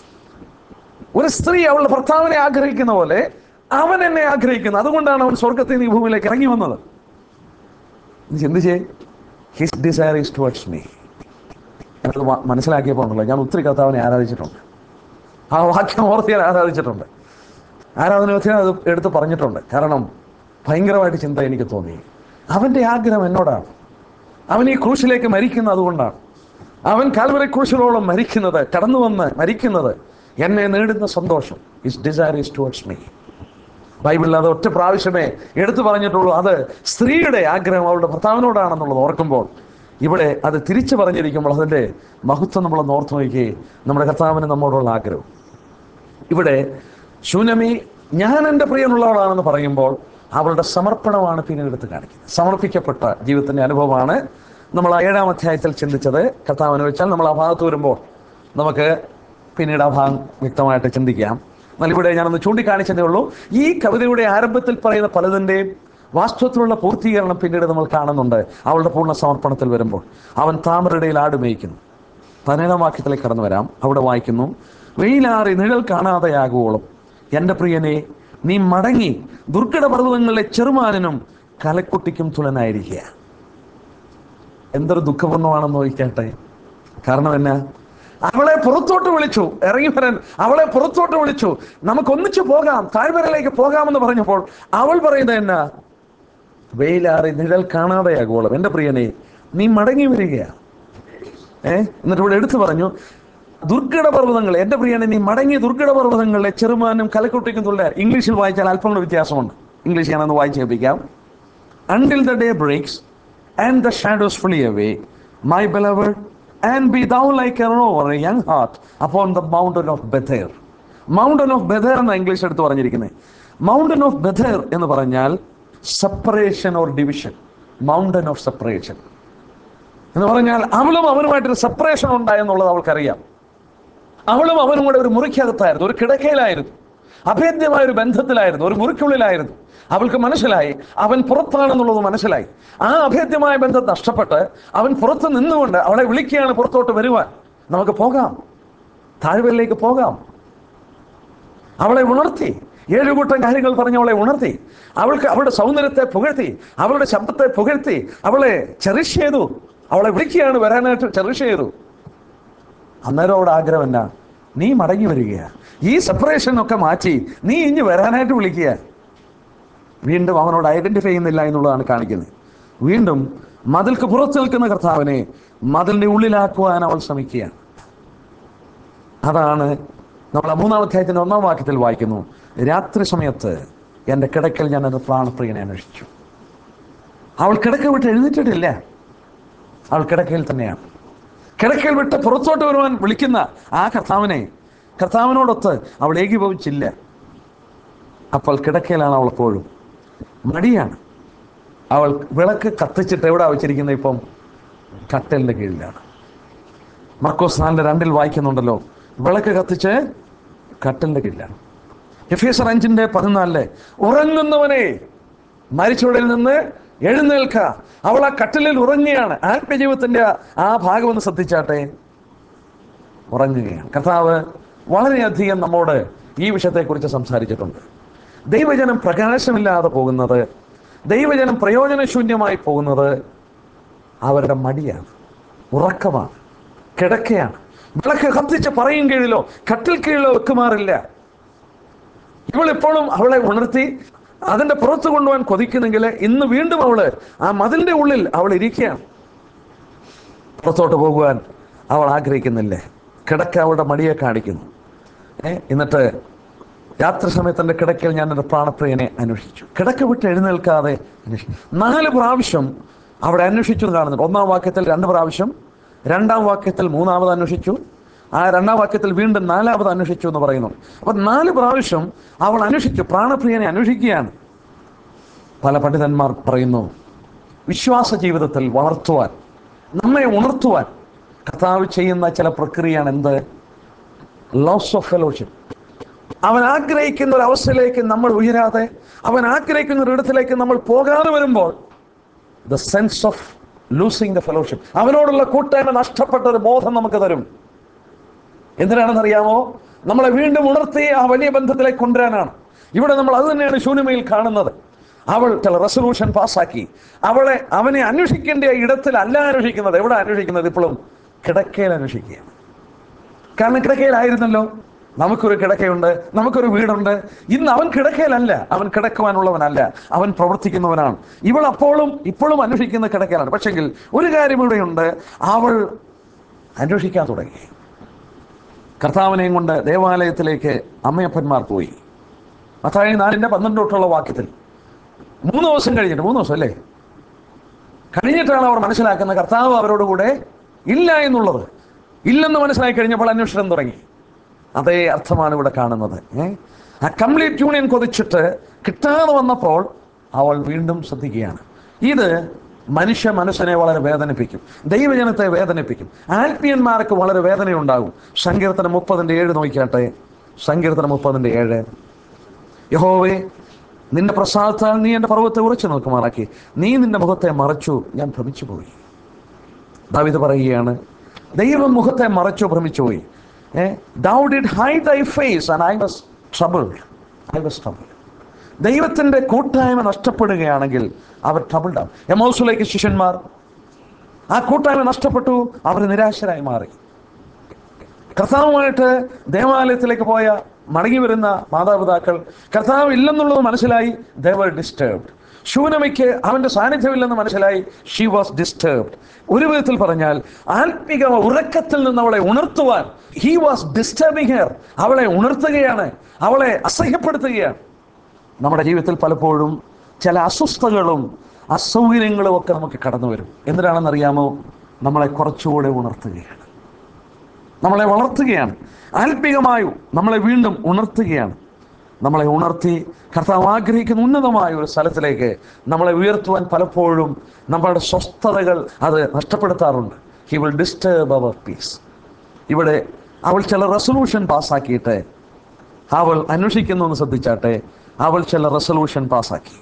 Speaker 1: ഒരു സ്ത്രീ അവളുടെ ഭർത്താവിനെ ആഗ്രഹിക്കുന്ന പോലെ അവൻ എന്നെ ആഗ്രഹിക്കുന്നു അതുകൊണ്ടാണ് അവൻ സ്വർഗത്തിൽ നിന്ന് ഈ ഭൂമിയിലേക്ക് ഇറങ്ങി വന്നത് നീ ചിന്തിച്ചേ his desire is towards me ഞാനത് മ- മനസ്സിലാക്കിയപ്പോൾ ഉണ്ടല്ലോ ഞാൻ ഒത്തിരി കർത്താവിനെ ആരാധിച്ചിട്ടുണ്ട് ആ വാക്യം ഓർത്ത് ഞാൻ ആരാധിച്ചിട്ടുണ്ട് ആരാധനത്തിൽ അത് എടുത്ത് പറഞ്ഞിട്ടുണ്ട് കാരണം ഭയങ്കരമായിട്ട് ചിന്ത എനിക്ക് തോന്നി അവൻ്റെ ആഗ്രഹം എന്നോടാണ് അവൻ ഈ ക്രൂശിലേക്ക് മരിക്കുന്നത് അതുകൊണ്ടാണ് അവൻ കാൽവറി ക്രൂശിലോളം മരിക്കുന്നത് കടന്നു വന്ന് മരിക്കുന്നത് എന്നെ നേടുന്ന സന്തോഷം his desire is towards me ബൈബിളിൽ അത് ഒറ്റ പ്രാവശ്യമേ എടുത്തു പറഞ്ഞിട്ടുള്ളൂ അത് സ്ത്രീയുടെ ആഗ്രഹം അവളുടെ ഭർത്താവിനോടാണെന്നുള്ളത് ഓർക്കുമ്പോൾ ഇവിടെ അത് തിരിച്ചു പറഞ്ഞിരിക്കുമ്പോൾ അതിൻ്റെ മഹത്വം നമ്മളൊന്ന് ഓർത്ത് നോക്കിയേ നമ്മുടെ കർത്താവിന് നമ്മോടുള്ള ആഗ്രഹം ഇവിടെ ശൂനമി ഞാൻ എൻ്റെ പ്രിയനുള്ളവളാണെന്ന് പറയുമ്പോൾ അവളുടെ സമർപ്പണമാണ് പിന്നീട് എടുത്ത് കാണിക്കുന്നത് സമർപ്പിക്കപ്പെട്ട ജീവിതത്തിന്റെ അനുഭവമാണ് നമ്മൾ ആ ഏഴാം അധ്യായത്തിൽ ചിന്തിച്ചത് കർത്താവിനെ വെച്ചാൽ നമ്മൾ ആ ഭാഗത്ത് വരുമ്പോൾ നമുക്ക് പിന്നീട് ആ ഭാഗം വ്യക്തമായിട്ട് ചിന്തിക്കാം എന്നാൽ ഇവിടെ ഞാനൊന്ന് ചൂണ്ടിക്കാണിച്ചതേ ഉള്ളൂ ഈ കവിതയുടെ ആരംഭത്തിൽ പറയുന്ന പലതിൻ്റെയും വാസ്തവത്തിലുള്ള പൂർത്തീകരണം പിന്നീട് നമ്മൾ കാണുന്നുണ്ട് അവളുടെ പൂർണ്ണ സമർപ്പണത്തിൽ വരുമ്പോൾ അവൻ താമരയിടയിൽ ആട് മേയ്ക്കുന്നു പതിനേഴാം വാക്യത്തിലേക്ക് കടന്നു വരാം അവിടെ വായിക്കുന്നു വെയിലാറി നിഴൽ കാണാതെയാകുവോളം എൻ്റെ പ്രിയനെ നീ മടങ്ങി ദുർഘട പർവ്വതങ്ങളിലെ ചെറുമാനും കലക്കുട്ടിക്കും തുലനായിരിക്കുക എന്തൊരു ദുഃഖപൂർണ്ണമാണെന്ന് നോക്കിക്കട്ടെ കാരണം എന്നാ അവളെ പുറത്തോട്ട് വിളിച്ചു ഇറങ്ങി വരാൻ അവളെ പുറത്തോട്ട് വിളിച്ചു നമുക്ക് ഒന്നിച്ചു പോകാം താഴ്വരയിലേക്ക് പോകാമെന്ന് പറഞ്ഞപ്പോൾ അവൾ പറയുന്നത് എന്നാ വെയിലാറി നിഴൽ കാണാതെയാകുവോളം എൻ്റെ പ്രിയനെ നീ മടങ്ങി വരികയാ ഏ എന്നിട്ട് ഇവിടെ എടുത്തു പറഞ്ഞു ദുർഘട പർവ്വതങ്ങൾ എൻ്റെ പ്രിയനെ നീ മടങ്ങിയ ദുർഘട പർവ്വതങ്ങളിലെ ചെറുമാനും കലക്കുട്ടിക്കും തുള്ള ഇംഗ്ലീഷിൽ വായിച്ചാൽ അല്പം കൂടെ വ്യത്യാസമുണ്ട് ഇംഗ്ലീഷ് ഞാനൊന്ന് വായിച്ച് കേൾപ്പിക്കാം until the day breaks and the shadows flee away, my beloved, and be thou like a rover, a young heart, upon the mountain of Bether. Mountain of Bether എന്ന ഇംഗ്ലീഷ് എടുത്ത് പറഞ്ഞിരിക്കുന്നത് മൗണ്ടൻ ഓഫ് ബെഥേർ എന്ന് പറഞ്ഞാൽ separation or division mountain of separation എന്ന് പറഞ്ഞാൽ അവളും അവനുമായിട്ടൊരു separation ഉണ്ടായെന്നുള്ളത് അവൾക്കറിയാം അവളും അവനും കൂടെ ഒരു മുറിക്കകത്തായിരുന്നു ഒരു കിടക്കയിലായിരുന്നു അഭേദ്യമായ ഒരു ബന്ധത്തിലായിരുന്നു ഒരു മുറിക്കുള്ളിലായിരുന്നു അവൾക്ക് മനസ്സിലായി അവൻ പുറത്താണെന്നുള്ളത് മനസ്സിലായി ആ അഭേദ്യമായ ബന്ധം നഷ്ടപ്പെട്ട് അവൻ പുറത്ത് നിന്നുകൊണ്ട് അവളെ വിളിക്കുകയാണ് പുറത്തോട്ട് വരുവാൻ നമുക്ക് പോകാം താഴ്വരയിലേക്ക് പോകാം അവളെ ഉണർത്തി ഏഴു കൂട്ടം കാര്യങ്ങൾ പറഞ്ഞ് അവളെ ഉണർത്തി അവൾക്ക് അവളുടെ സൗന്ദര്യത്തെ പുകഴ്ത്തി അവളുടെ ശബ്ദത്തെ പുകഴ്ത്തി അവളെ ചെറിഷ് ചെയ്തു അവളെ വിളിക്കുകയാണ് വരാനായിട്ട് ചെറിഷ് ചെയ്തു അന്നേരം അവിടെ ആഗ്രഹം എന്നാ നീ മടങ്ങി വരിക ഈ സെപ്പറേഷൻ ഒക്കെ മാറ്റി നീ ഇഞ്ഞ് വരാനായിട്ട് വിളിക്കുക വീണ്ടും അവനോട് ഐഡന്റിഫൈ ചെയ്യുന്നില്ല എന്നുള്ളതാണ് കാണിക്കുന്നത് വീണ്ടും മതിൽക്ക് പുറത്ത് നിൽക്കുന്ന കർത്താവിനെ മതിലിന്റെ ഉള്ളിലാക്കുവാൻ അവൾ ശ്രമിക്കുകയാണ് അതാണ് നമ്മൾ ആ മൂന്നാം അധ്യായത്തിന്റെ ഒന്നാം വാക്യത്തിൽ വായിക്കുന്നു രാത്രി സമയത്ത് എൻ്റെ കിടക്കൽ ഞാൻ എൻ്റെ പ്രാണപ്രിയനെ അന്വേഷിച്ചു അവൾ കിടക്ക വിട്ട് എഴുന്നേറ്റിട്ടില്ല അവൾ കിടക്കയിൽ തന്നെയാണ് കിടക്കയിൽ വിട്ട് പുറത്തോട്ട് വരുവാൻ വിളിക്കുന്ന ആ കർത്താവിനെ കർത്താവിനോടൊത്ത് അവൾ ഏകീഭവിച്ചില്ല അപ്പോൾ കിടക്കയിലാണ് അവൾ എപ്പോഴും മടിയാണ് അവൾ വിളക്ക് കത്തിച്ചിട്ട് എവിടെ വെച്ചിരിക്കുന്നത് ഇപ്പം കട്ടലിന്റെ കീഴിലാണ് മർക്കോസ് നാലിന്റെ രണ്ടിൽ വായിക്കുന്നുണ്ടല്ലോ വിളക്ക് കത്തിച്ച് കട്ടലിന്റെ കീഴിലാണ് എഫീസർ അഞ്ചിന്റെ പതിനാലില് ഉറങ്ങുന്നവനെ മരിച്ചവടിൽ നിന്ന് എഴുന്നേൽക്ക അവൾ ആ കട്ടിലിൽ ഉറങ്ങുകയാണ് ആത്മജീവിതത്തിന്റെ ആ- ആ ഭാഗം ഒന്ന് ശ്രദ്ധിച്ചാട്ടെ ഉറങ്ങുകയാണ് കർത്താവ് വളരെയധികം നമ്മോട് ഈ വിഷയത്തെക്കുറിച്ച് സംസാരിച്ചിട്ടുണ്ട് ദൈവജനം പ്രകാശമില്ലാതെ പോകുന്നത് ദൈവജനം പ്രയോജനശൂന്യമായി പോകുന്നത് അവരുടെ മടിയാണ് ഉറക്കമാണ് കിടക്കയാണ് വിളക്ക് കത്തിച്ച് പറയും കീഴിലോ കട്ടിൽ കീഴിലോ വെക്കുമാറില്ല ഇവൾ ഇപ്പോഴും അവളെ ഉണർത്തി അതിന്റെ പുറത്ത് കൊണ്ടുപോകാൻ കൊതിക്കുന്നെങ്കിൽ ഇന്ന് വീണ്ടും അവള് ആ മതിലിന്റെ ഉള്ളിൽ അവൾ ഇരിക്കുകയാണ് പുറത്തോട്ട് പോകുവാൻ അവൾ ആഗ്രഹിക്കുന്നില്ലേ കിടക്ക അവളുടെ മടിയെ കാണിക്കുന്നു ഏ എന്നിട്ട് രാത്രി സമയത്ത് എൻ്റെ കിടക്കയിൽ ഞാൻ എൻ്റെ പ്രാണപ്രിയനെ അന്വേഷിച്ചു കിടക്ക വിട്ട് എഴുന്നേൽക്കാതെ അന്വേഷിച്ചു നാല് പ്രാവശ്യം അവിടെ അന്വേഷിച്ചു എന്ന് കാണുന്നുണ്ട് ഒന്നാം വാക്യത്തിൽ രണ്ട് പ്രാവശ്യം രണ്ടാം വാക്യത്തിൽ മൂന്നാമത് അന്വേഷിച്ചു ആ രണ്ടാം വാക്യത്തിൽ വീണ്ടും നാലാമത് അന്വേഷിച്ചു എന്ന് പറയുന്നു അപ്പൊ നാല് പ്രാവശ്യം അവൾ അന്വേഷിച്ചു പ്രാണപ്രിയനെ അന്വേഷിക്കുകയാണ് പല പണ്ഡിതന്മാർ പറയുന്നു വിശ്വാസ ജീവിതത്തിൽ വളർത്തുവാൻ നമ്മെ ഉണർത്തുവാൻ കർത്താവ് ചെയ്യുന്ന ചില പ്രക്രിയയാണ് എന്ത് ലോസ് ഓഫ് ഫെലോഷിപ്പ് അവൻ ആഗ്രഹിക്കുന്ന ഒരു അവസ്ഥയിലേക്ക് നമ്മൾ ഉയരാതെ അവൻ ആഗ്രഹിക്കുന്ന ഒരു ഇടത്തിലേക്ക് നമ്മൾ പോകാതെ വരുമ്പോൾ the sense of losing the fellowship അവനോടുള്ള കൂട്ടായ്മ നഷ്ടപ്പെട്ട ഒരു ബോധം നമുക്ക് തരും എന്തിനാണെന്നറിയാമോ നമ്മളെ വീണ്ടും ഉണർത്തി ആ വലിയ ബന്ധത്തിലേക്ക് കൊണ്ടുവരാനാണ് ഇവിടെ നമ്മൾ അത് തന്നെയാണ് ശൂന്യമയിൽ കാണുന്നത് അവൾ ചില റെസൊല്യൂഷൻ പാസ്സാക്കി അവളെ അവനെ അന്വേഷിക്കേണ്ട ഇടത്തിൽ അല്ല അന്വേഷിക്കുന്നത് എവിടെ അന്വേഷിക്കുന്നത് ഇപ്പോഴും കിടക്കയിൽ അന്വേഷിക്കുകയാണ് കാരണം കിടക്കയിലായിരുന്നല്ലോ നമുക്കൊരു കിടക്കയുണ്ട് നമുക്കൊരു വീടുണ്ട് ഇന്ന് അവൻ കിടക്കയിലല്ല അവൻ കിടക്കുവാനുള്ളവനല്ല അവൻ പ്രവർത്തിക്കുന്നവനാണ് ഇവൾ അപ്പോഴും ഇപ്പോഴും അന്വേഷിക്കുന്ന കിടക്കയിലാണ് പക്ഷെങ്കിൽ ഒരു കാര്യം ഇവിടെയുണ്ട് അവൾ അന്വേഷിക്കാൻ തുടങ്ങി കർത്താവിനെയും കൊണ്ട് ദേവാലയത്തിലേക്ക് അമ്മയപ്പന്മാർ പോയി മത്തായി നാലിന്റെ പന്ത്രണ്ട് തൊട്ടുള്ള വാക്യത്തിൽ മൂന്ന് ദിവസം കഴിഞ്ഞിട്ട് മൂന്ന് ദിവസം അല്ലേ കഴിഞ്ഞിട്ടാണ് അവർ മനസ്സിലാക്കുന്ന കർത്താവ് അവരോട് കൂടെ ഇല്ല എന്നുള്ളത് ഇല്ലെന്ന് മനസ്സിലാക്കി കഴിഞ്ഞപ്പോൾ അന്വേഷണം തുടങ്ങി അതേ അർത്ഥമാണ് ഇവിടെ കാണുന്നത് ഏ ആ കംപ്ലീറ്റ് യൂണിയൻ കൊതിച്ചിട്ട് കിട്ടാതെ വന്നപ്പോൾ അവൾ വീണ്ടും ശ്രദ്ധിക്കുകയാണ് ഇത് മനുഷ്യ മനസ്സിനെ വളരെ വേദനിപ്പിക്കും ദൈവജനത്തെ വേദനിപ്പിക്കും ആത്മീയന്മാർക്ക് വളരെ വേദനയുണ്ടാകും സങ്കീർത്തനം മുപ്പതിൻ്റെ ഏഴ് നോക്കിയാട്ടെ സങ്കീർത്തനം മുപ്പതിൻ്റെ ഏഴ് യഹോവേ നിന്റെ പ്രസാദത്താൽ നീ എൻ്റെ പർവ്വത്തെ ഉറച്ചു നിൽക്കുമാറാക്കി നീ നിന്റെ മുഖത്തെ മറച്ചു ഞാൻ ഭ്രമിച്ചു പോയി ദാവിദ് പറയുകയാണ് ദൈവം മുഖത്തെ മറച്ചു ഭ്രമിച്ചു പോയി thou did hide thy face and I was troubled I was troubled ദൈവത്തിന്റെ കൂട്ടായ്മ നഷ്ടപ്പെടുകയാണെങ്കിൽ അവർ ട്രബിൾഡ് ആവും എമോസിലേക്ക് ശിഷ്യന്മാർ ആ കൂട്ടായ്മ നഷ്ടപ്പെട്ടു അവർ നിരാശരായി മാറി കർത്താവുമായിട്ട് ദേവാലയത്തിലേക്ക് പോയ മടങ്ങി വരുന്ന മാതാപിതാക്കൾ കർത്താവ് ഇല്ലെന്നുള്ളത് മനസ്സിലായി ദേവർ ഡിസ്റ്റർബ്ഡ് ശൂനമയ്ക്ക് അവന്റെ സാന്നിധ്യമില്ലെന്ന് മനസ്സിലായി ഷീ വാസ് ഡിസ്റ്റർബ്ഡ് ഒരു വിധത്തിൽ പറഞ്ഞാൽ ആത്മിക ഉറക്കത്തിൽ നിന്ന് അവളെ ഉണർത്തുവാൻ ഹി വാസ് ഡിസ്റ്റർബിങ് ഹെയർ അവളെ ഉണർത്തുകയാണ് അവളെ അസഹ്യപ്പെടുത്തുകയാണ് നമ്മുടെ ജീവിതത്തിൽ പലപ്പോഴും ചില അസ്വസ്ഥതകളും അസൗകര്യങ്ങളും ഒക്കെ നമുക്ക് കടന്നു വരും എന്തിനാണെന്നറിയാമോ നമ്മളെ കുറച്ചുകൂടെ ഉണർത്തുകയാണ് നമ്മളെ വളർത്തുകയാണ് ആത്മീകമായും നമ്മളെ വീണ്ടും ഉണർത്തുകയാണ് നമ്മളെ ഉണർത്തി കർത്താവ് ആഗ്രഹിക്കുന്ന ഉന്നതമായ ഒരു സ്ഥലത്തിലേക്ക് നമ്മളെ ഉയർത്തുവാൻ പലപ്പോഴും നമ്മളുടെ സ്വസ്ഥതകൾ അത് നഷ്ടപ്പെടുത്താറുണ്ട് he will disturb our peace ഇവിടെ അവൾ ചില റെസൊല്യൂഷൻ പാസ്സാക്കിയിട്ട് അവൾ അന്വേഷിക്കുന്നു എന്ന് ശ്രദ്ധിച്ചാട്ടെ അവൾ ചില റെസൊല്യൂഷൻ പാസ്സാക്കി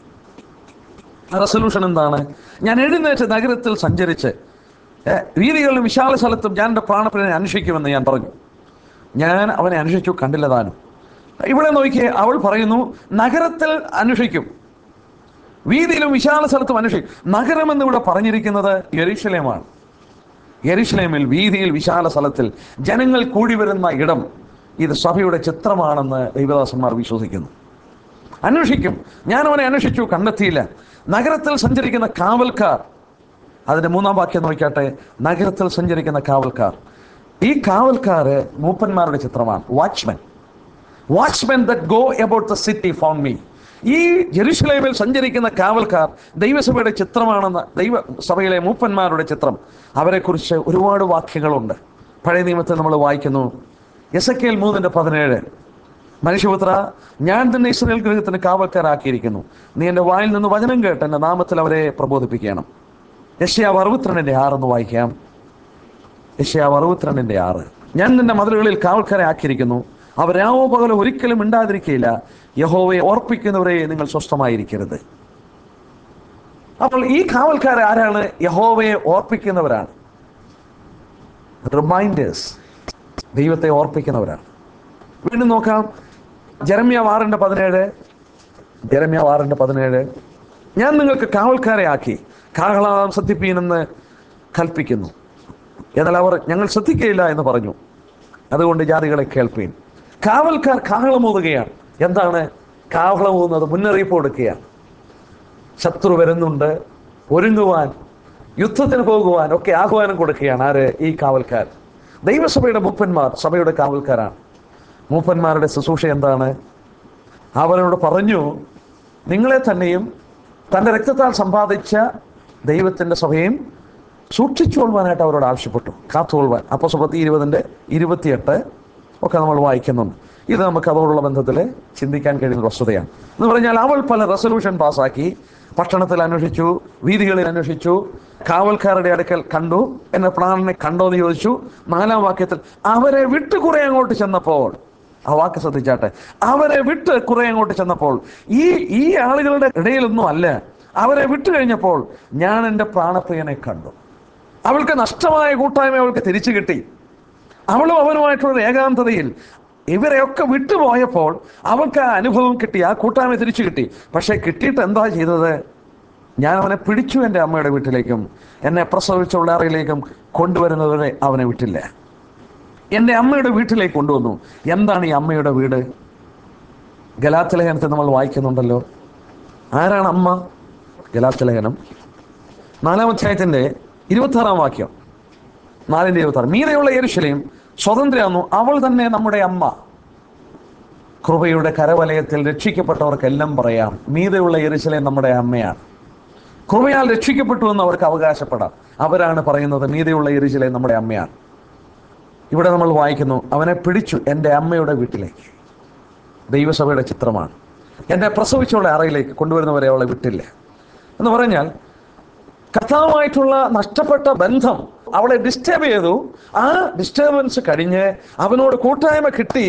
Speaker 1: ആ റെസൊല്യൂഷൻ എന്താണ് ഞാൻ എഴുന്നേറ്റ് നഗരത്തിൽ സഞ്ചരിച്ച് ഏ, വീതികളിലും വിശാല സ്ഥലത്തും ഞാൻ എൻ്റെ പ്രാണപ്രിയനെ അന്വേഷിക്കുമെന്ന് ഞാൻ പറഞ്ഞു ഞാൻ അവനെ അന്വേഷിച്ചു കണ്ടില്ല താനും ഇവിടെ നോക്കിയേ അവൾ പറയുന്നു നഗരത്തിൽ അന്വേഷിക്കും വീതിയിലും വിശാല സ്ഥലത്തും അന്വേഷിക്കും നഗരമെന്ന് ഇവിടെ പറഞ്ഞിരിക്കുന്നത് യെരുശലേമാണ് യെരുശലേമിൽ വീതിയിൽ വിശാല സ്ഥലത്തിൽ ജനങ്ങൾ കൂടി വരുന്ന ഇടം ഇത് സഭയുടെ ചിത്രമാണെന്ന് ദൈവദാസന്മാർ വിശ്വസിക്കുന്നു അന്വേഷിക്കും ഞാൻ അവനെ അന്വേഷിച്ചു കണ്ടെത്തിയില്ല നഗരത്തിൽ സഞ്ചരിക്കുന്ന കാവൽക്കാർ അതിന്റെ മൂന്നാം വാക്യം നോക്കിയാട്ടെ നഗരത്തിൽ സഞ്ചരിക്കുന്ന കാവൽക്കാർ ഈ കാവൽക്കാര് മൂപ്പന്മാരുടെ ചിത്രമാണ് watchmen watchmen that go about the city found me ഈ ജെറുസലേമിൽ സഞ്ചരിക്കുന്ന കാവൽക്കാർ ദൈവസഭയുടെ ചിത്രമാണെന്ന് ദൈവസഭയിലെ മൂപ്പന്മാരുടെ ചിത്രം അവരെക്കുറിച്ച് ഒരുപാട് വാക്യങ്ങളുണ്ട് പഴയ നിയമത്തിൽ നമ്മൾ വായിക്കുന്നു എസ് എ കെൽ മൂന്നിൻ്റെ പതിനേഴ് മനുഷ്യപുത്ര ഞാൻ തന്നെ ഇസ്രയേൽ ഗൃഹത്തിന് കാവൽക്കാരാക്കിയിരിക്കുന്നു നീ എൻ്റെ വായിൽ നിന്ന് വചനം കേട്ട് എൻ്റെ നാമത്തിൽ അവരെ പ്രബോധിപ്പിക്കണം യശ്യാവ് അറുപത്തിരണ്ടിൻ്റെ ആറെന്ന് വായിക്കാം യശ്യാവ് അറുപത്തിരണ്ടിൻ്റെ ആറ് ഞാൻ നിന്റെ മതിലുകളിൽ കാവൽക്കാരെ ആക്കിയിരിക്കുന്നു അവർ രാവോ പകലോ ഒരിക്കലും മിണ്ടാതിരിക്കയില്ല യഹോവയെ ഓർപ്പിക്കുന്നവരെ നിങ്ങൾ സ്വസ്ഥമായിരിക്കരുത് അപ്പോൾ ഈ കാവൽക്കാർ ആരാണ് യഹോവയെ ഓർപ്പിക്കുന്നവരാണ് റിമൈൻഡേഴ്സ് ദൈവത്തെ ഓർപ്പിക്കുന്നവരാണ് വീണ്ടും നോക്കാം ജെറമ്യ ആറിൻ്റെ പതിനേഴ് ജെറമ്യ ആറിൻ്റെ പതിനേഴ് ഞാൻ നിങ്ങൾക്ക് കാവൽക്കാരെ ആക്കി കാഹളം ശ്രദ്ധിപ്പീനെന്ന് കൽപ്പിക്കുന്നു എന്നാൽ അവർ ഞങ്ങൾ ശ്രദ്ധിക്കുകയില്ല എന്ന് പറഞ്ഞു അതുകൊണ്ട് ജാതികളെ കേൾപ്പീൻ കാവൽക്കാർ കാഹളമൂതുകയാണ് എന്താണ് കാഹളമൂതുന്നത് മുന്നറിയിപ്പ് കൊടുക്കുകയാണ് ശത്രു വരുന്നുണ്ട് ഒരുങ്ങുവാൻ യുദ്ധത്തിന് പോകുവാൻ ഒക്കെ ആഹ്വാനം കൊടുക്കുകയാണ് ആര് ഈ കാവൽക്കാർ ദൈവസഭയുടെ മൂപ്പന്മാർ സഭയുടെ കാവൽക്കാരാണ് മൂപ്പന്മാരുടെ ശുശ്രൂഷ എന്താണ് അവരോട് പറഞ്ഞു നിങ്ങളെ തന്നെയും തൻ്റെ രക്തത്താൽ സമ്പാദിച്ച ദൈവത്തിൻ്റെ സഭയും സൂക്ഷിച്ചുകൊള്ളുവാനായിട്ട് അവരോട് ആവശ്യപ്പെട്ടു കാത്തുകൊള്ളുവാൻ അപ്പോൾ സുപത്തി ഇരുപതിൻ്റെ ഇരുപത്തിയെട്ട് ഒക്കെ നമ്മൾ വായിക്കുന്നുണ്ട് ഇത് നമുക്ക് അതോടുള്ള ബന്ധത്തിൽ ചിന്തിക്കാൻ കഴിയുന്ന വസ്തുതയാണ് എന്ന് പറഞ്ഞാൽ അവൾ പല റെസൊല്യൂഷൻ പാസ്സാക്കി പട്ടണത്തിൽ അന്വേഷിച്ചു വീതികളിൽ അന്വേഷിച്ചു കാവൽക്കാരുടെ അടുക്കൽ കണ്ടു എന്നെ പ്രാണനെ കണ്ടോ എന്ന് ചോദിച്ചു നാലാം വാക്യത്തിൽ അവരെ വിട്ട് കുറെ അങ്ങോട്ട് ചെന്നപ്പോൾ ആ വാക്ക് ശ്രദ്ധിച്ചാട്ടെ അവരെ വിട്ട് കുറെ അങ്ങോട്ട് ചെന്നപ്പോൾ ഈ ഈ ആളുകളുടെ ഇടയിലൊന്നും അല്ല അവരെ വിട്ടു കഴിഞ്ഞപ്പോൾ ഞാൻ എൻ്റെ പ്രാണപ്രിയനെ കണ്ടു അവൾക്ക് നഷ്ടമായ കൂട്ടായ്മ അവൾക്ക് തിരിച്ചു കിട്ടി അവളും അവനുമായിട്ടുള്ള ഏകാന്തതയിൽ ഇവരെയൊക്കെ വിട്ടുപോയപ്പോൾ അവൾക്ക് ആ അനുഭവം കിട്ടി ആ കൂട്ടായ്മ തിരിച്ചു കിട്ടി പക്ഷേ കിട്ടിയിട്ട് എന്താ ചെയ്തത് ഞാൻ അവനെ പിടിച്ചു എൻ്റെ അമ്മയുടെ വീട്ടിലേക്കും എന്നെ പ്രസവിച്ച ഉള്ളാറയിലേക്കും കൊണ്ടുവരുന്നവരെ അവനെ വിട്ടില്ല എൻ്റെ അമ്മയുടെ വീട്ടിലേക്ക് കൊണ്ടുവന്നു എന്താണ് ഈ അമ്മയുടെ വീട് ഗലാത്തലേഖനത്തെ നമ്മൾ വായിക്കുന്നുണ്ടല്ലോ ആരാണ് അമ്മ ഗലാത്തലേഖനം നാലാം അധ്യായത്തിൻ്റെ ഇരുപത്താറാം വാക്യം നാലിൻ്റെ ഇരുപത്താറ് മീതയുള്ള യെരുശലേം സ്വതന്ത്രയാന്നു അവൾ തന്നെ നമ്മുടെ അമ്മ കൃപയുടെ കരവലയത്തിൽ രക്ഷിക്കപ്പെട്ടവർക്കെല്ലാം പറയാം മീതയുള്ള യെരുശലേം നമ്മുടെ അമ്മയാണ് കൃപയാൽ രക്ഷിക്കപ്പെട്ടു എന്ന് അവർക്ക് അവകാശപ്പെടാം അവരാണ് പറയുന്നത് മീതയുള്ള യെരുശലേം നമ്മുടെ അമ്മയാണ് ഇവിടെ നമ്മൾ വായിക്കുന്നു അവനെ പിടിച്ചു എൻ്റെ അമ്മയുടെ വീട്ടിലേക്ക് ദൈവസഭയുടെ ചിത്രമാണ് എന്നെ പ്രസവിച്ചുള്ള അറയിലേക്ക് കൊണ്ടുവരുന്നവരെ അവളെ വിട്ടില്ല എന്ന് പറഞ്ഞാൽ കർത്താവുമായിട്ടുള്ള നഷ്ടപ്പെട്ട ബന്ധം അവളെ ഡിസ്റ്റർബ് ചെയ്തു ആ ഡിസ്റ്റർബൻസ് കഴിഞ്ഞ് അവനോട് കൂട്ടായ്മ കിട്ടി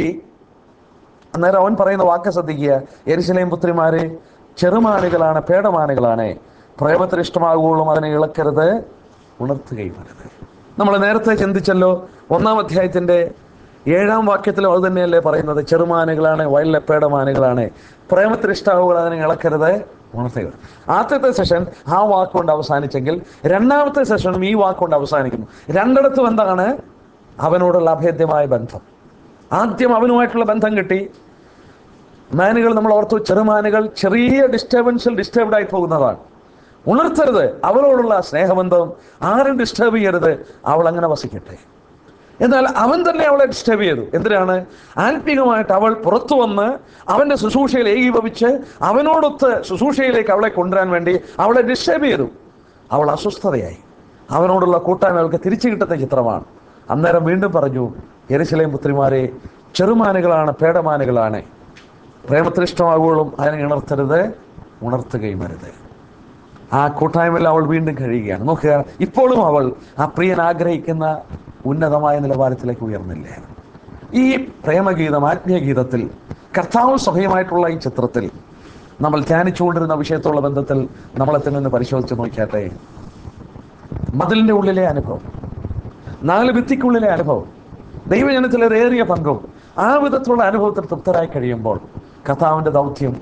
Speaker 1: അന്നേരം അവൻ പറയുന്ന വാക്ക് ശ്രദ്ധിക്കുക എരിശിലേം പുത്രിമാരെ ചെറുമാനുകളാണ് പേടമാനുകളാണ് പ്രേമത്തിന് ഇഷ്ടമാകുവോളും അതിനെ ഇളക്കരുത് ഉണർത്തുകയും അരുത് നമ്മൾ നേരത്തെ ചിന്തിച്ചല്ലോ ഒന്നാം അധ്യായത്തിന്റെ ഏഴാം വാക്യത്തിലും അത് തന്നെയല്ലേ പറയുന്നത് ചെറുമാനുകളാണ് വയലിലെ പേടമാനുകളാണ് പ്രേമത്തിന് ഇഷ്ടമാകുമ്പോൾ അതിനെ ഇളക്കരുത് ഉണർത്തുക ആദ്യത്തെ സെഷൻ ആ വാക്കുകൊണ്ട് അവസാനിച്ചെങ്കിൽ രണ്ടാമത്തെ സെഷനും ഈ വാക്കുകൊണ്ട് അവസാനിക്കുന്നു രണ്ടിടത്തും എന്താണ് അവനോടുള്ള അഭേദ്യമായ ബന്ധം ആദ്യം അവനുമായിട്ടുള്ള ബന്ധം കിട്ടി മാനുകൾ നമ്മൾ ഓർത്തു ചെറുമാനുകൾ ചെറിയ ഡിസ്റ്റർബൻസിൽ ഡിസ്റ്റർബ്ഡ് ആയി പോകുന്നതാണ് ഉണർത്തരുത് അവളോടുള്ള സ്നേഹബന്ധം ആരും ഡിസ്റ്റർബ് ചെയ്യരുത് അവൾ അങ്ങനെ വസിക്കട്ടെ എന്നാൽ അവൻ തന്നെ അവളെ ഡിസ്റ്റർബ് ചെയ്തു എന്തിനാണ് ആത്മീകമായിട്ട് അവൾ പുറത്തു വന്ന് അവന്റെ ശുശ്രൂഷയിൽ ഏകീഭവിച്ച് അവനോടൊത്ത് ശുശ്രൂഷയിലേക്ക് അവളെ കൊണ്ടുവരാൻ വേണ്ടി അവളെ ഡിസ്റ്റർബ് ചെയ്തു അവൾ അസ്വസ്ഥതയായി അവനോടുള്ള കൂട്ടായ്മ അവൾക്ക് തിരിച്ചു കിട്ടുന്ന ചിത്രമാണ് അന്നേരം വീണ്ടും പറഞ്ഞു എരിശിലേം പുത്രിമാരെ ചെറുമാനുകളാണ് പേടമാനുകളാണ് പ്രേമത്തിന് ഇഷ്ടമാകുമ്പോഴും അതിനെ ഉണർത്തരുത് ഉണർത്തുകയും അരുത് ആ കൂട്ടായ്മയിൽ അവൾ വീണ്ടും കഴിയുകയാണ് നോക്കുക ഇപ്പോഴും അവൾ ആ പ്രിയൻ ആഗ്രഹിക്കുന്ന ഉന്നതമായ നിലവാരത്തിലേക്ക് ഉയർന്നില്ല ഈ പ്രേമഗീതം ആത്മീയഗീതത്തിൽ കർത്താവ് സഭയുമായിട്ടുള്ള ഈ ചിത്രത്തിൽ നമ്മൾ ധ്യാനിച്ചുകൊണ്ടിരുന്ന വിഷയത്തുള്ള ബന്ധത്തിൽ നമ്മളെ തന്നെ ഒന്ന് പരിശോധിച്ച് നോക്കിയാട്ടെ മതിലിന്റെ ഉള്ളിലെ അനുഭവം നാല് ഭിത്തിക്കുള്ളിലെ അനുഭവം ദൈവജനത്തിലേറിയ പങ്കും ആ വിധത്തിലുള്ള അനുഭവത്തിൽ തൃപ്തരായി കഴിയുമ്പോൾ കർത്താവിന്റെ ദൗത്യം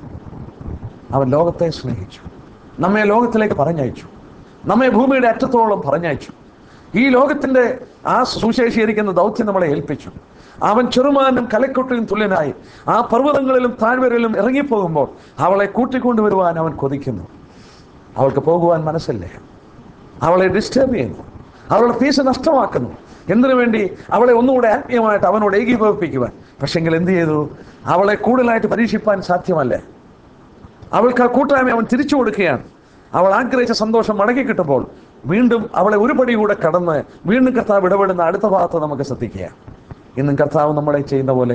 Speaker 1: അവൻ ലോകത്തെ സ്നേഹിച്ചു നമ്മെ ലോകത്തിലേക്ക് പറഞ്ഞയച്ചു നമ്മെ ഭൂമിയുടെ അറ്റത്തോളം പറഞ്ഞയച്ചു ഈ ലോകത്തിന്റെ ആ സുശേഷീകരിക്കുന്ന ദൗത്യം നമ്മളെ ഏൽപ്പിച്ചു അവൻ ചെറുമാനും കലക്കൊട്ടിലും തുല്യനായി ആ പർവ്വതങ്ങളിലും താഴ്വരയിലും ഇറങ്ങിപ്പോകുമ്പോൾ അവളെ കൂട്ടിക്കൊണ്ടുവരുവാൻ അവൻ കൊതിക്കുന്നു അവൾക്ക് പോകുവാൻ മനസ്സില്ല അവളെ ഡിസ്റ്റർബ് ചെയ്യുന്നു അവളുടെ പീസ് നഷ്ടമാക്കുന്നു എന്തിനു വേണ്ടി അവളെ ഒന്നുകൂടെ ആത്മീയമായിട്ട് അവനോട് ഏകീഭവിപ്പിക്കുവാൻ പക്ഷെങ്കിൽ എന്ത് ചെയ്തു അവളെ കൂടുതലായിട്ട് പരീക്ഷിപ്പാൻ സാധ്യമല്ല അവൾക്ക് ആ കൂട്ടായ്മ അവൻ തിരിച്ചു കൊടുക്കുകയാണ് അവൾ ആഗ്രഹിച്ച സന്തോഷം മടക്കി കിട്ടുമ്പോൾ വീണ്ടും അവളെ ഒരു പടി കൂടെ കടന്ന് വീണ്ടും കർത്താവ് ഇടപെടുന്ന അടുത്ത ഭാഗത്ത് നമുക്ക് ശ്രദ്ധിക്കുക ഇന്നും കർത്താവ് നമ്മളെ ചെയ്യുന്ന പോലെ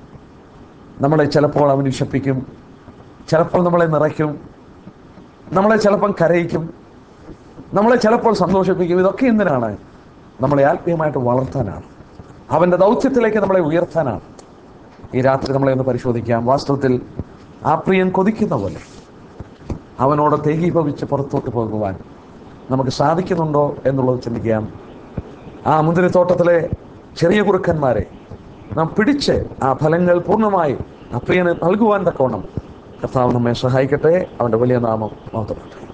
Speaker 1: നമ്മളെ ചിലപ്പോൾ അവൻ വിശപ്പിക്കും ചിലപ്പോൾ നമ്മളെ നിറയ്ക്കും നമ്മളെ ചിലപ്പം കരയിക്കും നമ്മളെ ചിലപ്പോൾ സന്തോഷിപ്പിക്കും ഇതൊക്കെ എന്തിനാണ് നമ്മളെ ആത്മീയമായിട്ട് വളർത്താനാണ് അവൻ്റെ ദൗത്യത്തിലേക്ക് നമ്മളെ ഉയർത്താനാണ് ഈ രാത്രി നമ്മളെ ഒന്ന് പരിശോധിക്കാം വാസ്തവത്തിൽ ആ പ്രിയൻ കൊതിക്കുന്ന പോലെ അവനോട് തേകീഭവിച്ച് പുറത്തോട്ട് പോകുവാൻ നമുക്ക് സാധിക്കുന്നുണ്ടോ എന്നുള്ളത് ചിന്തിക്കാം ആ മുന്തിരിത്തോട്ടത്തിലെ ചെറിയ കുറുക്കന്മാരെ നാം പിടിച്ച് ആ ഫലങ്ങൾ പൂർണ്ണമായി ആ പ്രിയന് നൽകുവാൻ തക്കോണം കർത്താവ് നമ്മെ സഹായിക്കട്ടെ അവൻ്റെ വലിയ നാമം മഹത്വപ്പെട്ടെ